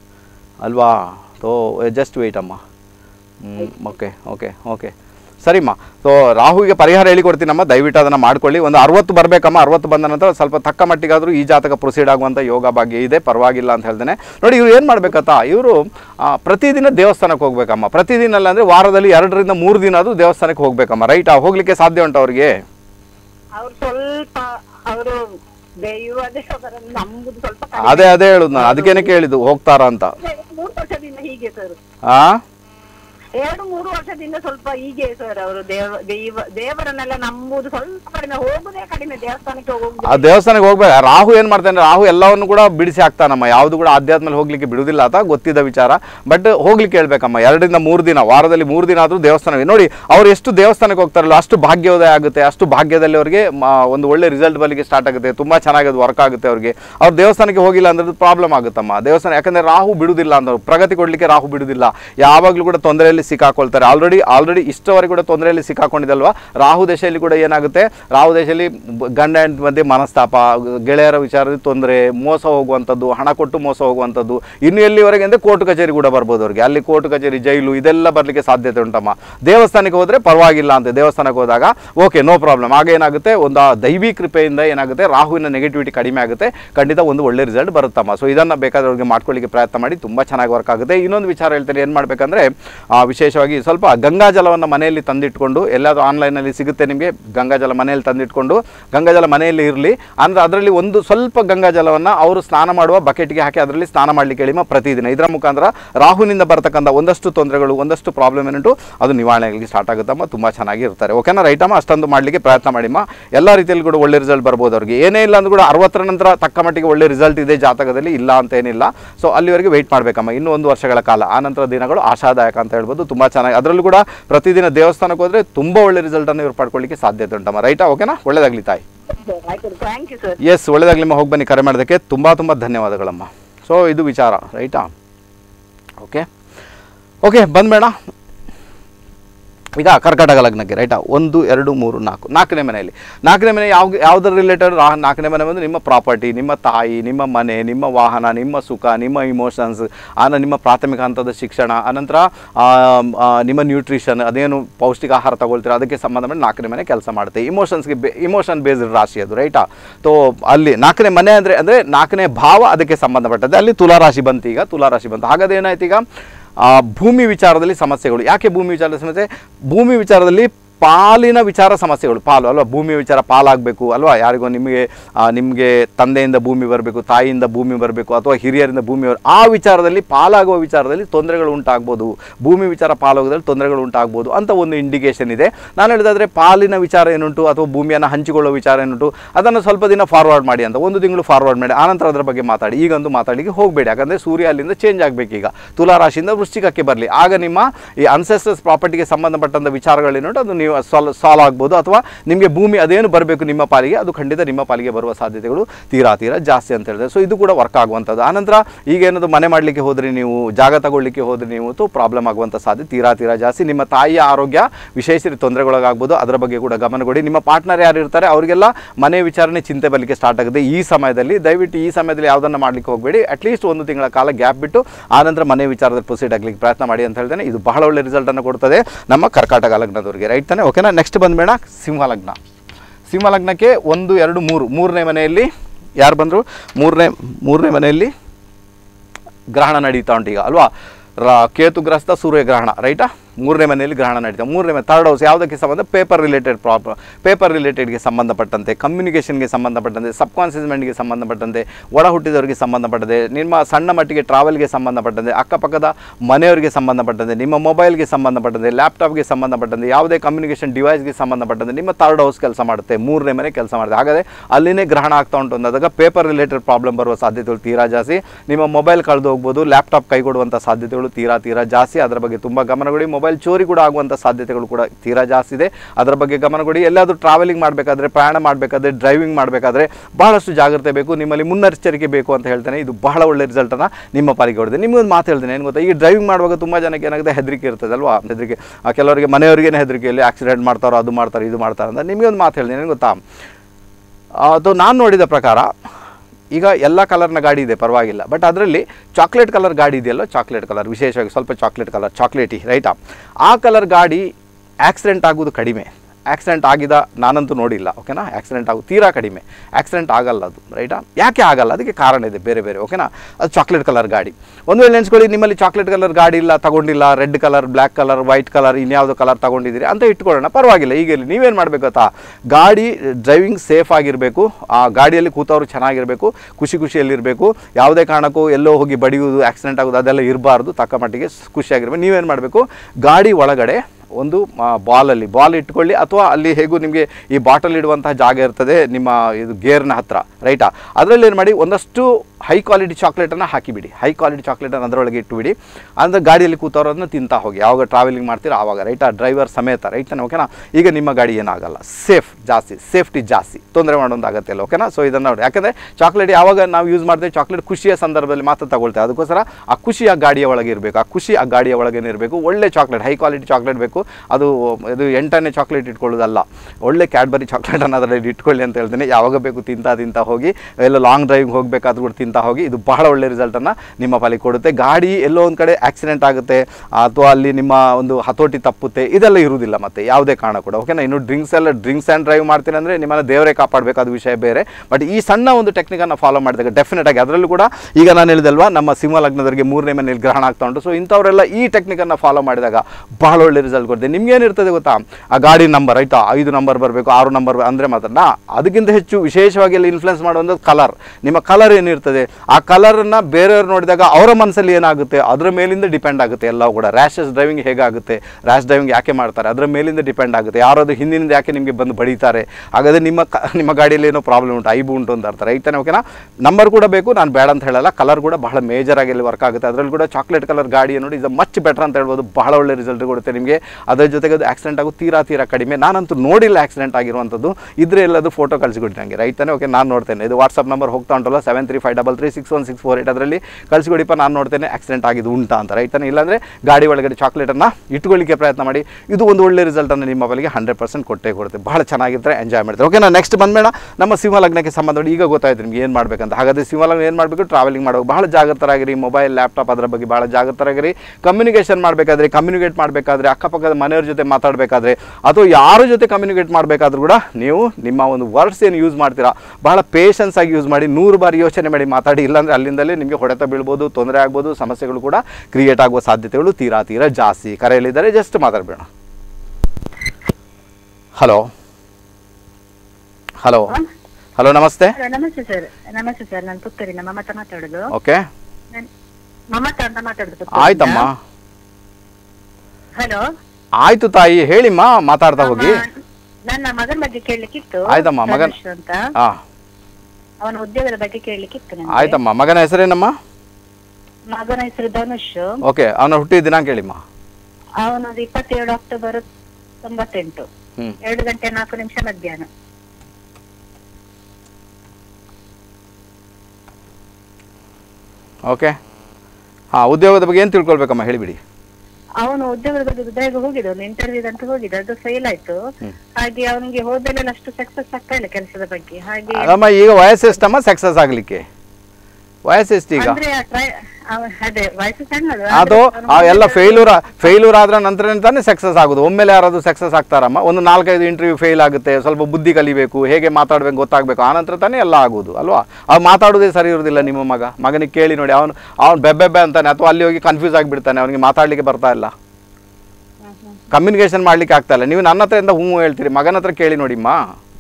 ಅಲ್ವಾ ತೋ ಜಸ್ಟ್ ವೆಯ್ಟ್ ಅಮ್ಮ ಓಕೆ ಓಕೆ ಓಕೆ ಸರಿಮ್ಮ ಸೊ ರಾಹುಗೆ ಪರಿಹಾರ ಹೇಳಿಕೊಡ್ತೀನಮ್ಮ ದಯವಿಟ್ಟು ಅದನ್ನು ಮಾಡ್ಕೊಳ್ಳಿ ಒಂದು ಅರವತ್ತು ಬರಬೇಕಮ್ಮ ಅರವತ್ತು ಬಂದ ನಂತರ ಸ್ವಲ್ಪ ತಕ್ಕ ಮಟ್ಟಿಗಾದರೂ ಈ ಜಾತಕ ಪ್ರೊಸೀಡ್ ಆಗುವಂಥ ಯೋಗ ಭಾಗ್ಯ ಇದೆ ಪರವಾಗಿಲ್ಲ ಅಂತ ಹೇಳ್ತೇನೆ ನೋಡಿ ಇವ್ರು ಏನು ಮಾಡಬೇಕತ್ತ ಇವರು ಪ್ರತಿದಿನ ದೇವಸ್ಥಾನಕ್ಕೆ ಹೋಗ್ಬೇಕಮ್ಮ ಪ್ರತಿದಿನ ಅಲ್ಲ ಅಂದರೆ ವಾರದಲ್ಲಿ ಎರಡರಿಂದ ಮೂರು ದಿನ ಆದರೂ ದೇವಸ್ಥಾನಕ್ಕೆ ಹೋಗ್ಬೇಕಮ್ಮ ರೈಟಾ ಹೋಗ್ಲಿಕ್ಕೆ ಸಾಧ್ಯ ಉಂಟು ಅವ್ರಿಗೆ
ಅವ್ರು ಸ್ವಲ್ಪ ಅವರು ದೈವ ದೇವರನ್ನು ನಂಬುದು ಸ್ವಲ್ಪ
ಅದೇ ಅದೇ ಹೇಳುದು ನಾನು ಅದಕ್ಕೇನೆ ಕೇಳಿದ್ದು ಹೋಗ್ತಾರಾ ಅಂತ
ಕಡಿಮೆ. ಮೂರು ವರ್ಷದಿಂದ ಹೀಗೆ ಸರ್
ಆ
ಎರಡು ಮೂರು ವರ್ಷದಿಂದ ಸ್ವಲ್ಪ ಹೀಗೆ ಸರ್ ಅವರು ದೇವ ದೈವ ದೇವರನ್ನೆಲ್ಲ ನಂಬುದು ಸ್ವಲ್ಪ ಕಡಿಮೆ ಹೋಗುದೇ ಕಡಿಮೆ ದೇವಸ್ಥಾನಕ್ಕೆ ಹೋಗುದು
ಆ ದೇವಸ್ಥಾನಕ್ಕೆ ಹೋಗ್ಬೇಕು ರಾಹು ಏನು ಮಾಡ್ತಾನೆ ರಾಹು ಎಲ್ಲವನ್ನು ಕೂಡ ಬಿಡಿಸಿ ಹಾಕ್ತಾನಮ್ಮ ಯಾವುದು ಕೂಡ ಆಧ್ಯಾತ್ಮಲ್ಲಿ ಹೋಗ್ಲಿಕ್ಕೆ ಬಿಡುವುದಿಲ್ಲ ಅಂತ ಗೊತ್ತಿದ್ದ ವಿಚಾರ ಬಟ್ ಹೋಗ್ಲಿಕ್ಕೆ ಹೇಳ್ಬೇಕಮ್ಮ ಎರಡರಿಂದ ಮೂರು ದಿನ ವಾರದಲ್ಲಿ ಮೂರು ದಿನ ಆದರೂ ದೇವಸ್ಥಾನಕ್ಕೆ ನೋಡಿ ಅವ್ರು ಎಷ್ಟು ದೇವಸ್ಥಾನಕ್ಕೆ ಹೋಗ್ತಾರಲ್ಲ ಅಷ್ಟು ಭಾಗ್ಯೋದಯ ಆಗುತ್ತೆ ಅಷ್ಟು ಭಾಗ್ಯದಲ್ಲಿ ಅವರಿಗೆ ಒಂದು ಒಳ್ಳೆ ರಿಸಲ್ಟ್ ಬರಲಿಕ್ಕೆ ಸ್ಟಾರ್ಟ್ ಆಗುತ್ತೆ ತುಂಬ ಚೆನ್ನಾಗಿ ಅದು ವರ್ಕ್ ಆಗುತ್ತೆ ಅವ್ರಿಗೆ ಅವ್ರು ದೇವಸ್ಥಾನಕ್ಕೆ ಹೋಗಿಲ್ಲ ಅಂದ್ರೆ ಪ್ರಾಬ್ಲಮ್ ಆಗುತ್ತಮ್ಮ ದೇವಸ್ಥಾನ ಯಾಕಂದ್ರೆ ರಾಹು ಬಿಡುವುದಿಲ್ಲ ಅಂದ್ರೆ ಪ್ರಗತಿ ಕೊಡಲಿಕ್ಕೆ ರಾಹು ಬಿಡುವುದಿಲ್ಲ ಯಾವಾಗಲೂ ಕೂಡ ತೊಂದರೆಯಲ್ಲಿ ಸಿಕ್ಕಾಕೊಳ್ತಾರೆ ಆಲ್ರೆಡಿ ಆಲ್ರೆಡಿ ಇಷ್ಟವರೆಗೆ ಕೂಡ ತೊಂದರೆಯಲ್ಲಿ ಸಿಕ್ಕಾಕೊಂಡಿದ್ದಲ್ವಾ ರಾಹು ದೇಶದಲ್ಲಿ ಕೂಡ ಏನಾಗುತ್ತೆ ರಾಹು ದೇಶದಲ್ಲಿ ಬ- ಗಂಡ ಹೆಂಡತಿ ಮಧ್ಯೆ ಮನಸ್ತಾಪ ಗೆಳೆಯರ ವಿಚಾರದಲ್ಲಿ ತೊಂದರೆ ಮೋಸ ಹೋಗುವಂಥದ್ದು ಹಣ ಕೊಟ್ಟು ಮೋಸ ಹೋಗುವಂಥದ್ದು ಇನ್ನು ಎಲ್ಲಿವರೆಗೆ ಅಂದರೆ ಕೋರ್ಟ್ ಕಚೇರಿ ಕೂಡ ಬರ್ಬೋದು ಅವ್ರಿಗೆ ಅಲ್ಲಿ ಕೋರ್ಟ್ ಕಚೇರಿ ಜೈಲು ಇದೆಲ್ಲ ಬರಲಿಕ್ಕೆ ಸಾಧ್ಯತೆ ಉಂಟಮ್ಮ ದೇವಸ್ಥಾನಕ್ಕೆ ಹೋದರೆ ಪರವಾಗಿಲ್ಲ ಅಂತ ದೇವಸ್ಥಾನಕ್ಕೆ ಹೋದಾಗ ಓಕೆ ನೋ ಪ್ರಾಬ್ಲಮ್ ಆಗ ಏನಾಗುತ್ತೆ ಒಂದು ಆ ದೈವಿ ಕೃಪೆಯಿಂದ ಏನಾಗುತ್ತೆ ರಾಹುವಿನ ನೆಗೆಟಿವಿಟಿ ಕಡಿಮೆ ಆಗುತ್ತೆ ಖಂಡಿತ ಒಂದು ಒಳ್ಳೆ ರಿಸಲ್ಟ್ ಬರುತ್ತಮ್ಮ ಸೊ ಇದನ್ನು ಬೇಕಾದ್ರೆ ಅವ್ರಿಗೆ ಮಾಡ್ಕೊಳ್ಳಿಕ್ಕೆ ಪ್ರಯತ್ನ ಮಾಡಿ ತುಂಬ ಚೆನ್ನಾಗಿ ವರ್ಕ್ ಆಗುತ್ತೆ ಇನ್ನೊಂದು ವಿಚಾರ ಹೇಳ್ತೇನೆ ಏನು ಮಾಡಬೇಕಂದ್ರೆ ವಿಶೇಷವಾಗಿ ಸ್ವಲ್ಪ ಗಂಗಾಜಲವನ್ನು ಮನೆಯಲ್ಲಿ ತಂದಿಟ್ಕೊಂಡು ಎಲ್ಲಾದರೂ ಆನ್ಲೈನಲ್ಲಿ ಸಿಗುತ್ತೆ ನಿಮಗೆ ಗಂಗಾಜಲ ಮನೆಯಲ್ಲಿ ತಂದಿಟ್ಕೊಂಡು ಗಂಗಾಜಲ ಮನೆಯಲ್ಲಿ ಇರಲಿ ಅಂದರೆ ಅದರಲ್ಲಿ ಒಂದು ಸ್ವಲ್ಪ ಗಂಗಾಜಲವನ್ನು ಅವರು ಸ್ನಾನ ಮಾಡುವ ಬಕೆಟ್ಗೆ ಹಾಕಿ ಅದರಲ್ಲಿ ಸ್ನಾನ ಮಾಡಲಿಕ್ಕೆ ಹೇಳಿಮ ಪ್ರತಿದಿನ ಇದರ ಮುಖಾಂತರ ರಾಹುನಿಂದ ಬರ್ತಕ್ಕಂಥ ಒಂದಷ್ಟು ತೊಂದರೆಗಳು ಒಂದಷ್ಟು ಪ್ರಾಬ್ಲಮ್ ಏನುಂಟು ಅದು ನಿವಾರಣೆಗಳಿಗೆ ಸ್ಟಾರ್ಟ್ ಆಗುತ್ತಮ್ಮ ತುಂಬ ಚೆನ್ನಾಗಿ ಇರ್ತಾರೆ ಓಕೆನಾ ರೈಟಮ್ಮ ಅಷ್ಟೊಂದು ಮಾಡಲಿಕ್ಕೆ ಪ್ರಯತ್ನ ಮಾಡಿಮ್ಮ ಎಲ್ಲ ರೀತಿಯಲ್ಲಿ ಕೂಡ ಒಳ್ಳೆ ರಿಸಲ್ಟ್ ಬರ್ಬೋದು ಅವ್ರಿಗೆ ಏನೇ ಇಲ್ಲ ಅಂದ್ರೂ ಕೂಡ ಅರವತ್ತರ ನಂತರ ತಕ್ಕ ಮಟ್ಟಿಗೆ ಒಳ್ಳೆ ರಿಸಲ್ಟ್ ಇದೆ ಜಾತಕದಲ್ಲಿ ಇಲ್ಲ ಅಂತ ಏನಿಲ್ಲ ಸೊ ಅಲ್ಲಿವರೆಗೆ ವೆಯ್ಟ್ ಮಾಡಬೇಕಮ್ಮ ಇನ್ನೂ ಒಂದು ವರ್ಷಗಳ ಕಾಲ ಆ ನಂತರ ದಿನಗಳು ಆಶಾದಾಯಕ ಅಂತ ಹೇಳ್ಬೋದು ತುಂಬ ಚೆನ್ನಾಗಿ ಅದರಲ್ಲೂ ಕೂಡ ಪ್ರತಿದಿನ ದೇವಸ್ಥಾನಕ್ಕೆ ಹೋದರೆ ತುಂಬ ಒಳ್ಳೆ ರಿಸಲ್ಟನ್ನು ಇವ್ರು ಪಡ್ಕೊಳ್ಳಿಕ್ಕೆ ಸಾಧ್ಯತೆ ಉಂಟಮ್ಮ ರೈಟಾ ಓಕೆನಾ ಒಳ್ಳೆದಾಗಲಿ ತಾಯಿ
ಆಯ್ತು ಥ್ಯಾಂಕ್ ಯು ಸರ್
ಎಸ್ ಒಳ್ಳೆದಾಗಲಿಮ್ಮ ಹೋಗಿ ಬನ್ನಿ ಕರೆ ಮಾಡೋದಕ್ಕೆ ತುಂಬ ತುಂಬ ಧನ್ಯವಾದಗಳಮ್ಮ ಸೊ ಇದು ವಿಚಾರ ರೈಟಾ ಓಕೆ ಓಕೆ ಬಂದ್ಬೇಡ ಈಗ ಕರ್ಕಾಟಕ ಲಗ್ನಕ್ಕೆ ರೈಟಾ ಒಂದು ಎರಡು ಮೂರು ನಾಲ್ಕು ನಾಲ್ಕನೇ ಮನೆಯಲ್ಲಿ ನಾಲ್ಕನೇ ಮನೆ ಯಾವ ಯಾವುದರ ರಿಲೇಟೆಡ್ ನಾಲ್ಕನೇ ಮನೆ ಬಂದು ನಿಮ್ಮ ಪ್ರಾಪರ್ಟಿ ನಿಮ್ಮ ತಾಯಿ ನಿಮ್ಮ ಮನೆ ನಿಮ್ಮ ವಾಹನ ನಿಮ್ಮ ಸುಖ ನಿಮ್ಮ ಇಮೋಷನ್ಸ್ ಆನ ನಿಮ್ಮ ಪ್ರಾಥಮಿಕ ಹಂತದ ಶಿಕ್ಷಣ ಅನಂತರ ಆ, ಆ, ನಿಮ್ಮ ನ್ಯೂಟ್ರಿಷನ್ ಅದೇನು ಪೌಷ್ಟಿಕ ಆಹಾರ ತಗೊಳ್ತೀರ ಅದಕ್ಕೆ ಸಂಬಂಧಪಟ್ಟ ನಾಲ್ಕನೇ ಮನೆ ಕೆಲಸ ಮಾಡುತ್ತೆ ಇಮೋಷನ್ಸ್ಗೆ ಬೇ ಇಮೋಷನ್ ಬೇಸ್ಡ್ ರಾಶಿ ಅದು ರೈಟಾ ತೋ ಅಲ್ಲಿ ನಾಲ್ಕನೇ ಮನೆ ಅಂದರೆ ಅಂದರೆ ನಾಲ್ಕನೇ ಭಾವ ಅದಕ್ಕೆ ಸಂಬಂಧಪಟ್ಟದ್ದು ಅಲ್ಲಿ ತುಲಾರಾಶಿ ಬಂತು ಈಗ ತುಲಾರಾಶಿ ಬಂತು ಹಾಗಾದ್ರೆ ಏನಾಯ್ತು ಈಗ ಆ, ಭೂಮಿ ವಿಚಾರದಲ್ಲಿ ಸಮಸ್ಯೆಗಳು ಯಾಕೆ ಭೂಮಿ ವಿಚಾರದ ಸಮಸ್ಯೆ ಭೂಮಿ ವಿಚಾರದಲ್ಲಿ ಪಾಲಿನ ವಿಚಾರ ಸಮಸ್ಯೆಗಳು ಪಾಲು ಅಲ್ವಾ ಭೂಮಿ ವಿಚಾರ ಪಾಲಾಗಬೇಕು ಅಲ್ವಾ ಯಾರಿಗೋ ನಿಮಗೆ ಆ, ನಿಮಗೆ ತಂದೆಯಿಂದ ಭೂಮಿ ಬರಬೇಕು ತಾಯಿಯಿಂದ ಭೂಮಿ ಬರಬೇಕು ಅಥವಾ ಹಿರಿಯರಿಂದ ಭೂಮಿ ಬರ ಆ ವಿಚಾರದಲ್ಲಿ ಪಾಲಾಗುವ ವಿಚಾರದಲ್ಲಿ ತೊಂದರೆಗಳು ಉಂಟಾಗ್ಬೋದು ಭೂಮಿ ವಿಚಾರ ಪಾಲಾಗೋದ್ರಲ್ಲಿ ತೊಂದರೆಗಳು ಉಂಟಾಗ್ಬೋದು ಅಂತ ಒಂದು ಇಂಡಿಕೇಶನ್ ಇದೆ ನಾನು ಹೇಳಿದಾದ್ರೆ ಪಾಲಿನ ವಿಚಾರ ಏನುಂಟು ಅಥವಾ ಭೂಮಿಯನ್ನು ಹಂಚಿಕೊಳ್ಳೋ ವಿಚಾರ ಏನುಂಟು ಅದನ್ನು ಸ್ವಲ್ಪ ದಿನ ಫಾರ್ವರ್ಡ್ ಮಾಡಿ ಅಂತ ಒಂದು ತಿಂಗಳು ಫಾರ್ವರ್ಡ್ ಮಾಡಿ ಆನಂತರ ಅದರ ಬಗ್ಗೆ ಮಾತಾಡಿ ಈಗಂತೂ ಮಾತಾಡಲಿಕ್ಕೆ ಹೋಗಬೇಡಿ ಯಾಕಂದರೆ ಸೂರ್ಯ ಅಲ್ಲಿಂದ ಚೇಂಜ್ ಆಗಬೇಕು ಈಗ ತುಲಾರಾಶಿಯಿಂದ ವೃಶ್ಚಿಕಕ್ಕೆ ಬರಲಿ ಆಗ ನಿಮ್ಮ ಈ ಅನ್ಸೆಸ್ಟರ್ಸ್ ಪ್ರಾಪರ್ಟಿಗೆ ಸಂಬಂಧಪಟ್ಟಂಥ ವಿಚಾರಗಳೇನುಂಟು ಅದು ನೀವು ಸಾಲ್ ಸಾಲ್ವ್ ಆಗ್ಬೋದು ಅಥವಾ ನಿಮಗೆ ಭೂಮಿ ಅದೇನು ಬರಬೇಕು ನಿಮ್ಮ ಪಾಲಿಗೆ ಅದು ಖಂಡಿತ ನಿಮ್ಮ ಪಾಲಿಗೆ ಬರುವ ಸಾಧ್ಯತೆಗಳು ತೀರಾ ತೀರಾ ಜಾಸ್ತಿ ಅಂತ ಹೇಳಿದ್ರೆ ಸೊ ಇದು ಕೂಡ ವರ್ಕ್ ಆಗುವಂಥದ್ದು ಆನಂತರ ಈಗ ಏನದು ಮನೆ ಮಾಡಲಿಕ್ಕೆ ಹೋದ್ರಿ ನೀವು ಜಾಗ ತಗೊಳ್ಳಿಕ್ಕೆ ಹೋದ್ರಿ ನೀವು ತು ಪ್ರಾಬ್ಲಮ್ ಆಗುವಂಥ ಸಾಧ್ಯತೆ ತೀರಾ ತೀರಾ ಜಾಸ್ತಿ ನಿಮ್ಮ ತಾಯಿಯ ಆರೋಗ್ಯ ವಿಶೇಷ ರೀತಿ ತೊಂದರೆಗೊಳಗಾಗ್ಬೋದು ಅದರ ಬಗ್ಗೆ ಕೂಡ ಗಮನ ಕೊಡಿ ನಿಮ್ಮ ಪಾರ್ಟ್ನರ್ ಯಾರು ಇರ್ತಾರೆ ಅವರಿಗೆಲ್ಲ ಮನೆ ವಿಚಾರಣೆ ಚಿಂತೆ ಬರಲಿಕ್ಕೆ ಸ್ಟಾರ್ಟ್ ಆಗುತ್ತೆ ಈ ಸಮಯದಲ್ಲಿ ದಯವಿಟ್ಟು ಈ ಸಮಯದಲ್ಲಿ ಯಾವುದನ್ನು ಮಾಡಲಿಕ್ಕೆ ಹೋಗಬೇಡಿ ಅಟ್ಲೀಸ್ಟ್ ಒಂದು ತಿಂಗಳ ಕಾಲ ಗ್ಯಾಪ್ ಬಿಟ್ಟು ಆನಂತರ ಮನೆ ವಿಚಾರದಲ್ಲಿ ಪ್ರೊಸೀಡ್ ಆಗಲಿಕ್ಕೆ ಪ್ರಯತ್ನ ಮಾಡಿ ಅಂತ ಹೇಳ್ತೇನೆ ಇದು ಬಹಳ ಒಳ್ಳೆ ರಿಸಲ್ಟನ್ನು ಕೊಡ್ತದೆ ನಮ್ಮ ಕರ್ಕಾಟಕ ಲಗ್ನದವರಿಗೆ ರೈಟ್ ತಾನೆ ಓಕೆನಾ ನೆಕ್ಸ್ಟ್ ಬಂದ್ಬೇಡ ಸಿಂಹ ಲಗ್ನ ಸಿಂಹ ಲಗ್ನಕ್ಕೆ ಒಂದು ಎರಡು ಮೂರು ಮೂರನೇ ಮನೆಯಲ್ಲಿ ಯಾರು ಬಂದರು ಮೂರನೇ ಮೂರನೇ ಮನೆಯಲ್ಲಿ ಗ್ರಹಣ ನಡೀತಾ ಉಂಟು ಈಗ ಅಲ್ವಾ ರ ಕೇತುಗ್ರಸ್ತ ಸೂರ್ಯಗ್ರಹಣ ರೈಟಾ ಮೂರನೇ ಮನೆಯಲ್ಲಿ ಗ್ರಹಣ ನಡೀತಾ ಮೂರನೇ ಮನೆ ಥರ್ಡ್ ಹೌಸ್ ಯಾವುದಕ್ಕೆ ಸಂಬಂಧ ಪೇಪರ್ ರಿಲೇಟೆಡ್ ಪ್ರಾಬ್ಲಮ್ ಪೇಪರ್ ರಿಲೇಟೆಡ್ಗೆ ಸಂಬಂಧಪಟ್ಟಂತೆ ಕಮ್ಯುನಿಕೇಷನ್ಗೆ ಸಂಬಂಧಪಟ್ಟಂತೆ ಸಬ್ ಕಾನ್ಸಿಸ್ಮೆಂಟ್ಗೆ ಸಂಬಂಧಪಟ್ಟಂತೆ ಒಡ ಹುಟ್ಟಿದವರಿಗೆ ಸಂಬಂಧಪಟ್ಟಂತೆ ನಿಮ್ಮ ಸಣ್ಣ ಮಟ್ಟಿಗೆ ಟ್ರಾವೆಲ್ಗೆ ಸಂಬಂಧಪಟ್ಟಂತೆ ಅಕ್ಕಪಕ್ಕದ ಮನೆಯವರಿಗೆ ಸಂಬಂಧಪಟ್ಟಂತೆ ನಿಮ್ಮ ಮೊಬೈಲ್ಗೆ ಸಂಬಂಧಪಟ್ಟಂತೆ ಲ್ಯಾಪ್ಟಾಪ್ಗೆ ಸಂಬಂಧಪಟ್ಟಂತೆ ಯಾವುದೇ ಕಮ್ಯುನಿಕೇಷನ್ ಡಿವೈಸ್ಗೆ ಸಂಬಂಧಪಟ್ಟಂತೆ ನಿಮ್ಮ ಥರ್ಡ್ ಹೌಸ್ ಕೆಲಸ ಮಾಡುತ್ತೆ ಮೂರನೇ ಮನೆ ಕೆಲಸ ಮಾಡುತ್ತೆ ಹಾಗಾದರೆ ಅಲ್ಲಿನೇ ಗ್ರಹಣ ಆಗ್ತಾ ಉಂಟು ಅಂದಾಗ ಪೇಪರ್ ರಿಲೇಟೆಡ್ ಪ್ರಾಬ್ಲಮ್ ಬರುವ ಸಾಧ್ಯತೆಗಳು ತೀರಾ ಜಾಸ್ತಿ ನಿಮ್ಮ ಮೊಬೈಲ್ ಕಳೆದು ಹೋಗ್ಬೋದು ಲ್ಯಾಪ್ಟಾಪ್ ಕೈಗೊಡುವಂಥ ಸಾಧ್ಯತೆಗಳು ತೀರಾ ತೀರಾ ಜಾಸ್ತಿ ಅದರ ಬಗ್ಗೆ ತುಂಬ ಗಮನ ಕೊಡಿ ಮೊಬೈಲ್ ಚೋರಿ ಕೂಡ ಆಗುವಂಥ ಸಾಧ್ಯತೆಗಳು ಕೂಡ ತೀರಾ ಜಾಸ್ತಿ ಇದೆ ಅದರ ಬಗ್ಗೆ ಗಮನ ಕೊಡಿ ಎಲ್ಲಾದರೂ ಟ್ರಾವೆಲಿಂಗ್ ಮಾಡಬೇಕಾದ್ರೆ ಪ್ರಯಾಣ ಮಾಡಬೇಕಾದ್ರೆ ಡ್ರೈವಿಂಗ್ ಮಾಡಬೇಕಾದ್ರೆ ಬಹಳಷ್ಟು ಜಾಗ್ರತೆ ಬೇಕು ನಿಮ್ಮಲ್ಲಿ ಮುನ್ನೆಚ್ಚರಿಕೆ ಬೇಕು ಅಂತ ಹೇಳ್ತೇನೆ ಇದು ಬಹಳ ಒಳ್ಳೆ ರಿಸಲ್ಟನ್ನು ನಿಮ್ಮ ಪಾಲಿಗೆ ಹೊಡೆದೆ ನಿಮಗೊಂದು ಮಾತು ಹೇಳ್ತೇನೆ ಏನು ಗೊತ್ತಾ ಈಗ ಡ್ರೈವಿಂಗ್ ಮಾಡುವಾಗ ತುಂಬ ಜನಕ್ಕೆ ಏನಾಗುತ್ತೆ ಹೆದರಿಕೆ ಇರ್ತದೆ ಅಲ್ವಾ ಹೆದರಿಕೆ ಆ, ಕೆಲವರಿಗೆ ಮನೆಯವರಿಗೇನೆ ಹೆದರಿಕೆಯಲ್ಲಿ ಆಕ್ಸಿಡೆಂಟ್ ಮಾಡ್ತಾರೋ ಅದು ಮಾಡ್ತಾರೆ ಇದು ಮಾಡ್ತಾರೆ ಅಂತ ನಿಮಗೆ ಒಂದು ಮಾತು ಹೇಳ್ತೇನೆ ಏನು ಗೊತ್ತಾ ಅದು ನಾನು ನೋಡಿದ ಪ್ರಕಾರ ಈಗ ಎಲ್ಲ ಕಲರ್ನ ಗಾಡಿ ಇದೆ ಪರವಾಗಿಲ್ಲ ಬಟ್ ಅದರಲ್ಲಿ ಚಾಕ್ಲೇಟ್ ಕಲರ್ ಗಾಡಿ ಇದೆಯಲ್ಲ ಚಾಕ್ಲೇಟ್ ಕಲರ್ ವಿಶೇಷವಾಗಿ ಸ್ವಲ್ಪ ಚಾಕ್ಲೇಟ್ ಕಲರ್ ಚಾಕ್ಲೇಟಿ ರೈಟಾ ಆ ಕಲರ್ ಗಾಡಿ ಆಕ್ಸಿಡೆಂಟ್ ಆಗೋದು ಕಡಿಮೆ ಆಕ್ಸಿಡೆಂಟ್ ಆಗಿದ ನಾನಂತೂ ನೋಡಿಲ್ಲ ಓಕೆನಾ ಆಕ್ಸಿಡೆಂಟ್ ಆಗು ತೀರಾ ಕಡಿಮೆ ಆಕ್ಸಿಡೆಂಟ್ ಆಗಲ್ಲ ಅದು ರೈಟಾ ಯಾಕೆ ಆಗಲ್ಲ ಅದಕ್ಕೆ ಕಾರಣ ಇದೆ ಬೇರೆ ಬೇರೆ ಓಕೆನಾ ಅದು ಚಾಕ್ಲೇಟ್ ಕಲರ್ ಗಾಡಿ ಒಂದು ವೇಳೆ ನೆನೆಸ್ಕೊಳ್ಳಿ ನಿಮ್ಮಲ್ಲಿ ಚಾಕ್ಲೇಟ್ ಕಲರ್ ಗಾಡಿ ಇಲ್ಲ ತಗೊಂಡಿಲ್ಲ red colour black colour white colour ಇನ್ಯಾವುದೋ ಕಲರ್ ತಗೊಂಡಿದ್ದೀರಿ ಅಂತ ಇಟ್ಕೊಳ್ಳೋಣ ಪರವಾಗಿಲ್ಲ ಈಗ ಇಲ್ಲಿ ನೀವೇನು ಮಾಡಬೇಕು ಗೊತ್ತಾ ಗಾಡಿ ಡ್ರೈವಿಂಗ್ ಸೇಫ್ ಆಗಿರಬೇಕು ಆ ಗಾಡಿಯಲ್ಲಿ ಕೂತವರು ಚೆನ್ನಾಗಿರಬೇಕು ಖುಷಿ ಖುಷಿಯಲ್ಲಿರಬೇಕು ಯಾವುದೇ ಕಾರಣಕ್ಕೂ ಎಲ್ಲೋ ಹೋಗಿ ಬಡಿಯುವುದು ಆಕ್ಸಿಡೆಂಟ್ ಆಗೋದು ಅದೆಲ್ಲ ಇರಬಾರ್ದು ತಕ್ಕ ಮಟ್ಟಿಗೆ ಖುಷಿಯಾಗಿರ್ಬೇಕು ನೀವೇನು ಮಾಡಬೇಕು ಗಾಡಿ ಒಳಗಡೆ ಒಂದು ಬಾಲಲ್ಲಿ ಬಾಲ್ ಇಟ್ಕೊಳ್ಳಿ ಅಥವಾ ಅಲ್ಲಿ ಹೇಗೂ ನಿಮಗೆ ಈ ಬಾಟಲ್ ಇಡುವಂತಹ ಜಾಗ ಇರ್ತದೆ ನಿಮ್ಮ ಇದು ಗೇರ್ನ ಹತ್ರ ರೈಟಾ ಅದರಲ್ಲಿ ಏನು ಮಾಡಿ ಒಂದಷ್ಟು ಹೈ ಕ್ವಾಲಿಟಿ ಚಾಕ್ಲೇಟನ್ನು ಹಾಕಿಬಿಡಿ ಹೈ ಕ್ವಾಲಿಟಿ ಚಾಕ್ಲೇಟನ್ನು ಅದರೊಳಗೆ ಇಟ್ಟುಬಿಡಿ ಅಂದರೆ ಗಾಡಿಯಲ್ಲಿ ಕೂತವ್ರು ಅದನ್ನು ತಿಂತಾ ಹೋಗಿ ಯಾವಾಗ ಟ್ರಾವೆಲಿಂಗ್ ಮಾಡ್ತೀರಾ ಆವಾಗ ರೈಟಾ ಡ್ರೈವರ್ ಸಮೇತ ರೈಟ್ ತಾನೆ ಓಕೆನಾ ಈಗ ನಿಮ್ಮ ಗಾಡಿ ಏನಾಗಲ್ಲ ಸೇಫ್ ಜಾಸ್ತಿ ಸೇಫ್ಟಿ ಜಾಸ್ತಿ ತೊಂದರೆ ಮಾಡೋದು ಆಗತ್ತೆ ಇಲ್ಲ ಓಕೆನಾ ಸೊ ಇದನ್ನು ನೋಡಿ ಯಾಕಂದರೆ ಚಾಕ್ಲೇಟ್ ಯಾವಾಗ ನಾವು ಯೂಸ್ ಮಾಡ್ತೇವೆ ಚಾಕ್ಲೇಟ್ ಖುಷಿಯ ಸಂದರ್ಭದಲ್ಲಿ ಮಾತ್ರ ತಗೊಳ್ತೇವೆ ಅದಕ್ಕೋಸ್ಕರ ಆ ಖುಷಿ ಆ ಗಾಡಿಯ ಒಳಗೆ ಇರಬೇಕು ಆ ಖುಷಿ ಆ ಗಾಡಿಯ ಒಳಗೇನೆ ಇರಬೇಕು ಒಳ್ಳೆ ಚಾಕ್ಲೇಟ್ ಹೈ ಕ್ವಾಲಿಟಿ ಚಾಕ್ಲೇಟ್ ಬೇಕು ಅದು ಇದು ಎಂಟನೇ ಚಾಕ್ಲೇಟ್ ಇಟ್ಕೊಳ್ಳೋದಲ್ಲ ಒಳ್ಳೆ ಕ್ಯಾಡ್ಬರಿ ಚಾಕ್ಲೇಟನ್ನು ಅದರಲ್ಲಿ ಇಟ್ಕೊಳ್ಳಿ ಅಂತ ಹೇಳ್ತೀನಿ ಯಾವಾಗ ಬೇಕು ತಿಂತಾ ತಿಂತಾ ಹೋಗಿ ಎಲ್ಲ ಲಾಂಗ್ ಡ್ರೈವಿಂಗ್ ಹೋಗಬೇಕಾದ್ರೂ ಕೂಡ ತಿಂತಾ ಹೋಗಿ ಇದು ಬಹಳ ಒಳ್ಳೆ ರಿಸಲ್ಟನ್ನು ನಿಮ್ಮ ಪಾಲಿಗೆ ಕೊಡುತ್ತೆ ಗಾಡಿ ಎಲ್ಲೋ ಒಂದು ಕಡೆ ಆಕ್ಸಿಡೆಂಟ್ ಆಗುತ್ತೆ ಅಥವಾ ಅಲ್ಲಿ ನಿಮ್ಮ ಒಂದು ಹತೋಟಿ ತಪ್ಪುತ್ತೆ ಇದೆಲ್ಲ ಇರುವುದಿಲ್ಲ ಮತ್ತೆ ಯಾವುದೇ ಕಾರಣ ಕೂಡ ಓಕೆನಾ ಇನ್ನು ಡ್ರಿಂಕ್ಸ್ ಎಲ್ಲ ಡ್ರಿಂಕ್ಸ್ ಆ್ಯಂಡ್ ಡ್ರೈವ್ ಮಾಡ್ತೀನಿ ಅಂದರೆ ನಿಮ್ಮನ್ನ ದೇವರೇ ಕಾಪಾಡಬೇಕು ಅದು ವಿಷಯ ಬೇರೆ ಬಟ್ ಈ ಸಣ್ಣ ಒಂದು ಟೆಕ್ನಿಕನ್ನು ಫಾಲೋ ಮಾಡಿದಾಗ ಡೆಫಿನೆಟ್ ಆಗಿ ಅದರಲ್ಲೂ ಕೂಡ ಈಗ ನಾನು ಹೇಳಿದಲ್ವಾ ನಮ್ಮ ಸಿಂಹ ಲಗ್ನದವರಿಗೆ ಮೂರನೇ ಮನೆಯಲ್ಲಿ ಗ್ರಹಣ ಆಗ್ತಾ ಉಂಟು ಸೊ ಇಂಥವರೆಲ್ಲ ಈ ಟೆಕ್ನಿಕನ್ನು ಫಾಲೋ ಮಾಡಿದಾಗ ಬಹಳ ಒಳ್ಳೆ ರಿಸಲ್ಟ್ ಕೊಡುತ್ತೆ ನಿಮ್ಗೇನಿರ್ತದೆ ಗೊತ್ತಾ ಆ ಗಾಡಿ ನಂಬರ್ ಆಯ್ತಾ ಐದು ನಂಬರ್ ಬರಬೇಕು ಆರು ನಂಬರ್ ಅಂದರೆ ಮಾತ್ರ ನಾ ಅದಕ್ಕಿಂತ ಹೆಚ್ಚು ವಿಶೇಷವಾಗಿ ಅಲ್ಲಿ ಇನ್ಫ್ಲುಯೆನ್ಸ್ ಮಾಡುವಂಥ ಕಲರ್ ನಿಮ್ಮ ಕಲರ್ ಏನಿರ್ತದೆ ಆ ಕಲರನ್ನು ಬೇರೆಯವ್ರು ನೋಡಿದಾಗ ಅವರ ಮನಸ್ಸಲ್ಲಿ ಏನಾಗುತ್ತೆ ಅದರ ಮೇಲಿಂದ ಡಿಪೆಂಡ್ ಆಗುತ್ತೆ ಎಲ್ಲವೂ ಕೂಡ ರ್ಯಾಶಸ್ ಡ್ರೈವಿಂಗ್ ಹೇಗಾಗುತ್ತೆ ರ್ಯಾಶ್ ಡ್ರೈವಿಂಗ್ ಯಾಕೆ ಮಾಡ್ತಾರೆ ಅದರ ಮೇಲಿಂದ ಡಿಪೆಂಡ್ ಆಗುತ್ತೆ ಯಾರಾದ್ರು ಹಿಂದಿನಿಂದ ಯಾಕೆ ನಿಮಗೆ ಬಂದು ಬಡಿತಾರೆ ಹಾಗಾದರೆ ನಿಮ್ಮ ಕ ನಿಮ್ಮ ಗಾಡಿಯಲ್ಲಿ ಏನೋ ಪ್ರಾಬ್ಲಮ್ ಉಂಟು ಐಬು ಉಂಟು ಅಂತ ಅರ್ಥ ರೈತನೇ ಓಕೆನಾ ನಂಬರ್ ಕೂಡ ಬೇಕು ನಾನು ಬೇಡ ಅಂತ ಹೇಳಲ್ಲ ಕಲರ್ ಕೂಡ ಬಹಳ ಮೇಜರ್ ಆಗಿ ಇಲ್ಲಿ ವರ್ಕ್ ಆಗುತ್ತೆ ಅದರಲ್ಲಿ ಕೂಡ ಚಾಕ್ಲೇಟ್ ಕಲರ್ ಗಾಡಿ ನೋಡಿ ಇಸ್ ಮಚ್ ಬೆಟರ್ ಅಂತ ಹೇಳ್ಬೋದು ಬಹಳ ಒಳ್ಳೆ ರಿಸಲ್ಟ್ ಕೊಡುತ್ತೆ ನಿಮಗೆ ಅದರ ಜೊತೆಗೆ ಅದು ಆಕ್ಸಿಡೆಂಟ್ ಆಗೋ ತೀರಾ ತೀರಾ ಕಡಿಮೆ ನಾನಂತೂ ನೋಡಿಲ್ಲ ಆಕ್ಸಿಡೆಂಟ್ ಆಗಿರುವಂಥದ್ದು ಇದ್ರೆ ಎಲ್ಲದು ಫೋಟೋ ಕಳಿಸಿಕೊಡಿ ನನಗೆ ರೈಟ್ ತಾನೆ ಓಕೆ ನಾನು ನೋಡ್ತೇನೆ ಇದು ವಾಟ್ಸಪ್ ನಂಬರ್ ಹೋಗ್ತಾ ಉಂಟಲ್ಲ seven three five double three six one six four eight ಅದರಲ್ಲಿ ಕಳಿಸಿಕೊಡಿಪ್ಪ ನಾನು ನೋಡ್ತೇನೆ ಆಕ್ಸಿಡೆಂಟ್ ಆಗಿದ್ದು ಉಂಟಾ ಅಂತ ರೈಟ್ ತಾನೆ ಇಲ್ಲಾಂದರೆ ಗಾಡಿ ಒಳಗಡೆ ಚಾಕ್ಲೇಟನ್ನು ಇಟ್ಕೊಳ್ಳಿಕ್ಕೆ ಪ್ರಯತ್ನ ಮಾಡಿ ಇದು ಒಂದು ಒಳ್ಳೆ ರಿಸಲ್ಟನ್ನು ನಿಮ್ಮ ಮೊಬೈಲ್ಗೆ ಹಂಡ್ರೆಡ್ ಪರ್ಸೆಂಟ್ ಕೊಟ್ಟೇ ಕೊಡುತ್ತೆ ಬಹಳ ಚೆನ್ನಾಗಿರ್ತಾರೆ ಎಂಜಾಯ್ ಮಾಡ್ತಾರೆ ಓಕೆ ನಾನು ನೆಕ್ಸ್ಟ್ ಬಂದ್ಬೇಡ ನಮ್ಮ ಸಿಂಹ ಲಗ್ನಕ್ಕೆ ಸಂಬಂಧ ಈಗ ಗೊತ್ತಾಯ್ತು ನಿಮ್ಗೆ ಏನು ಮಾಡಬೇಕಂತ ಹಾಗಾದರೆ ಸಿಂಹ ಲಗ್ನ ಏನು ಮಾಡಬೇಕು ಟ್ರಾವೆಲಿಂಗ್ ಮಾಡಬೇಕು ಬಹಳ ಜಾಗೃತರಾಗಿರಿ ಮೊಬೈಲ್ ಲ್ಯಾಪ್ಟಾಪ್ ಅದರ ಬಗ್ಗೆ ಬಹಳ ಜಾಗೃತರಾಗಿರಿ ಕಮ್ಯುನಿಕೇಷನ್ ಮಾಡಬೇಕಾದ್ರೆ ಕಮ್ಯುನಿಕೇಟ್ ಮಾಡಬೇಕಾದ್ರೆ ಅಕ್ಕಪಕ್ಕದ ಮನೆಯವ್ರ ಜೊತೆ ಮಾತಾಡಬೇಕಾದ್ರೆ ಅಥವಾ ಯಾರ ಜೊತೆ ಕಮ್ಯುನಿಕೇಟ್ ಮಾಡಬೇಕಾದ್ರೂ ಕೂಡ ನೀವು ನಿಮ್ಮ ಒಂದು ವರ್ಡ್ಸ್ ಏನು ಯೂಸ್ ಮಾಡ್ತೀರಾ ಬಹಳ ಪೇಷನ್ಸ್ ಆಗಿ ಯೂಸ್ ಮಾಡಿ ನೂರು ಬಾರಿ ಯೋಚನೆ ಮಾಡಿ ಮಾತಾಡಿ ಇಲ್ಲಾಂದರೆ ಅಲ್ಲಿಂದಲೇ ನಿಮಗೆ ಹೊಡೆತ ಬೀಳ್ಬೋದು ತೊಂದರೆ ಆಗ್ಬೋದು ಸಮಸ್ಯೆಗಳು ಕೂಡ ಕ್ರಿಯೇಟ್ ಆಗುವ ಸಾಧ್ಯತೆಗಳು ತೀರಾ ತೀರಾ ಜಾಸ್ತಿ ಕರೆಯಲ್ಲಿದ್ದಾರೆ ಜಸ್ಟ್ ಮಾತಾಡಬೇಡ ಹಲೋ ಹಲೋ ಹಲೋ ನಮಸ್ತೆ
ಹಲೋ, ನಮಸ್ತೆ ಸರ್ ನಮಸ್ತೆ ಸರ್ ನಾನು ಪುತ್ತೂರಿನ ಮಮತಾ ಮಾತಾಡುದು
ಓಕೆ
ನಾನ್- ಮಮತಾ ಅಂತ ಮಾತಾಡುದು
ಆಯ್ತಮ್ಮ
ಹಲೋ
ಆಯ್ತು ತಾಯಿ ಹೇಳಿಮ್ಮ ಮಾತಾಡ್ತಾ ಹೋಗಿ
ನನ್ನ ಮಗನ ಬಗ್ಗೆ ಕೇಳಲಿಕ್ಕಿತ್ತು
ಆಯ್ತಮ್ಮ, ಮಗನ್-
ಧನುಷ್ ಅಂತ
ಹಾಂ
ಅವನ ಉದ್ಯೋಗದ ಬಗ್ಗೆ ಕೇಳಲಿಕ್ಕಿತ್ತು ನನಗೆ.
ಆಯ್ತಮ್ಮ ಮಗನ ಹೆಸರೇನಮ್ಮ
ಮಗನ ಹೆಸರು ಧನುಷ್
ಓಕೆ ಅವನ ಹುಟ್ಟಿದ ದಿನಾಂಕ ಹೇಳಿಮ್ಮ
ಅವನದು ಇಪ್ಪತ್ತೇಳು ಅಕ್ಟೋಬರ್ ತೊಂಬತ್ತೆಂಟು
ಹ್ಞೂ
ಎರಡು ಗಂಟೆ ನಾಲ್ಕು ನಿಮಿಷ ಮಧ್ಯಾಹ್ನ
ಓಕೆ ಹಾಂ ಉದ್ಯೋಗದ ಬಗ್ಗೆ ಏನು ತಿಳ್ಕೊಳ್ಬೇಕಮ್ಮ ಹೇಳಿಬಿಡಿ
ಅವನು ಉದ್ಯೋಗದ ಬಗ್ಗೆ ಉದ್ಯೋಗ ಹೋಗಿದ್ದು ಒಂದು ಇಂಟರ್ವ್ಯೂ ಅಂತ ಹೋಗಿದ್ದು ಅದು ಫೇಲ್ ಆಯ್ತು ಹಾಗೆ ಅವನಿಗೆ ಹೋದಲ್ಲೆಲ್ಲ ಅಷ್ಟು ಸಕ್ಸಸ್ ಆಗ್ತಾ ಇಲ್ಲ ಕೆಲಸದ ಬಗ್ಗೆ ಹಾಗೆ
ಅಲ್ಲಮ್ಮ ಈಗ ವಯಸ್ಸು ಎಷ್ಟಮ್ಮ ಸಕ್ಸಸ್ ಆಗಲಿಕ್ಕೆ ವಯಸ್ಸು ಎಷ್ಟು ಈಗ
ಅಂದ್ರೆ try- ಅವ- ಅದೇ ವಯಸ್ಸು ಸಣ್ಣದು
ಅದು
ಆದ್ರೆ
ಆ
ಅವನು
ಎಲ್ಲ
ಹೋದಲ್ಲೆಲ್ಲ-
ಫೇಲ್ಯೂರ್ ಫೇಲ್ಯೂರ್ ಆದ್ರೆ ನಂತರ ತಾನೇ ಸಕ್ಸಸ್ ಆಗೋದು ಒಮ್ಮೆಲೆ ಯಾರಾದ್ರೂ ಸಕ್ಸಸ್ ಆಗ್ತಾರಮ್ಮ ಒಂದು ನಾಲ್ಕೈದು ಇಂಟರ್ವ್ಯೂ ಫೇಲ್ ಆಗುತ್ತೆ ಸ್ವಲ್ಪ ಬುದ್ಧಿ ಕಲಿಬೇಕು ಹೇಗೆ ಮಾತಾಡ್ಬೇಕು ಗೊತ್ತಾಗಬೇಕು ಆನಂತರ ತಾನೇ ಎಲ್ಲ ಆಗೋದು ಅಲ್ವಾ ಅವ್ನು ಮಾತಾಡೋದೇ ಸರಿ ಇರೋದಿಲ್ಲ ನಿಮ್ಮ ಮಗ ಮಗನಿಗೆ ಕೇಳಿ ನೋಡಿ ಅವನು ಅವ್ನು ಬೆಬ್ಬೆಬ್ಬೆ ಅಂತಾನೆ ಅಥವಾ ಅಲ್ಲಿ ಹೋಗಿ ಕನ್ಫ್ಯೂಸ್ ಆಗಿಬಿಡ್ತಾನೆ ಅವನಿಗೆ ಮಾತಾಡ್ಲಿಕ್ಕೆ ಬರ್ತಾ ಇಲ್ಲ
ಹ್ಮ್, ಹ್ಮ್.
ಕಮ್ಯುನಿಕೇಶನ್ ಮಾಡ್ಲಿಕ್ಕೆ ಆಗ್ತಾ ಇಲ್ಲ ನೀವು ನನ್ನ ಹತ್ರದಿಂದ ಹ್ಞೂ ಹೇಳ್ತೀರಿ ಮಗನ ಹತ್ರ ಕೇಳಿ ನೋಡಿಮ್ಮ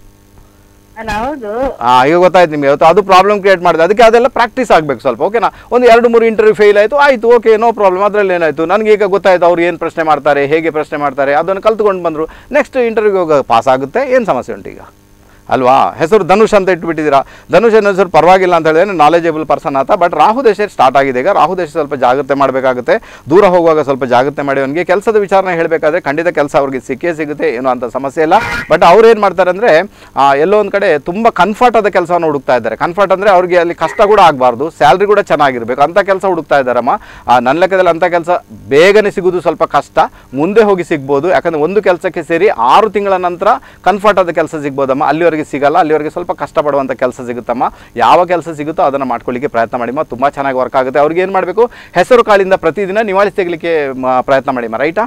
ಅಲ್ಲ ಹೌದು
ಆ, ಈಗ ಗೊತ್ತಾಯ್ತು ನಿಮಗೆ ಇವತ್ತು ಅದು ಪ್ರಾಬ್ಲಮ್ ಕ್ರಿಯೇಟ್ ಮಾಡಿದೆ ಅದಕ್ಕೆ ಅದೆಲ್ಲ ಪ್ರಾಕ್ಟೀಸ್ ಆಗಬೇಕು ಸ್ವಲ್ಪ ಓಕೆನಾ ಒಂದು ಎರಡು ಮೂರು ಇಂಟರ್ವ್ಯೂ ಫೇಲ್ ಆಯಿತು ಆಯಿತು ಓಕೆ ನೋ ಪ್ರಾಬ್ಲಮ್ ಅದರಲ್ಲಿ ಏನಾಯಿತು ನನಗೆ ಈಗ ಗೊತ್ತಾಯ್ತು ಅವ್ರು ಏನು ಪ್ರಶ್ನೆ ಮಾಡ್ತಾರೆ ಹೇಗೆ ಪ್ರಶ್ನೆ ಮಾಡ್ತಾರೆ ಅದನ್ನು ಕಲ್ತ್ಕೊಂಡು ಬಂದರು ನೆಕ್ಸ್ಟ್ ಇಂಟರ್ವ್ಯೂಗೆ ಹೋಗ ಪಾಸ್ ಆಗುತ್ತೆ ಏನು ಸಮಸ್ಯೆ ಉಂಟು ಈಗ ಅಲ್ವಾ ಹೆಸರು ಧನುಷ್ ಅಂತ ಇಟ್ಬಿಟ್ಟಿದ್ದೀರಾ ಧನುಷ್ ಅನ್ನೋ ಹೆಸರು ಪರವಾಗಿಲ್ಲ ಅಂತ ಹೇಳಿದ್ರೆ ನಾಲೆಜಬಲ್ ಪರ್ಸನ್ ಆತ ಬಟ್ ರಾಹು ದೇಶ ಸ್ಟಾರ್ಟ್ ಆಗಿದೆ ಈಗ ರಾಹು ದೇಶ ಸ್ವಲ್ಪ ಜಾಗ್ರತೆ ಮಾಡಬೇಕಾಗುತ್ತೆ ದೂರ ಹೋಗುವಾಗ ಸ್ವಲ್ಪ ಜಾಗ್ರತೆ ಮಾಡಿ ಅವನಿಗೆ ಕೆಲಸದ ವಿಚಾರನ ಹೇಳಬೇಕಾದ್ರೆ ಖಂಡಿತ ಕೆಲಸ ಅವ್ರಿಗೆ ಸಿಕ್ಕೇ ಸಿಗುತ್ತೆ ಏನೋ ಅಂತ ಸಮಸ್ಯೆ ಇಲ್ಲ ಬಟ್ ಅವ್ರು ಏನು ಮಾಡ್ತಾರೆ ಅಂದರೆ ಎಲ್ಲೋ ಒಂದು ಕಡೆ ತುಂಬ ಕನ್ಫರ್ಟ್ ಆದ ಕೆಲಸವನ್ನು ಹುಡುಕ್ತಾ ಇದ್ದಾರೆ ಕನ್ಫರ್ಟ್ ಅಂದರೆ ಅವ್ರಿಗೆ ಅಲ್ಲಿ ಕಷ್ಟ ಕೂಡ ಆಗಬಾರ್ದು ಸ್ಯಾಲ್ರಿ ಕೂಡ ಚೆನ್ನಾಗಿರ್ಬೇಕು ಅಂಥ ಕೆಲಸ ಹುಡುಕ್ತಾ ಇದ್ದಾರಮ್ಮ ಆ, ನನ್ನ ಲೆಕ್ಕದಲ್ಲಿ ಅಂಥ ಕೆಲಸ ಬೇಗನೆ ಸಿಗೋದು ಸ್ವಲ್ಪ ಕಷ್ಟ ಮುಂದೆ ಹೋಗಿ ಸಿಗ್ಬೋದು ಯಾಕಂದರೆ ಒಂದು ಕೆಲಸಕ್ಕೆ ಸೇರಿ ಆರು ತಿಂಗಳ ನಂತರ ಕನ್ಫರ್ಟ್ ಆದ ಕೆಲಸ ಸಿಗ್ಬೋದಮ್ಮ ಅಲ್ಲಿವರೆಗೆ ಸಿಗಲ್ಲ ಅಲ್ಲಿವರೆಗೆ ಸ್ವಲ್ಪ ಕಷ್ಟಪಡುವಂಥ ಕೆಲಸ ಸಿಗುತ್ತಮ್ಮ ಯಾವ ಕೆಲಸ ಸಿಗುತ್ತೋ ಅದನ್ನು ಮಾಡ್ಕೊಳ್ಳಿಕ್ಕೆ ಪ್ರಯತ್ನ ಮಾಡಿಮ್ಮ ತುಂಬ ಚೆನ್ನಾಗಿ ವರ್ಕ್ ಆಗುತ್ತೆ ಅವ್ರಿಗೆ ಏನು ಮಾಡಬೇಕು ಹೆಸರು ಕಾಳಿಂದ ಪ್ರತಿದಿನ ನಿವಾಳಿಸಿ ತೆಗಲಿಕ್ಕೆ ಮ- ಪ್ರಯತ್ನ ಮಾಡಿಮ್ಮ ರೈಟಾ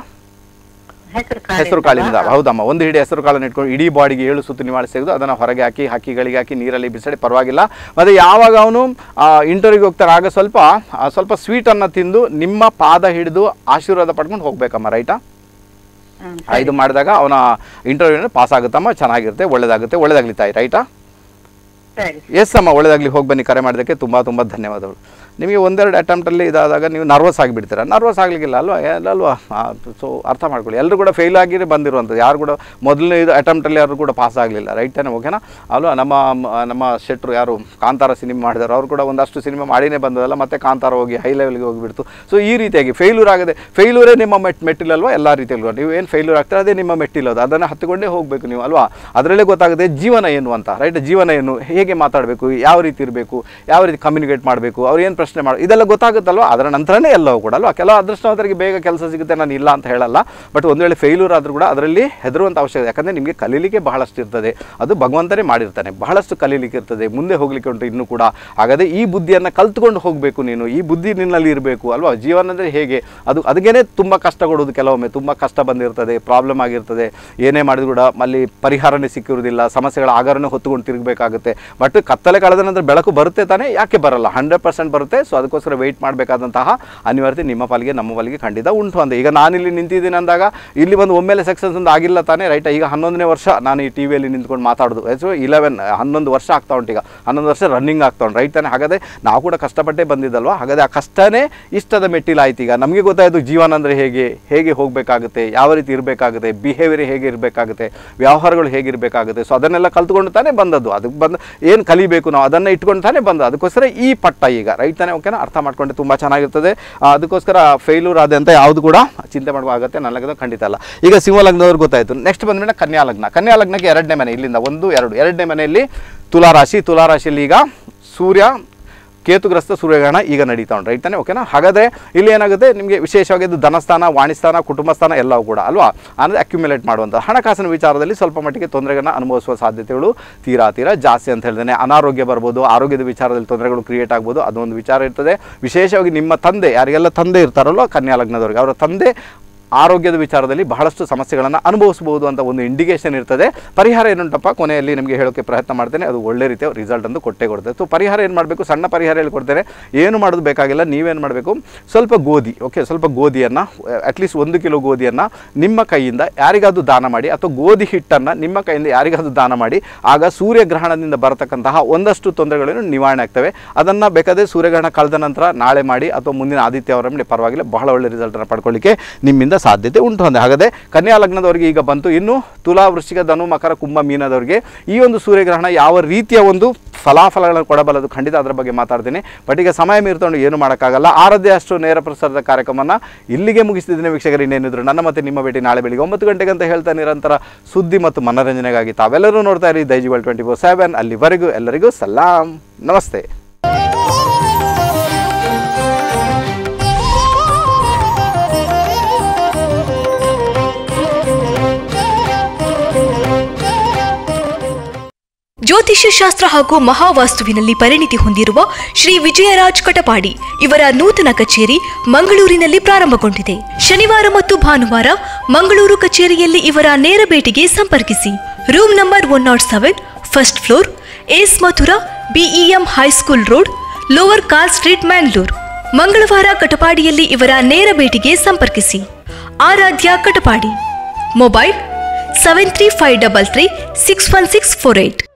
ಹೆಸರು
ಹೆಸರು ಕಾಳಿಂದ ಹೌದಮ್ಮ ಒಂದು ಹಿಡಿ ಹೆಸರು ಕಾಳನ್ನು ಇಟ್ಕೊಂಡು ಇಡೀ ಬಾಡಿಗೆ ಏಳು ಸುತ್ತು ನಿವಾಳಿಸಿ ತೆಗೆದು ಅದನ್ನು ಹೊರಗೆ ಹಾಕಿ ಹಕ್ಕಿಗಳಿಗೆ ಹಾಕಿ ನೀರಲ್ಲಿ ಬಿಸಾಡಿ ಪರವಾಗಿಲ್ಲ ಮತ್ತು ಯಾವಾಗ ಅವನು ಇಂಟರ್ವ್ಯೂಗೆ ಹೋಗ್ತಾರೆ ಆಗ ಸ್ವಲ್ಪ ಆ, ಸ್ವಲ್ಪ ಸ್ವೀಟನ್ನು ತಿಂದು ನಿಮ್ಮ ಪಾದ ಹಿಡಿದು ಆಶೀರ್ವಾದ ಪಡ್ಕೊಂಡು ಹೋಗ್ಬೇಕಮ್ಮ ರೈಟಾ
ಹ್ಮ್,
ಇದು ಮಾಡಿದಾಗ ಅವನ ಇಂಟರ್ವ್ಯೂನ ಪಾಸ್ ಆಗುತ್ತಮ್ಮ ಚೆನ್ನಾಗಿರುತ್ತೆ ಒಳ್ಳೇದಾಗುತ್ತೆ ಒಳ್ಳೇದಾಗ್ಲಿ ತಾಯಿ ರೈಟಾ
ಸರಿ
ಎಸ್ ಅಮ್ಮ ಒಳ್ಳೇದಾಗಲಿ ಹೋಗಿ ಬನ್ನಿ ಕರೆ ಮಾಡೋದಕ್ಕೆ ತುಂಬ ತುಂಬ ಧನ್ಯವಾದಗಳು ನಿಮಗೆ ಒಂದೆರಡು ಅಟೆಂಪ್ಟಲ್ಲಿ ಇದಾದಾಗ ನೀವು ನರ್ವಸ್ ಆಗಿಬಿಡ್ತೀರ ನರ್ವಸ್ ಆಗಲಿಕ್ಕಿಲ್ಲ ಅಲ್ವಾ ಎಲ್ಲ ಅಲ್ವಾ ಸೊ ಅರ್ಥ ಮಾಡ್ಕೊಳ್ಳಿ ಎಲ್ಲರೂ ಕೂಡ ಫೇಲ್ ಆಗಿರೇ ಬಂದಿರುವಂಥದ್ದು ಯಾರು ಕೂಡ ಮೊದಲನೇ ಇದು ಅಟೆಂಪ್ಟಲ್ಲಿ ಯಾರು ಕೂಡ ಪಾಸ್ ಆಗಲಿಲ್ಲ ರೈಟ್ ತಾನೆ ಓಕೆನಾ ಅಲ್ವಾ ನಮ್ಮ ನಮ್ಮ ಶೆಟ್ರು ಯಾರು ಕಾಂತಾರ ಸಿನಿಮಾ ಮಾಡಿದಾರೆ ಅವರು ಕೂಡ ಒಂದಷ್ಟು ಸಿನಿಮಾ ಮಾಡಿನೇ ಬಂದದಲ್ಲ ಮತ್ತೆ ಕಾಂತಾರ ಹೋಗಿ ಹೈ ಲೆವೆಲ್ಗೆ ಹೋಗಿಬಿಡ್ತು ಸೊ ಈ ರೀತಿಯಾಗಿ ಫೇಲ್ಯೂರ್ ಆಗದೆ ಫೇಲ್ಯೂರೇ ನಿಮ್ಮ ಮೆಟ್ ಮೆಟ್ಟಿಲಲ್ವಾ ಎಲ್ಲ ರೀತಿಯಲ್ಲೂ ನೀವು ಏನು ಫೇಲ್ಯೂರ್ ಆಗ್ತಾರೆ ಅದೇ ನಿಮ್ಮ ಮೆಟ್ಟಿಲೋದು ಅದನ್ನು ಹತ್ತಿಕೊಂಡೇ ಹೋಗಬೇಕು ನೀವು ಅಲ್ವಾ ಅದರಲ್ಲೇ ಗೊತ್ತಾಗುತ್ತೆ ಜೀವನ ಏನು ಅಂತ ರೈಟ್ ಜೀವನ ಏನು ಹೇಗೆ ಮಾತಾಡಬೇಕು ಯಾವ ರೀತಿ ಇರಬೇಕು ಯಾವ ರೀತಿ ಕಮ್ಯುನಿಕೇಟ್ ಮಾಡಬೇಕು ಅವ್ರು ಏನು ಪ್ರಶ್ನೆ ಮಾಡಿ ಇದೆಲ್ಲ ಗೊತ್ತಾಗುತ್ತಲ್ವ ಅದರ ನಂತರನೇ ಎಲ್ಲವೂ ಕೂಡ ಅಲ್ವಾ ಕೆಲವು ಅದೃಷ್ಟವಂತರಿಗೆ ಬೇಗ ಕೆಲಸ ಸಿಗುತ್ತೆ ನಾನು ಇಲ್ಲ ಅಂತ ಹೇಳಲ್ಲ ಬಟ್ ಒಂದು ವೇಳೆ ಫೇಲ್ಯೂರ್ ಆದರೂ ಕೂಡ ಅದರಲ್ಲಿ ಹೆದರುವಂಥ ಅವಶ್ಯಕತೆ ಯಾಕಂದರೆ ನಿಮಗೆ ಕಲೀಲಿಕ್ಕೆ ಬಹಳಷ್ಟು ಇರ್ತದೆ ಅದು ಭಗವಂತನೇ ಮಾಡಿರ್ತಾನೆ ಬಹಳಷ್ಟು ಕಲೀಲಿಕ್ಕೆ ಇರ್ತದೆ ಮುಂದೆ ಹೋಗ್ಲಿಕ್ಕೆ ಉಂಟು ಇನ್ನೂ ಕೂಡ ಹಾಗಾದರೆ ಈ ಬುದ್ಧಿಯನ್ನು ಕಲ್ತ್ಕೊಂಡು ಹೋಗಬೇಕು ನೀನು ಈ ಬುದ್ಧಿ ನಿನ್ನಲ್ಲಿ ಇರಬೇಕು ಅಲ್ವಾ ಜೀವನ ಅಂದರೆ ಹೇಗೆ ಅದು ಅದಕ್ಕೇನೆ ತುಂಬ ಕಷ್ಟ ಕೊಡೋದು ಕೆಲವೊಮ್ಮೆ ತುಂಬ ಕಷ್ಟ ಬಂದಿರ್ತದೆ ಪ್ರಾಬ್ಲಮ್ ಆಗಿರ್ತದೆ ಏನೇ ಮಾಡಿದ್ರು ಕೂಡ ಅಲ್ಲಿ ಪರಿಹಾರನೇ ಸಿಕ್ಕಿರೋದಿಲ್ಲ ಸಮಸ್ಯೆಗಳ ಆಗಾರನೇ ಹೊತ್ತುಕೊಂಡು ತಿರುಗಬೇಕಾಗುತ್ತೆ ಬಟ್ ಕತ್ತಲೆ ಕಳೆದ ನಂತರ ಬೆಳಕು ಬರುತ್ತೆ ತಾನೇ ಯಾಕೆ ಬರಲ್ಲ ಹಂಡ್ರೆಡ್ ಪರ್ಸೆಂಟ್ ಬರುತ್ತೆ ಸೊ ಅದಕ್ಕೋಸ್ಕರ ವೆಯ್ಟ್ ಮಾಡಬೇಕಾದಂತಹ ಅನಿವಾರ್ಯತೆ ನಿಮ್ಮ ಪಾಲಿಗೆ ನಮ್ಮ ಪಾಲಿಗೆ ಖಂಡಿತ ಉಂಟು ಅಂತ ಈಗ ನಾನಿಲ್ಲಿ ನಿಂತಿದ್ದೀನಿ ಅಂದಾಗ ಇಲ್ಲಿ ಬಂದು ಒಮ್ಮೆಲೆ ಸಕ್ಸಸ್ ಒಂದು ಆಗಿಲ್ಲ ತಾನೇ ರೈಟ್ ಈಗ ಹನ್ನೊಂದನೇ ವರ್ಷ ನಾನು ಈ ಟಿ ವಿಯಲ್ಲಿ ನಿಂತ್ಕೊಂಡು ಮಾತಾಡೋದು ಸೊ ಇಲೆವೆನ್ ಹನ್ನೊಂದು ವರ್ಷ ಆಗ್ತಾ ಉಂಟು ಈಗ ಹನ್ನೊಂದು ವರ್ಷ ರನ್ನಿಂಗ್ ಆಗ್ತಾ ಉಂಟು ರೈಟ್ ತಾನೇ ಹಾಗಾದರೆ ನಾವು ಕೂಡ ಕಷ್ಟಪಟ್ಟೇ ಬಂದಿದ್ದಲ್ವಾ ಹಾಗಾದರೆ ಆ ಕಷ್ಟನೇ ಇಷ್ಟದ ಮೆಟ್ಟಿಲಾಯ್ತು ಈಗ ನಮಗೆ ಗೊತ್ತಾಯಿತು ಜೀವನ ಅಂದರೆ ಹೇಗೆ ಹೇಗೆ ಹೋಗಬೇಕಾಗುತ್ತೆ ಯಾವ ರೀತಿ ಇರಬೇಕಾಗುತ್ತೆ ಬಿಹೇವಿಯರ್ ಹೇಗೆ ಇರಬೇಕಾಗುತ್ತೆ ವ್ಯವಹಾರಗಳು ಹೇಗಿರಬೇಕಾಗುತ್ತೆ ಸೊ ಅದನ್ನೆಲ್ಲ ಕಲ್ತ್ಕೊಂಡು ತಾನೇ ಬಂದದ್ದು ಅದಕ್ಕೆ ಬಂದು ಏನು ಕಲಿಬೇಕು ನಾವು ಅದನ್ನು ಇಟ್ಕೊಂಡು ತಾನೇ ಬಂದ ಅದಕ್ಕೋಸ್ಕರ ಈ ಪಟ್ಟ ಈಗ ರೈಟ್ ತಾನೆ ಓಕೆನಾ ಅರ್ಥ ಮಾಡ್ಕೊಂಡೆ ತುಂಬ ಚೆನ್ನಾಗಿರ್ತದೆ ಆ, ಅದಕ್ಕೋಸ್ಕರ ಫೇಲ್ಯೂರ್ ಆದ ಅಂತ ಯಾವುದು ಕೂಡ ಚಿಂತೆ ಮಾಡುವ ಅಗತ್ಯ ನನಗೆ ಖಂಡಿತ ಅಲ್ಲ ಈಗ ಸಿಂಹ ಲಗ್ನದವ್ರಿಗೆ ಗೊತ್ತಾಯಿತು ನೆಕ್ಸ್ಟ್ ಬಂದ್ಮೇಲೆ ಕನ್ಯಾ ಲಗ್ನ ಕನ್ಯಾ ಲಗ್ನಕ್ಕೆ ಎರಡನೇ ಮನೆ ಇಲ್ಲಿಂದ ಒಂದು ಎರಡು ಎರಡನೇ ಮನೆಯಲ್ಲಿ ತುಲಾರಾಶಿ ತುಲಾರಾಶಿಯಲ್ಲಿ ಈಗ ಸೂರ್ಯ ಕೇತುಗ್ರಸ್ತ ಸೂರ್ಯಗ್ರಹಣ ಈಗ ನಡೀತಾ ಉಂಟು ರೈಟ್ ತಾನೆ ಓಕೆನಾ ಹಾಗಾದರೆ ಇಲ್ಲಿ ಏನಾಗುತ್ತೆ ನಿಮಗೆ ವಿಶೇಷವಾಗಿ ಇದು ಧನಸ್ಥಾನ ವಾಣಿಸ್ಥಾನ ಕುಟುಂಬ ಸ್ಥಾನ ಎಲ್ಲವೂ ಕೂಡ ಅಲ್ವಾ ಅಂದರೆ ಅಕ್ಯುಮುಲೇಟ್ ಮಾಡುವಂಥ ಹಣಕಾಸಿನ ವಿಚಾರದಲ್ಲಿ ಸ್ವಲ್ಪ ಮಟ್ಟಿಗೆ ತೊಂದರೆಗಳನ್ನು ಅನುಭವಿಸುವ ಸಾಧ್ಯತೆಗಳು ತೀರಾ ತೀರಾ ಜಾಸ್ತಿ ಅಂತ ಹೇಳ್ತೇನೆ ಅನಾರೋಗ್ಯ ಬರ್ಬೋದು ಆರೋಗ್ಯದ ವಿಚಾರದಲ್ಲಿ ತೊಂದರೆಗಳು ಕ್ರಿಯೇಟ್ ಆಗ್ಬೋದು ಅದೊಂದು ವಿಚಾರ ಇರ್ತದೆ ವಿಶೇಷವಾಗಿ ನಿಮ್ಮ ತಂದೆ ಯಾರಿಗೆಲ್ಲ ತಂದೆ ಇರ್ತಾರಲ್ವ ಕನ್ಯಾ ಲಗ್ನದವ್ರಿಗೆ ಅವರ ತಂದೆ ಆರೋಗ್ಯದ ವಿಚಾರದಲ್ಲಿ ಬಹಳಷ್ಟು ಸಮಸ್ಯೆಗಳನ್ನು ಅನುಭವಿಸಬಹುದು ಅಂತ ಒಂದು ಇಂಡಿಕೇಶನ್ ಇರ್ತದೆ ಪರಿಹಾರ ಏನುಂಟಪ್ಪ ಕೊನೆಯಲ್ಲಿ ನಿಮಗೆ ಹೇಳೋಕ್ಕೆ ಪ್ರಯತ್ನ ಮಾಡ್ತೇನೆ ಅದು ಒಳ್ಳೆ ರೀತಿಯ ರಿಸಲ್ಟ್ ಅಂತ ಕೊಟ್ಟೆ ಕೊಡ್ತದೆ ಸೊ ಪರಿಹಾರ ಏನು ಮಾಡಬೇಕು ಸಣ್ಣ ಪರಿಹಾರ ಹೇಳ್ಕೊಡ್ತೇನೆ ಏನು ಮಾಡೋದು ಬೇಕಾಗಿಲ್ಲ ನೀವೇನು ಮಾಡಬೇಕು ಸ್ವಲ್ಪ ಗೋಧಿ ಓಕೆ ಸ್ವಲ್ಪ ಗೋಧಿಯನ್ನು ಅಟ್ಲೀಸ್ಟ್ ಒಂದು ಕಿಲೋ ಗೋಧಿಯನ್ನು ನಿಮ್ಮ ಕೈಯಿಂದ ಯಾರಿಗಾದ್ರೂ ದಾನ ಮಾಡಿ ಅಥವಾ ಗೋಧಿ ಹಿಟ್ಟನ್ನು ನಿಮ್ಮ ಕೈಯಿಂದ ಯಾರಿಗಾದ್ರೂ ದಾನ ಮಾಡಿ ಆಗ ಸೂರ್ಯಗ್ರಹಣದಿಂದ ಬರತಕ್ಕಂತಹ ಒಂದಷ್ಟು ತೊಂದರೆಗಳನ್ನು ನಿವಾರಣೆ ಆಗ್ತವೆ ಅದನ್ನು ಬೇಕಾದರೆ ಸೂರ್ಯಗ್ರಹಣ ಕಳೆದ ನಂತರ ನಾಳೆ ಮಾಡಿ ಅಥವಾ ಮುಂದಿನ ಆದಿತ್ಯವಾರ ಮಾಡಿ ಪರವಾಗಿಲ್ಲ ಬಹಳ ಒಳ್ಳೆ ರಿಸಲ್ಟನ್ನು ಪಡ್ಕೊಳ್ಳಿಕ್ಕೆ ನಿಮ್ಮಿಂದ ಸಾಧ್ಯತೆ ಉಂಟು ಅಂದೆ ಹಾಗಾದರೆ ಕನ್ಯಾ ಲಗ್ನದವರಿಗೆ ಈಗ ಬಂತು ಇನ್ನು ತುಲಾ ವೃಶ್ಚಿಕ ಧನು ಮಕರ ಕುಂಭ ಮೀನದವರಿಗೆ ಈ ಒಂದು ಸೂರ್ಯಗ್ರಹಣ ಯಾವ ರೀತಿಯ ಒಂದು ಫಲಾಫಲಗಳನ್ನು ಕೊಡಬಲ್ಲದು ಖಂಡಿತ ಅದರ ಬಗ್ಗೆ ಮಾತಾಡ್ತೀನಿ ಬಟ್ ಈಗ ಸಮಯ ಮೀರ್ತೊಂಡು ಏನು ಮಾಡೋಕ್ಕಾಗಲ್ಲ ಆರದ್ದೇ ಅಷ್ಟು ನೇರ ಪ್ರಸಾರದ ಕಾರ್ಯಕ್ರಮನ ಇಲ್ಲಿಗೆ ಮುಗಿಸ್ತಿದ್ದೀನಿ ವೀಕ್ಷಕರು ಇನ್ನೇನಿದ್ರು ನನ್ನ ಮತ್ತೆ ನಿಮ್ಮ ಭೇಟಿ ನಾಳೆ ಬೆಳಿಗ್ಗೆ ಒಂಬತ್ತು ಗಂಟೆಗೆ ಅಂತ ಹೇಳ್ತಾ ನಿರಂತರ ಸುದ್ದಿ ಮತ್ತು ಮನರಂಜನೆಗಾಗಿ ತಾವೆಲ್ಲರೂ ನೋಡ್ತಾ ಇರಿ ದೈಜಿವಲ್ ಟ್ವೆಂಟಿ ಫೋರ್ ಸೆವೆನ್ ಅಲ್ಲಿವರೆಗೂ ಎಲ್ಲರಿಗೂ ಸಲಾಂ ನಮಸ್ತೆ
ಜ್ಯೋತಿಷ್ಯ ಶಾಸ್ತ್ರ ಹಾಗೂ ಮಹಾವಾಸ್ತುವಿನಲ್ಲಿ ಪರಿಣಿತಿ ಹೊಂದಿರುವ ಶ್ರೀ ವಿಜಯರಾಜ್ ಕಟಪಾಡಿ ಇವರ ನೂತನ ಕಚೇರಿ ಮಂಗಳೂರಿನಲ್ಲಿ ಪ್ರಾರಂಭಗೊಂಡಿದೆ ಶನಿವಾರ ಮತ್ತು ಭಾನುವಾರ ಮಂಗಳೂರು ಕಚೇರಿಯಲ್ಲಿ ಇವರ ನೇರ ಭೇಟಿಗೆ ಸಂಪರ್ಕಿಸಿ room number one naught seven first floor S Mathura BEM high school road lower call street Mangalore ಮಂಗಳವಾರ ಕಟಪಾಡಿಯಲ್ಲಿ ಇವರ ನೇರ ಭೇಟಿಗೆ ಸಂಪರ್ಕಿಸಿ Aradhya Katapadi mobile seven three five double three six one six four eight